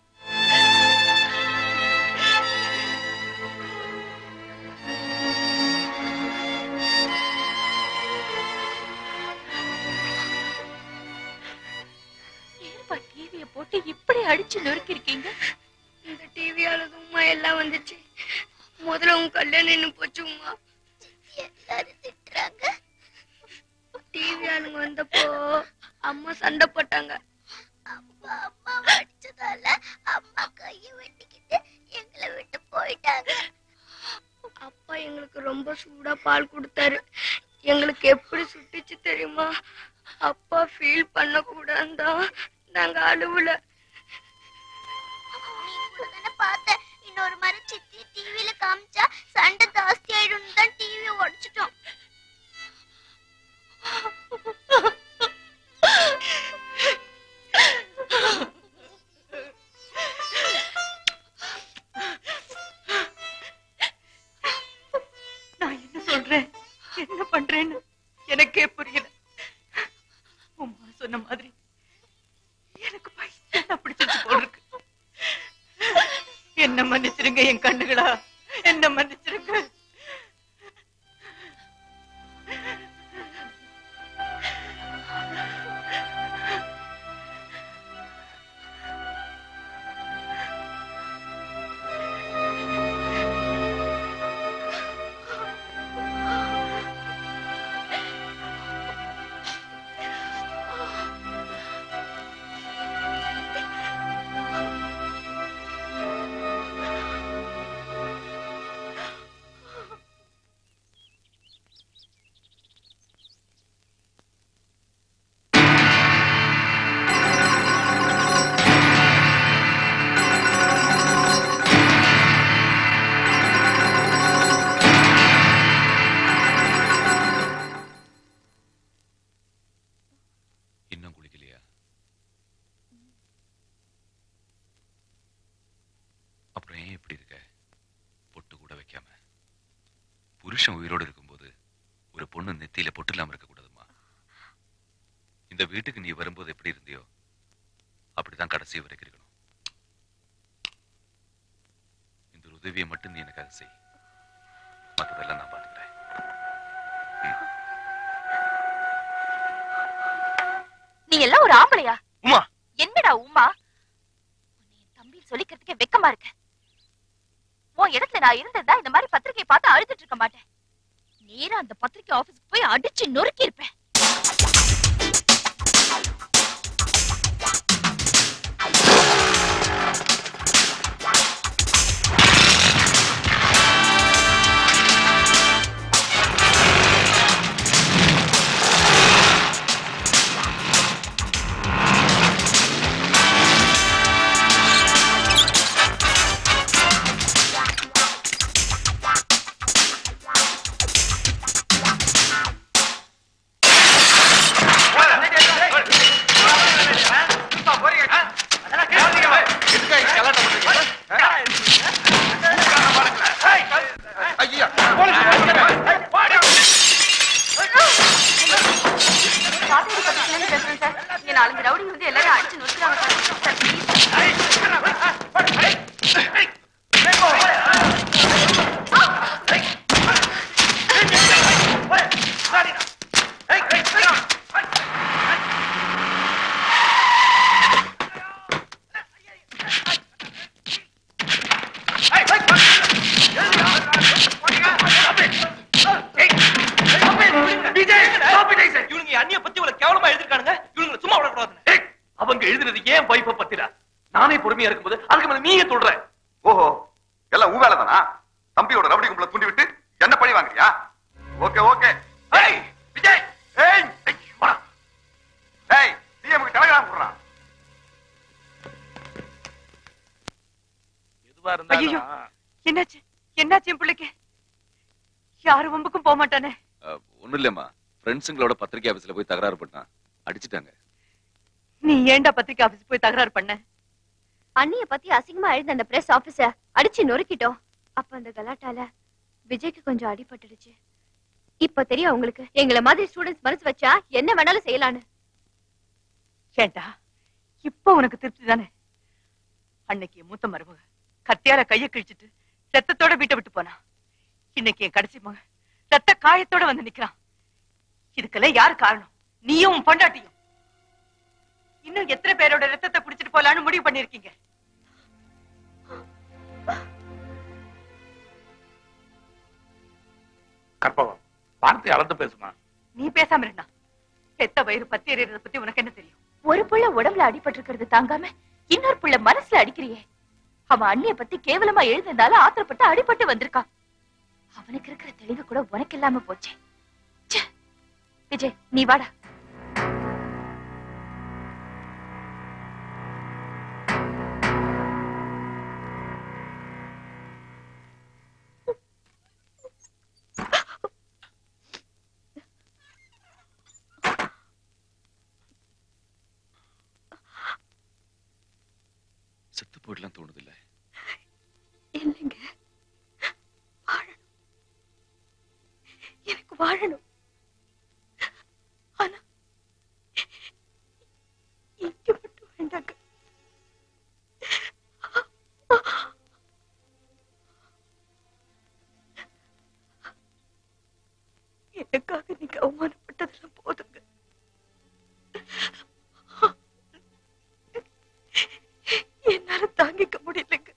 ஏன்பா டிவிய போட்டு இப்படி அடிச்சு நொறுக்கி இருக்கீங்க இந்த டிவியால உமா எல்லாம் வந்துச்சு முதல்ல உன் கல்யாணம் நின்னு போச்சு உமா எல்லாரும் திட்டுறாங்க டிவி ஆளுங்க வந்தப்போ அம்மா சண்டை போட்டாங்க அப்பா அம்மா அடிச்சதால அம்மா கையை வெட்டிக்கிட்டு எங்களை விட்டு போயிட்டாங்க அப்பா எங்களுக்கு ரொம்ப சூடா பால் கொடுத்தாரு எங்களுக்கு எப்படி சுட்டுச்சு தெரியுமா அப்பா ஃபீல் பண்ண கூடாதுதான் நாங்க அழுவல பார்த்த இன்னொரு மாதிரி சித்தி டிவில காமிச்சா சண்டை ஜாஸ்தி ஆயிடும் தான் டிவி உடைச்சிட்டோம் நான் என்ன சொல்றேன் என்ன பண்றேன்னு எனக்கே புரியல உமா சொன்ன மாதிரி எனக்கு பைத்தியம் பிடிச்சிருச்சு போல இருக்கு என்ன மன்னிச்சிருங்க என் கண்ணுகளா என்ன மன்னிச்சிருங்க இன்னும் குளிக்கலையா அப்புறம் ஏன் இப்படி இருக்க பொட்டு கூட வைக்காம புருஷன் உயிரோடு இருக்கும்போது ஒரு பொண்ணு நெத்தியில பொட்டு இல்லாம இருக்க கூடாதுமா இந்த வீட்டுக்கு நீ வரும்போது எப்படி இருந்தியோ அப்படிதான் கடைசி வரைக்கும் இருக்கணும் இந்த ஒரு உதவியை மட்டும் நீ எனக்காக செய் மற்றதெல்லாம் நான் பார்த்துக்கிறேன் நீ எல்லாம் ஒரு ஆம்பளையா உமா என்னடா உமா உன்னை என் தம்பி சொல்லிக்கிறதுக்கே வெக்கமா இருக்கு உன் இடத்துல நான் இருந்திருந்தா இந்த மாதிரி பத்திரிக்கை பார்த்து அழுதுட்டு இருக்க மாட்டேன் நேரா அந்த பத்திரிக்கை ஆபீஸ்க்கு போய் அடிச்சு நொறுக்கி இருப்பேன் காவேரி பக்கத்துல இருந்து பேசுறேன் சார் இங்க நாலஞ்சு ரவுடி வந்து எல்லாரும் அடிச்சு நொறுக்குறாங்க சார் சார் இவனுங்க என் அண்ணிய பத்தி இவ்வளவு கேவலமா எழுதிருக்கானுங்க இவனுங்க சும்மா விடக்கூடாது அவங்க எழுதுனது ஏன் வைஃப பத்திரா நானே பொறுமையா இருக்கும்போது அதுக்கு மேல நீயே சொல்ற ஓஹோ எல்லாம் உன் வேலைதானா தம்பியோட ரவுடி கும்பல தூண்டி விட்டு என்ன பழி வாங்குறியா ஓகே ஓகே ஏய் விஜய் ஏய் ஏய், வாடா. ஏய் டிஎம்க்கு டெலகிராம் போடுறான் எதுவா ஐயோ என்னாச்சு என்னாச்சு என் பிள்ளைக்கு யாரு வம்புக்கும் போக மாட்டானே ஒண்ணும் இல்லம்மா ஃப்ரெண்ட்ஸுங்களோட பத்திரிகை ஆபீஸ்ல போய் தகராறு பண்ணான் அடிச்சிட்டாங்க நீ ஏன்டா பத்திரிக்கை ஆபீஸ் போய் தகராறு பண்ண அண்ணிய பத்தி அசிங்கமா எழுந்த அந்த பிரஸ் ஆபீஸ அடிச்சு நொறுக்கிட்டோம் அப்ப அந்த கலாட்டால விஜய்க்கு கொஞ்சம் அடிபட்டுடுச்சு இப்ப தெரியும் உங்களுக்கு எங்களை மாதிரி ஸ்டூடெண்ட்ஸ் மனசு வச்சா என்ன வேணாலும் செய்யலான்னு ஏண்டா இப்ப உனக்கு திருப்தி தானே அன்னைக்கு என் மூத்த மருமக கத்தியால கைய கிழிச்சிட்டு ரத்தத்தோட வீட்டை விட்டு போனா இன்னைக்கு என் கடைசி மகன் ரத்த காயத்தோட வந்து நிக்கிறான் இதுக்கெல்லாம் யாரு காரணம் நீயும் உன் பொண்டாட்டியும் இன்னும் எத்தனை பேரோட ரத்தத்தை குடிச்சிட்டு போலான்னு முடிவு பண்ணிருக்கீங்க கற்பகம் வார்த்தை அளந்து பேசுமா நீ பேசாம இருந்தா பெத்த வயிறு பத்தி எறியறத பத்தி உனக்கு என்ன தெரியும் ஒரு புள்ள உடம்புல அடிபட்டு இருக்கிறது தாங்காம இன்னொரு புள்ள மனசுல அடிக்கிறியே அவன் அண்ணிய பத்தி கேவலமா எழுந்ததால ஆத்திரப்பட்டு அடிபட்டு வந்திருக்கான் அவனுக்கு இருக்கிற தெளிவு கூட உனக்கு இல்லாம போச்சு ச்சே. விஜய் நீ வாடா செத்து போயிடலாம் தோணுது இல்ல இல்லைங்க வாழணும் எனக்கு வாழணும் ஆனா இங்க மட்டும் வேண்டாங்க எனக்காக நீங்க அவமானப்பட்டதெல்லாம் போதுங்க என்னால தாங்கிக்க முடியலங்க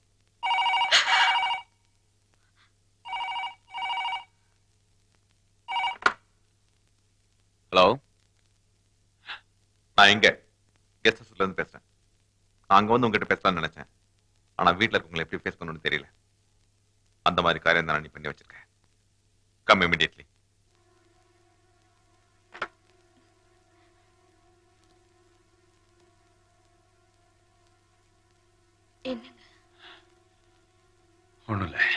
ஹலோ நான் இங்க கெஸ்ட் ஹவுஸ்ல இருந்து பேசுறேன் நான் அங்க வந்து உங்ககிட்ட பேசலாம்னு நினைச்சேன் ஆனா வீட்ல இருக்கவங்களை எப்படி ஃபேஸ் பண்ணணும்னு தெரியல அந்த மாதிரி காரியம் தான் நான் நீ பண்ணி வச்சிருக்கேன் கம் இமிடியட்லி என்னங்க ஒண்ணும் இல்ல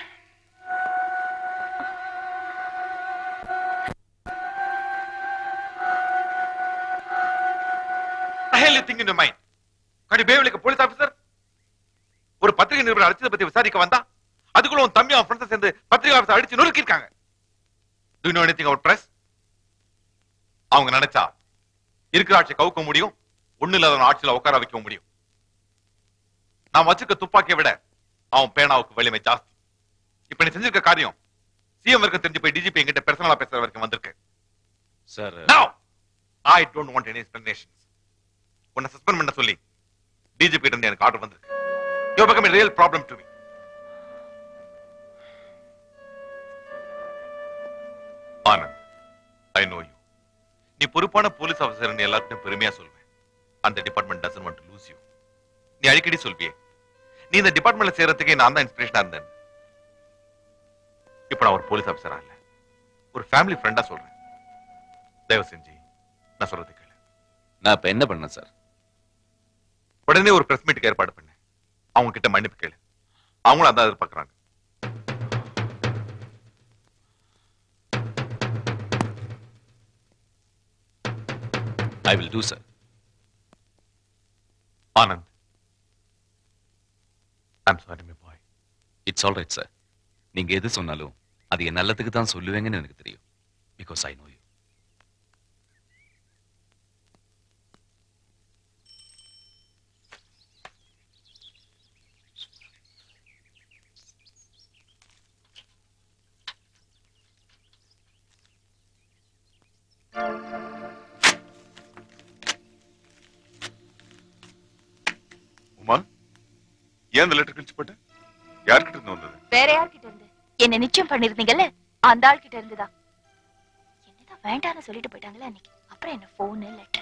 the hell you think in your mind? Can you behave like a police officer? ஒரு பத்திரிகை நிருபர் அடிச்சதை பத்தி விசாரிக்க வந்தா அதுக்குள்ள உன் தம்பி அவன் ஃப்ரெண்ட்ஸ் சேர்ந்து பத்திரிகை ஆஃபீஸர் அடிச்சு நொறுக்கிருக்காங்க to know anything out press அவங்க நினைச்சா இருக்கிற ஆட்சியை கவுக்க முடியும் ஒண்ணு இல்லாத ஆட்சியில உட்கார வைக்க முடியும் நான் வச்சிருக்க துப்பாக்கியை விட அவன் பேனாவுக்கு வலிமை ஜாஸ்தி இப்ப நீ செஞ்சிருக்க காரியம் சிஎம் வரைக்கும் தெரிஞ்சு போய் டிஜிபி என்கிட்ட பர்சனலா பேசுற வரைக்கும் வந்திருக்கு sir Now, I don't want any explanations. உன்னை சஸ்பெண்ட் பண்ண சொல்லி டிஜிபி இருந்து எனக்கு ஆர்டர் வந்திருக்கு you become a real problem to me Anand I know you நீ பொறுப்பான போலீஸ் ஆபீசர் எல்லாருக்கும் பெருமையா சொல்வேன் அந்த department doesn't want to lose you நீ அடிக்கடி சொல்வியே நீ இந்த டிபார்ட்மெண்ட்ல சேர்றதுக்கே நான் தான் இன்ஸ்பிரேஷனா இருந்தேன் இப்ப நான் ஒரு போலீஸ் ஆபீசரா இல்ல ஒரு ஃபேமிலி ஃப்ரெண்டா சொல்றேன் தயவு செஞ்சு நான் சொல்றது கேளு நான் இப்ப என்ன பண்ணேன் சார் உடனே ஒரு பிரஸ் மீட்டுக்கு ஏற்பாடு பண்ணேன் அவங்க கிட்ட மன்னிப்பு கேளு அவங்களும் அதான் எதிர்பார்க்கறாங்க I will do sir Anand I'm sorry my boy it's all right sir நீங்க எது சொன்னாலும் அது என் நல்லதுக்கு தான் சொல்லுவேங்கன்னு எனக்கு தெரியும் because I know you Uma ஏன் இந்த லெட்டர் கிழிச்சு போட்ட யார்கிட்ட இருந்து வந்தது வேற யார்கிட்ட இருந்து என்ன நிச்சயம் பண்ணிருந்தீங்கல்ல அந்த ஆள் கிட்ட இருந்துதான் என்னதான் வேண்டாம்னு சொல்லிட்டு போயிட்டாங்களே அன்னைக்கு அப்புறம் என்ன போனு லெட்டர்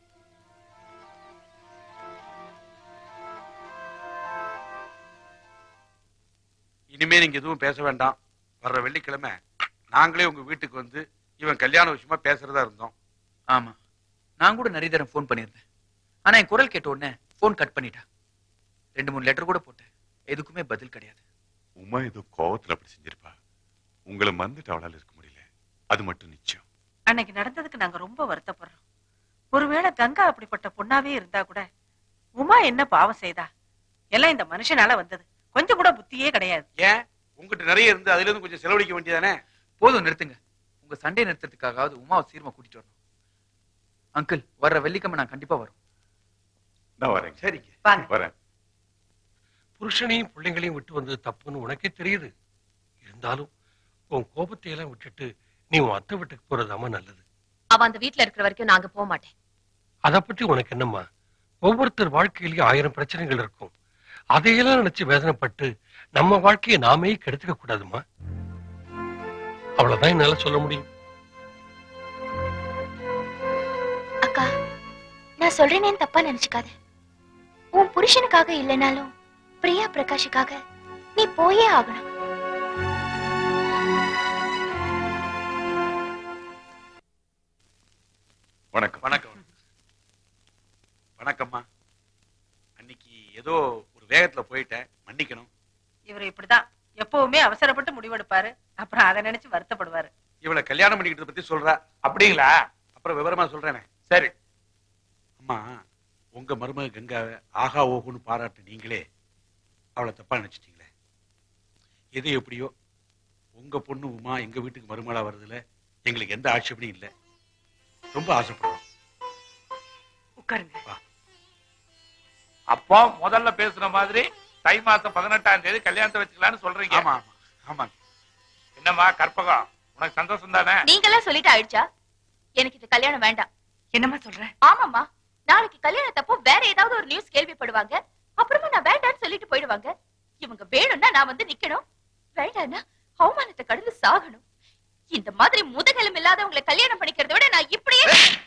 இனிமே நீங்க எதுவும் பேச வேண்டாம் வர்ற வெள்ளிக்கிழமை நாங்களே உங்க வீட்டுக்கு வந்து இவன் கல்யாண விஷயமா பேசுறதா இருந்தோம் ஆமா நான் கூட நிறைய தடவை ஃபோன் பண்ணியிருந்தேன் ஆனா என் குரல் கேட்ட உடனே ஃபோன் கட் பண்ணிட்டா ரெண்டு மூணு லெட்டர் கூட போட்டேன் எதுக்குமே பதில் கிடையாது உமா ஏதோ கோவத்துல அப்படி செஞ்சிருப்பா உங்களை மறந்துட்டு அவளால இருக்க முடியல அது மட்டும் நிச்சயம் அன்னைக்கு நடந்ததுக்கு நாங்க ரொம்ப வருத்தப்படுறோம் ஒருவேளை கங்கா அப்படிப்பட்ட பொண்ணாவே இருந்தா கூட உமா என்ன பாவம் செய்தா எல்லாம் இந்த மனுஷனால வந்தது கொஞ்சம் கூட புத்தியே கிடையாது ஏன் உங்ககிட்ட நிறைய இருந்து அதுல இருந்து கொஞ்சம் செலவழிக்க வேண்டியதானே போதும் நிறுத்துங்க உங்க சண்டை நிறுத்தத்துக்காகவது உமாவை சீர்மா கூட்டிட்டு வரணும் அங்கிள் வர்ற வெள்ளிக்கிழமை நான் கண்டிப்பா வரும் நான் வரேன் சரிங்க வரேன் புருஷனையும் பிள்ளைங்களையும் விட்டு வந்தது தப்புன்னு உனக்கே தெரியுது இருந்தாலும் உன் கோபத்தை எல்லாம் விட்டுட்டு நீ உன் அத்தை வீட்டுக்கு போறதாம நல்லது அவ அந்த வீட்ல இருக்கிற வரைக்கும் நாங்க போக மாட்டேன் அதை பத்தி உனக்கு என்னம்மா ஒவ்வொருத்தர் வாழ்க்கையிலயும் ஆயிரம் பிரச்சனைகள் இருக்கும் அதையெல்லாம் நினைச்சு வேதனைப்பட்டு நம்ம வாழ்க்கையை நாமே கெடுத்துக்க கூடாதுமா அவ்வளவுதான் என்னால சொல்ல முடியும் அக்கா நான் சொல்றேனேன்னு தப்பா நினைச்சுக்காத உன் புருஷனுக்காக இல்லைனாலும் பிரியா பிரகாஷுக்காக நீ போயே ஆகணும் வணக்கம் வணக்கம் வணக்கம்மா அன்னைக்கு ஏதோ ஒரு வேகத்துல போயிட்டேன் மன்னிக்கணும் இவர் இப்படிதான் எப்பவுமே அவசரப்பட்டு முடிவெடுப்பாரு அப்புறம் அதை நினைச்சு வருத்தப்படுவாரு இவளை கல்யாணம் பண்ணிக்கிட்டத பத்தி சொல்றா அப்படிங்களா அப்புறம் விவரமா சொல்றேனே சரி அம்மா உங்க மருமக கங்காவை ஆகா ஓகுன்னு பாராட்டு நீங்களே அவளை தப்பா நினைச்சிட்டீங்களே எது எப்படியோ உங்க பொண்ணு உமா எங்க வீட்டுக்கு மருமகளா வருதுல எங்களுக்கு எந்த ஆட்சேபனையும் இல்லை ரொம்ப ஆசைப்படுறோம் உட்காருங்க அப்போ முதல்ல பேசுன மாதிரி தை மாசம் பதினெட்டாம் தேதி கல்யாணத்தை வச்சுக்கலாம்னு சொல்றீங்க ஆமா ஆமா ஆமா என்னம்மா கற்பகம் உனக்கு சந்தோஷம் தானே நீங்கெல்லாம் சொல்லிட்டு ஆயிடுச்சா எனக்கு இது கல்யாணம் வேண்டாம் என்னம்மா சொல்ற ஆமாம்மா நாளைக்கு கல்யாணத்தப்போ வேற ஏதாவது ஒரு நியூஸ் கேள்விப்படுவாங்க அப்புறமா நான் வேண்டாம்னு சொல்லிட்டு போயிடுவாங்க இவங்க வேணும்னா நான் வந்து நிக்கணும் வேண்டாம்னா அவமானத்தை கடந்து சாகணும் இந்த மாதிரி முதுகெலும் இல்லாதவங்களை கல்யாணம் பண்ணிக்கிறத விட நான் இப்படியே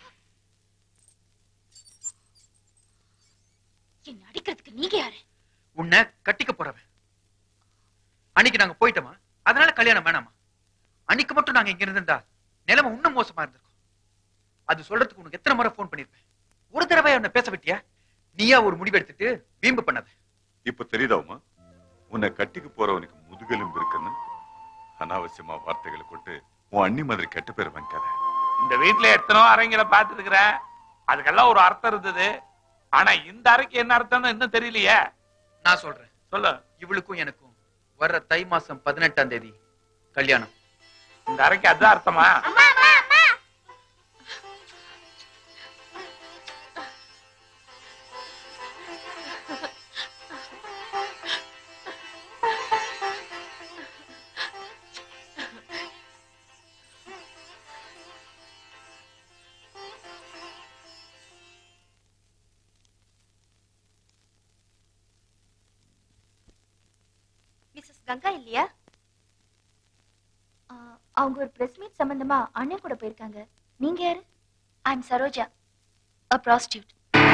என்ன அடிக்கிறதுக்கு நீங்க யாரு உன்னை கட்டிக்க போறவன் அன்னைக்கு நாங்க போயிட்டோமா அதனால கல்யாணம் வேணாமா அன்னைக்கு மட்டும் நாங்க இங்க இருந்திருந்தா நிலைமை இன்னும் மோசமா இருந்திருக்கும் அது சொல்றதுக்கு உனக்கு எத்தனை முறை போன் பண்ணிருப்பேன் ஒரு தடவை என்ன பேச விட்டியா நீயா ஒரு முடிவு எடுத்துட்டு வீம்பு பண்ணாத இப்ப தெரியுதாவுமா உன்னை கட்டிக்கு போறவனுக்கு முதுகெலும்பு இருக்குன்னு அனாவசியமா வார்த்தைகளை கொண்டு உன் அண்ணி மாதிரி கெட்ட பேர் வாங்கிக்காத இந்த வீட்டுல எத்தனோ அறைங்களை பார்த்துருக்கிறேன் அதுக்கெல்லாம் ஒரு அர்த்தம் இருந்தது ஆனா இந்த அறைக்கு என்ன அர்த்தம்னு இன்னும் தெரியலையே நான் சொல்றேன் சொல்லு இவளுக்கும் எனக்கும் வர்ற தை மாசம் பதினெட்டாம் தேதி கல்யாணம் இந்த அறைக்கு அதுதான் அர்த்தமா மிஸ்ஸஸ் கங்கா இல்லையா ஆ, அவங்க ஒரு பிரஸ் மீட் சம்பந்தமா அண்ணன் கூட போயிருக்காங்க நீங்க யாரு I am Saroja a prostitute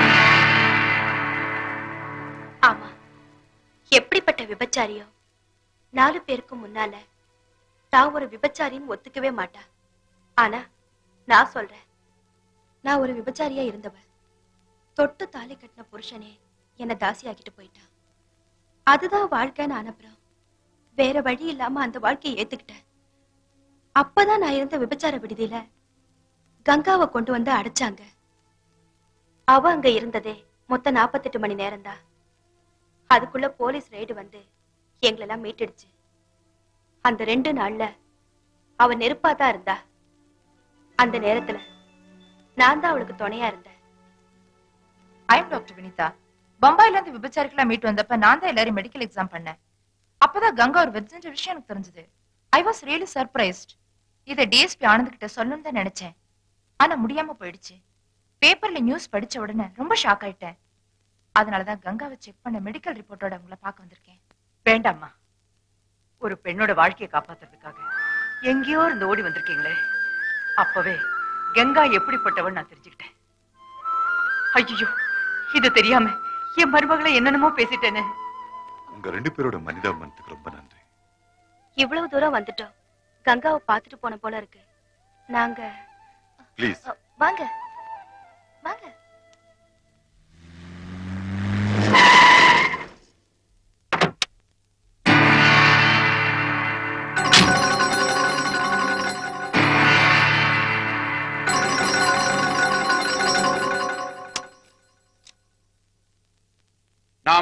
ஆமா எப்படிப்பட்ட விபச்சாரியோ நாலு பேருக்கு முன்னால நான் ஒரு விபச்சாரின்னு ஒத்துக்கவே மாட்டா ஆனா நான் சொல்றேன் நான் ஒரு விபச்சாரியா இருந்தவ தொட்டு தாலி கட்டின புருஷனே என்ன தாசியாக்கிட்டு போயிட்டான் அதுதான் வாழ்க்கைன்னு அனுப்புறோம் வேற வழி இல்லாம அந்த வாழ்க்கையை ஏத்துக்கிட்டேன் அப்பதான் நான் இருந்த விபச்சார விடுதியில கங்காவை கொண்டு வந்து அடைச்சாங்க அவ அங்க இருந்ததே மொத்தம் நாற்பத்தெட்டு மணி நேரம்தான் அதுக்குள்ள போலீஸ் ரெய்டு வந்து எங்களெல்லாம் மீட்டுடுச்சு அந்த ரெண்டு நாள்ல அவ நெருப்பா தான் இருந்தா அந்த நேரத்துல நான் தான் அவளுக்கு துணையா இருந்தேன் ஐம் டாக்டர் வினிதா பம்பாயில இருந்து விபச்சாரிகளா மீட் வந்தப்ப நான் தான் எல்லாரும் மெடிக்கல் எக்ஸாம் பண்ணேன் அப்பதான் கங்கா ஒரு வெர்ஜின்ற விஷயம் எனக்கு தெரிஞ்சது ஐ வாஸ் ரியலி சர்ப்ரைஸ்ட் இதை டிஎஸ்பி ஆனந்த் கிட்ட சொல்லணும்னு தான் நினைச்சேன் ஆனா முடியாம போயிடுச்சு பேப்பர்ல நியூஸ் படிச்ச உடனே ரொம்ப ஷாக் ஆயிட்டேன் அதனாலதான் கங்காவை செக் பண்ண மெடிக்கல் ரிப்போர்ட்டோட உங்களை பார்க்க வந்திருக்கேன் வேண்டாம்மா ஒரு பெண்ணோட வாழ்க்கையை காப்பாத்துறதுக்காக எங்கேயோ இருந்து ஓடி வந்திருக்கீங்களே அப்பவே கங்கா எப்படிப்பட்டவன் நான் தெரிஞ்சுக்கிட்டேன் ஐயோ இது தெரியாம என் மருமகளை என்னென்னமோ பேசிட்டேனே உங்க ரெண்டு பேரோட மனிதாபனத்துக்கு ரொம்ப நன்றி இவ்வளவு தூரம் வந்துட்டோம் கங்காவை பார்த்துட்டு போன போல இருக்கு நாங்க ப்ளீஸ் அ, வாங்க வாங்க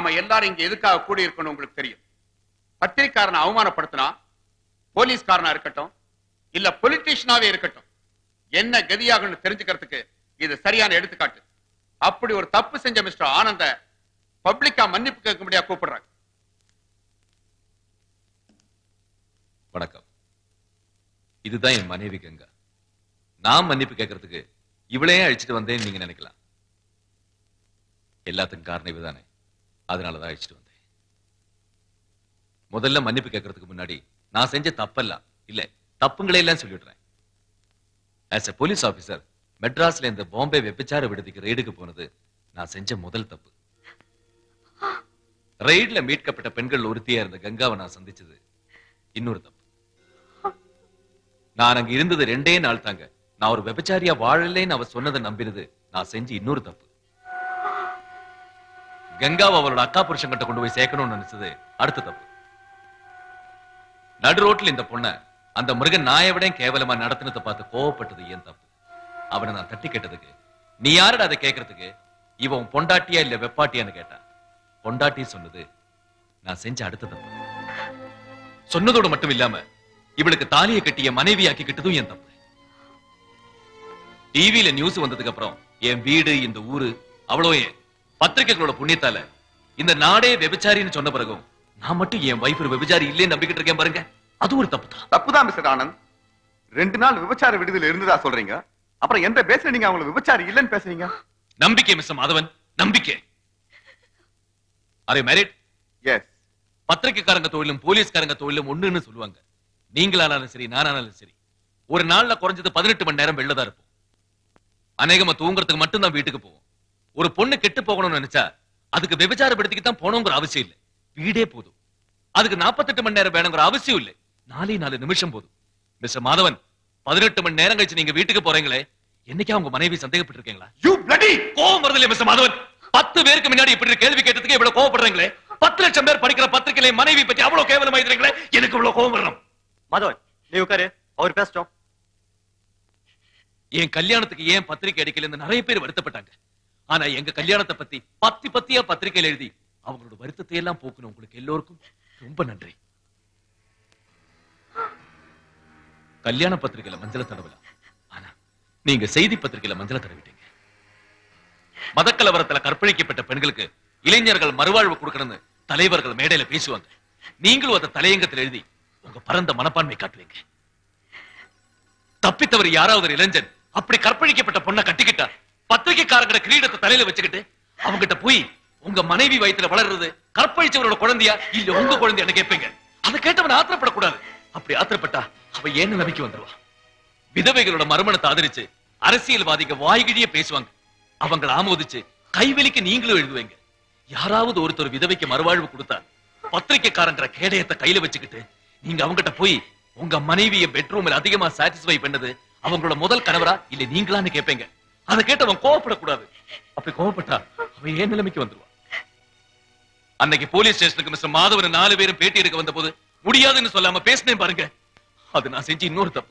நாம எல்லாரும் இங்க எதுக்காக கூடி இருக்கணும் உங்களுக்கு தெரியும் பத்திரிக்காரனை அவமானப்படுத்தினா போலீஸ்காரனா இருக்கட்டும் இல்ல பொலிட்டீஷியனாவே இருக்கட்டும் என்ன கதியாகும்னு தெரிஞ்சுக்கிறதுக்கு இது சரியான எடுத்துக்காட்டு அப்படி ஒரு தப்பு செஞ்ச மிஸ்டர் ஆனந்த பப்ளிக்கா மன்னிப்பு கேட்க முடியா கூப்பிடுறாங்க வணக்கம் இதுதான் என் மனைவி கங்கா நான் மன்னிப்பு கேட்கறதுக்கு இவளையே அழிச்சிட்டு வந்தேன்னு நீங்க நினைக்கலாம் எல்லாத்துக்கும் காரணம் இவதானே அதனாலதான் அழிச்சிட்டு வந்தேன் முதல்ல மன்னிப்பு கேட்கறதுக்கு முன்னாடி நான் செஞ்ச தப்பெல்லாம் இல்ல தப்புங்களே எல்லாம் சொல்லிடுறேன் ஆஸ் எ போலீஸ் ஆபீசர் மெட்ராஸ்ல இந்த பாம்பே வெப்பச்சார விடுதிக்கு ரெய்டுக்கு போனது நான் செஞ்ச முதல் தப்பு ரெய்ட்ல மீட்கப்பட்ட பெண்கள் ஒருத்தியா இருந்த கங்காவை நான் சந்திச்சது இன்னொரு தப்பு நான் அங்க இருந்தது ரெண்டே நாள் தாங்க நான் ஒரு விபச்சாரியா வாழலைன்னு அவ சொன்னதை நம்பினது நான் செஞ்சு இன்னொரு தப்பு கங்காவை அவளோட அக்கா புருஷன் கிட்ட கொண்டு போய் சேர்க்கணும்னு நினைச்சது அடுத்த தப்பு நடு ரோட்ல இந்த பொண்ண அந்த மிருகன் நாயை விட கேவலமா நடத்தினதை பார்த்து கோவப்பட்டது ஏன் தப்பு அவனை நான் தட்டி கேட்டதுக்கு நீ யாருடா அதை கேட்கறதுக்கு இவன் பொண்டாட்டியா இல்ல வெப்பாட்டியான்னு கேட்டான் பொண்டாட்டி சொன்னது நான் செஞ்ச அடுத்த தப்பு சொன்னதோடு மட்டும் இல்லாம இவளுக்கு தாலியை கட்டிய மனைவியாக்கி கிட்டதும் என் தப்பு டிவியில நியூஸ் வந்ததுக்கு அப்புறம் என் வீடு இந்த ஊரு அவ்வளோ ஏன் பத்திரிகைகளோட புண்ணியத்தால இந்த நாடே வெபிச்சாரின்னு சொன்ன பிறகும் நான் மட்டும் என் வைஃப் வெபிச்சாரி இல்லைன்னு நம்பிக்கிட்டு இருக்கேன் பாருங்க அது ஒரு தப்பு தான் தப்புதான் மிஸ்டர் ஆனந்த் ரெண்டு நாள் விபச்சார விடுதலை இருந்ததா சொல்றீங்க அப்புறம் எந்த பேசுற நீங்க அவங்களை விபச்சாரி இல்லைன்னு பேசுறீங்க நம்பிக்கை மிஸ்டர் மாதவன் நம்பிக்கை அரே மேரிட் எஸ் பத்திரிக்கைக்காரங்க தொழிலும் போலீஸ்காரங்க தொழிலும் ஒண்ணுன்னு சொல்லுவாங்க நீங்களானாலும் சரி நானானாலும் சரி ஒரு நாள்ல குறைஞ்சது பதினெட்டு மணி நேரம் வெளில தான் இருப்போம் அநேகமா தூங்குறதுக்கு மட்டும் தான் வீட்டுக்கு போவோம் ஒரு பொண்ணு கெட்டு போகணும்னு நினைச்சா அதுக்கு விபச்சார படுத்திக்கு தான் போகணுங்கிற அவசியம் இல்லை வீடே போதும் அதுக்கு நாற்பத்தெட்டு மணி நேரம் வேணுங்கிற அவசியம் இல்லை நாலே நாலு நிமிஷம் போதும் மிஸ்டர் மாதவன் பதினெட்டு மணி நேரம் கழிச்சு நீங்க வீட்டுக்கு போறீங்களே என்னைக்கா உங்க மனைவி சந்தேகப்பட்டிருக்கீங்களா யூ பிளடி கோவம் வருது இல்லையா மிஸ்டர் மாதவன் பத்து பேருக்கு முன்னாடி இப்படி ஒரு கேள்வி கேட்டதுக்கு இவ்வளவு கோவப்படுறீங்களே பத்து லட்சம் பேர் படிக்கிற பத்திரிகையில மனைவி பத்தி அவ்வளவு கேவலமா இருக்கிறீங்களே எனக்கு இவ்வளவு கோவம் வரணும் மாதவன் நீ உட்காரு அவர் பேசட்டும் என் கல்யாணத்துக்கு ஏன் பத்திரிக்கை அடிக்கலன்னு நிறைய பேர் வருத்தப்பட்டாங்க ஆனா எங்க கல்யாணத்தை பத்தி பத்தி பத்தியா பத்திரிக்கையில எழுதி அவங்களோட வருத்தத்தை எல்லாம் போக்கணும் உங்களுக்கு எல்லோருக்கும் ரொம்ப நன்றி கல்யாண பத்திரிக்கையில மஞ்சள தடவலாம் ஆனா நீங்க செய்தி பத்திரிக்கையில மஞ்சள தடவிட்டீங்க மதக்கலவரத்துல கற்பழிக்கப்பட்ட பெண்களுக்கு இளைஞர்கள் மறுவாழ்வு கொடுக்கணும்னு தலைவர்கள் மேடையில பேசுவாங்க நீங்களும் அதை தலையங்கத்தில் எழுதி உங்க பரந்த மனப்பான்மை காட்டுவீங்க தப்பித்தவர் யாராவது ஒரு இளைஞன் அப்படி கற்பழிக்கப்பட்ட பொண்ணை கட்டிக்கிட்டா பத்திரிகைக்காரங்கிற கிரீடத்தை தலையில வச்சுக்கிட்டு அவங்கிட்ட போய் உங்க மனைவி வயித்துல வளர்றது கற்பழிச்சவரோட குழந்தையா இல்ல உங்க குழந்தையான்னு கேட்பீங்க அதை கேட்டவன் ஆத்திரப்படக்கூடாது அப்படி ஆத்திரப்பட்டா அவ ஏன் நிலைமைக்கு வந்துருவா விதவைகளோட மறுமணத்தை ஆதரிச்சு அரசியல்வாதிங்க வாய்கிழிய பேசுவாங்க அவங்கள ஆமோதிச்சு கைவெளிக்கு நீங்களும் எழுதுவீங்க யாராவது ஒருத்தர் விதவைக்கு மறுவாழ்வு கொடுத்தா பத்திரிக்கைக்காரங்கிற கேடயத்தை கையில வச்சுக்கிட்டு நீங்க அவங்கிட்ட போய் உங்க மனைவிய பெட்ரூம்ல அதிகமா சாட்டிஸ்ஃபை பண்ணது அவங்களோட முதல் கணவரா இல்ல நீங்களான்னு கேட்பீங்க அதை கேட்டு அவன் கோவப்படக்கூடாது அப்படி கோவப்பட்டா அவன் ஏன் நிலைமைக்கு வந்துருவான் அன்னைக்கு போலீஸ் ஸ்டேஷனுக்கு மிஸ்டர் மாதவன் நாலு பேரும் பேட்டி எடுக்க வந்த போது முடியாதுன்னு சொல்லாம பேசினேன் பாருங்க அது நான் செஞ்சு இன்னொரு தப்பு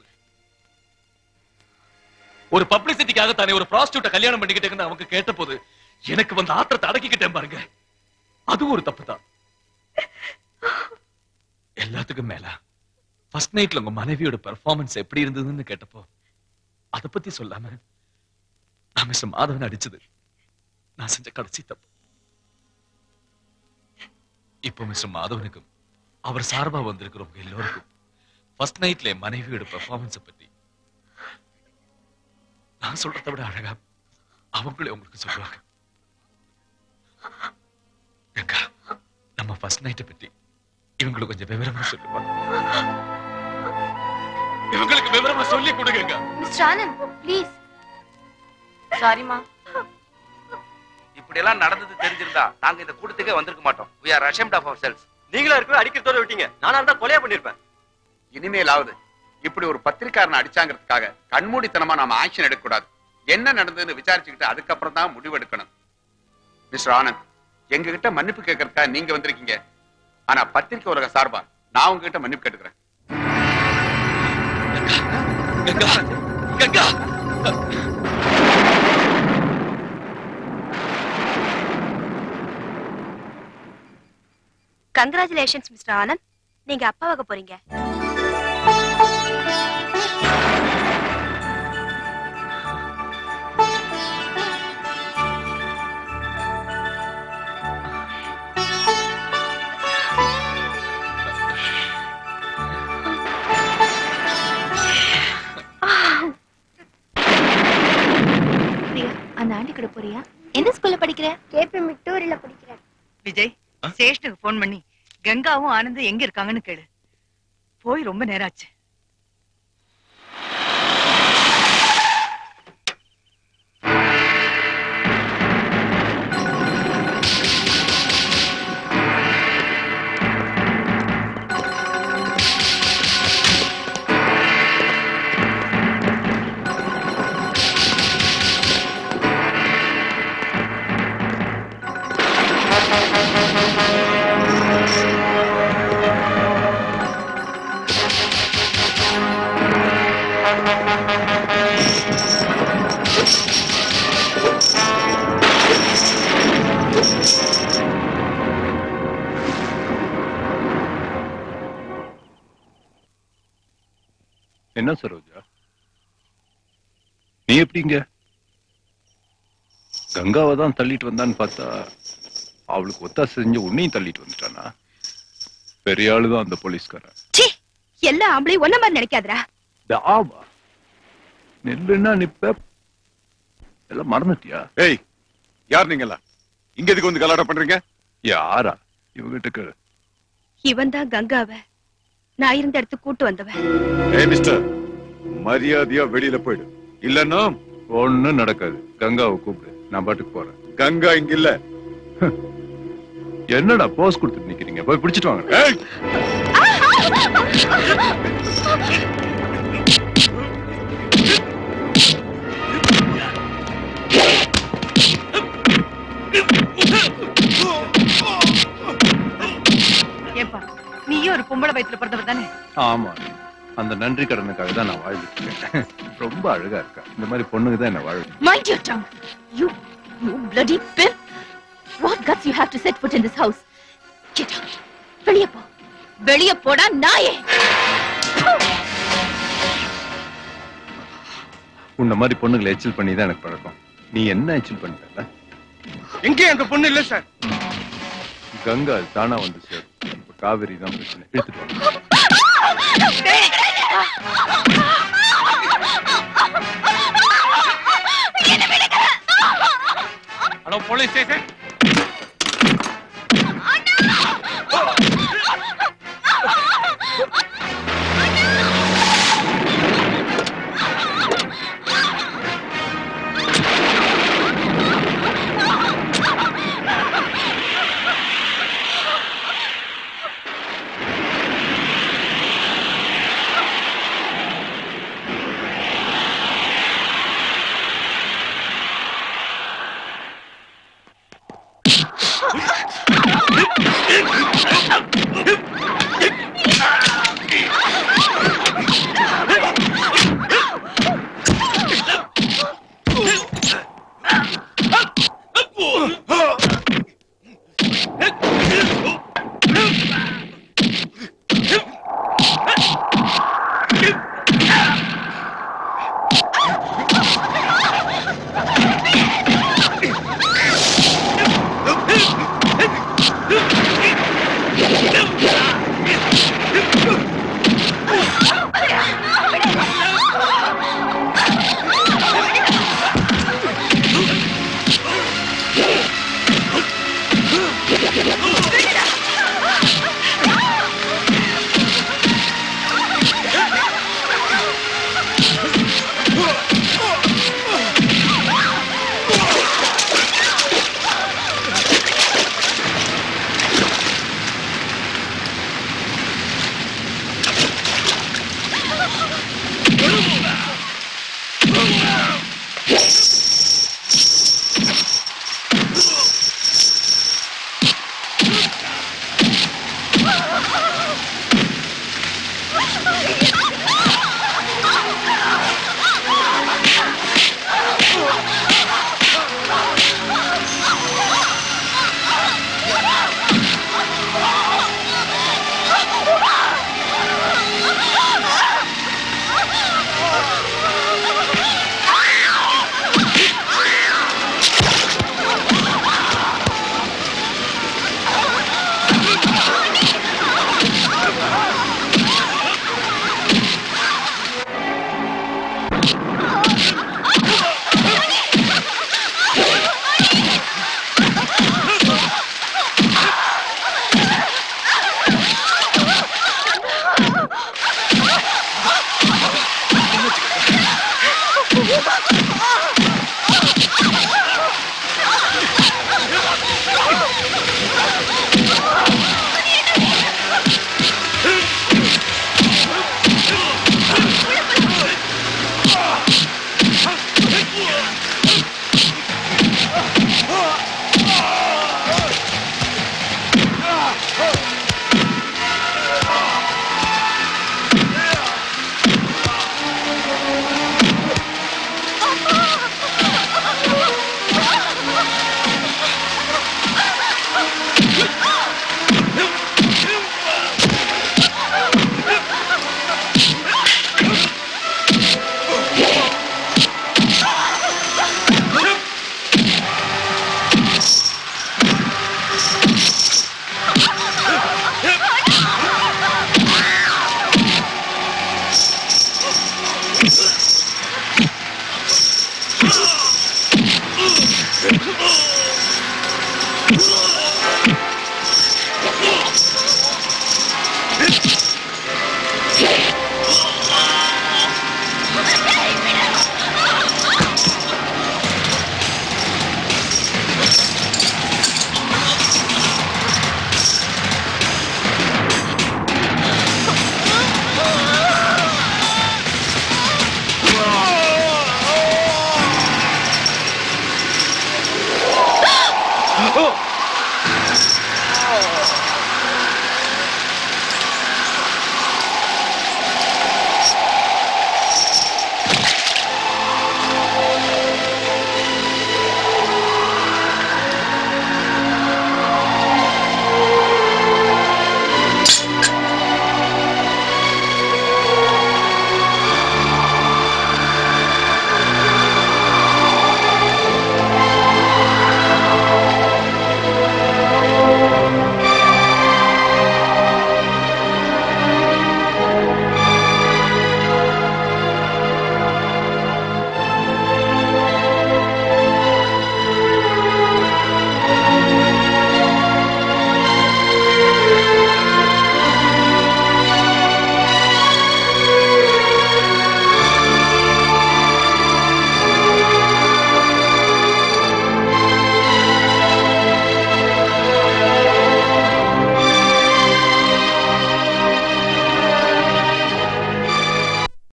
ஒரு பப்ளிசிட்டிக்காக தானே ஒரு ப்ராஸ்டியூட்ட கல்யாணம் பண்ணிக்கிட்டேன்னு அவங்க கேட்ட போது எனக்கு வந்து ஆத்திரத்தை அடக்கிக்கிட்டேன் பாருங்க அது ஒரு தப்பு தான் எல்லாத்துக்கும் மேல ஃபர்ஸ்ட் நைட்ல உங்க மனைவியோட பெர்ஃபார்மன்ஸ் எப்படி இருந்ததுன்னு கேட்டப்போ அத பத்தி சொல்லாம நான் மிஸ்டர் மாதவன் அடிச்சது நான் செஞ்ச கடைசி தப்பு இப்போ மிஸ்டர் மாதவனுக்கும் அவர் சார்பா வந்திருக்கிறவங்க எல்லோருக்கும் ஃபர்ஸ்ட் நைட்ல என் மனைவியோட பெர்ஃபார்மன்ஸ பத்தி நான் சொல்றதை விட அழகா அவங்களே உங்களுக்கு சொல்லுவாங்க கங்கா நம்ம ஃபர்ஸ்ட் நைட்டை பத்தி இவங்களுக்கு கொஞ்சம் விவரமா சொல்லுவாங்க இவங்களுக்கு விவரமா சொல்லி கொடுங்க மிஸ்டர் ஆனந்த் ப்ளீஸ் சாரிமா இப்படி எல்லாம் நடந்தது தெரிஞ்சிருந்தா நாங்க இந்த கூட்டத்துக்கே வந்திருக்க மாட்டோம் we are ashamed of ourselves நீங்களா இருக்கவே அடிக்கிறதோட விட்டீங்க நானா இருந்தா கொலையா பண்ணிருப்பேன் இனிமேலாவது இப்படி ஒரு பத்திரிக்காரனை அடிச்சாங்கிறதுக்காக கண்மூடித்தனமா நாம ஆக்ஷன் எடுக்கக்கூடாது என்ன நடந்ததுன்னு விசாரிச்சுக்கிட்டு அதுக்கப்புறம் தான் முடிவு எடுக்கணும் மிஸ்டர் ஆனந்த் எங்க கிட்ட மன்னிப்பு கேட்கறதுக்காக நீங்க வந்திருக்கீங்க ஆனா பத்திரிக்கை உலக சார்பா நான் உங்ககிட்ட மன்னிப்பு கேட்டுக்கிறேன் கங்கா கங்கா கங்க்ராச்சுலேஷன்ஸ் மிஸ்டர் ஆனந்த் நீங்க அப்பாவாக போறீங்க பிரியா அந்த ஆண்டி கூட போறியா எந்த ஸ்கூல்ல படிக்கிற கேபி மிட்டூரில படிக்கிறேன் விஜய் ஸ்டேஷனுக்கு ஃபோன் பண்ணி கங்காவும் ஆனந்தும் எங்க இருக்காங்கன்னு கேளு போய் ரொம்ப நேரம் ஆச்சு என்ன சரோஜா நீ எப்படிங்க கங்காவை தான் தள்ளிட்டு வந்தான்னு பார்த்தா அவளுக்கு ஒத்தாசை செஞ்சு உன்னையும் தள்ளிட்டு வந்துட்டானா பெரிய ஆளுதான் அந்த போலீஸ்காரன் எல்லா ஆம்பளையும் ஒன்ன மாதிரி நினைக்காதடா டாவா நெல்லுன்னா நிப்ப எல்லாம் மறந்துட்டியா ஏய் யார் நீங்களா இங்க எதுக்கு வந்து கலாட்டம் பண்றீங்க யாரா இவகிட்ட கேளு இவன் தான் கங்காவ நான் இருந்த இடத்துக்கு கூட்டு வந்தவன் ஏய் மிஸ்டர் மரியாதையா வெளியில போயிடு இல்லன்னா ஒண்ணும் நடக்காது கங்காவை கூப்பிடு நான் பாட்டுக்கு போறேன் கங்கா இங்க இல்ல என்னடா போஸ் கொடுத்துட்டு நிக்கிறீங்க போய் பிடிச்சிட்டு வாங்க ஏய் ஏப்பா நீயும் ஒரு பொம்பளை வயித்துல பிறந்தவர் தானே ஆமா அந்த நன்றி கடனுக்காக தான் நான் வாழ்ந்துட்டு இருக்கேன் ரொம்ப அழகா இருக்கா இந்த மாதிரி பொண்ணுக்கு தான் என்ன வாழ Mind your tongue. You, you bloody pimp. What guts you have to set foot in this house? Get out. வெளிய போ. வெளிய போடா நாயே. உன்ன மாதிரி பொண்ணுங்களை எச்சில் பண்ணி தான் எனக்கு பழக்கம் நீ என்ன எச்சில் பண்ணிட்ட எங்கே அந்த பொண்ணு இல்ல சார் கங்கா தானா வந்து சேர் இப்ப காவேரி தான் பிரச்சனை எடுத்துட்டு வாங்க ஹலோ போலீஸ் ஸ்டேஷன்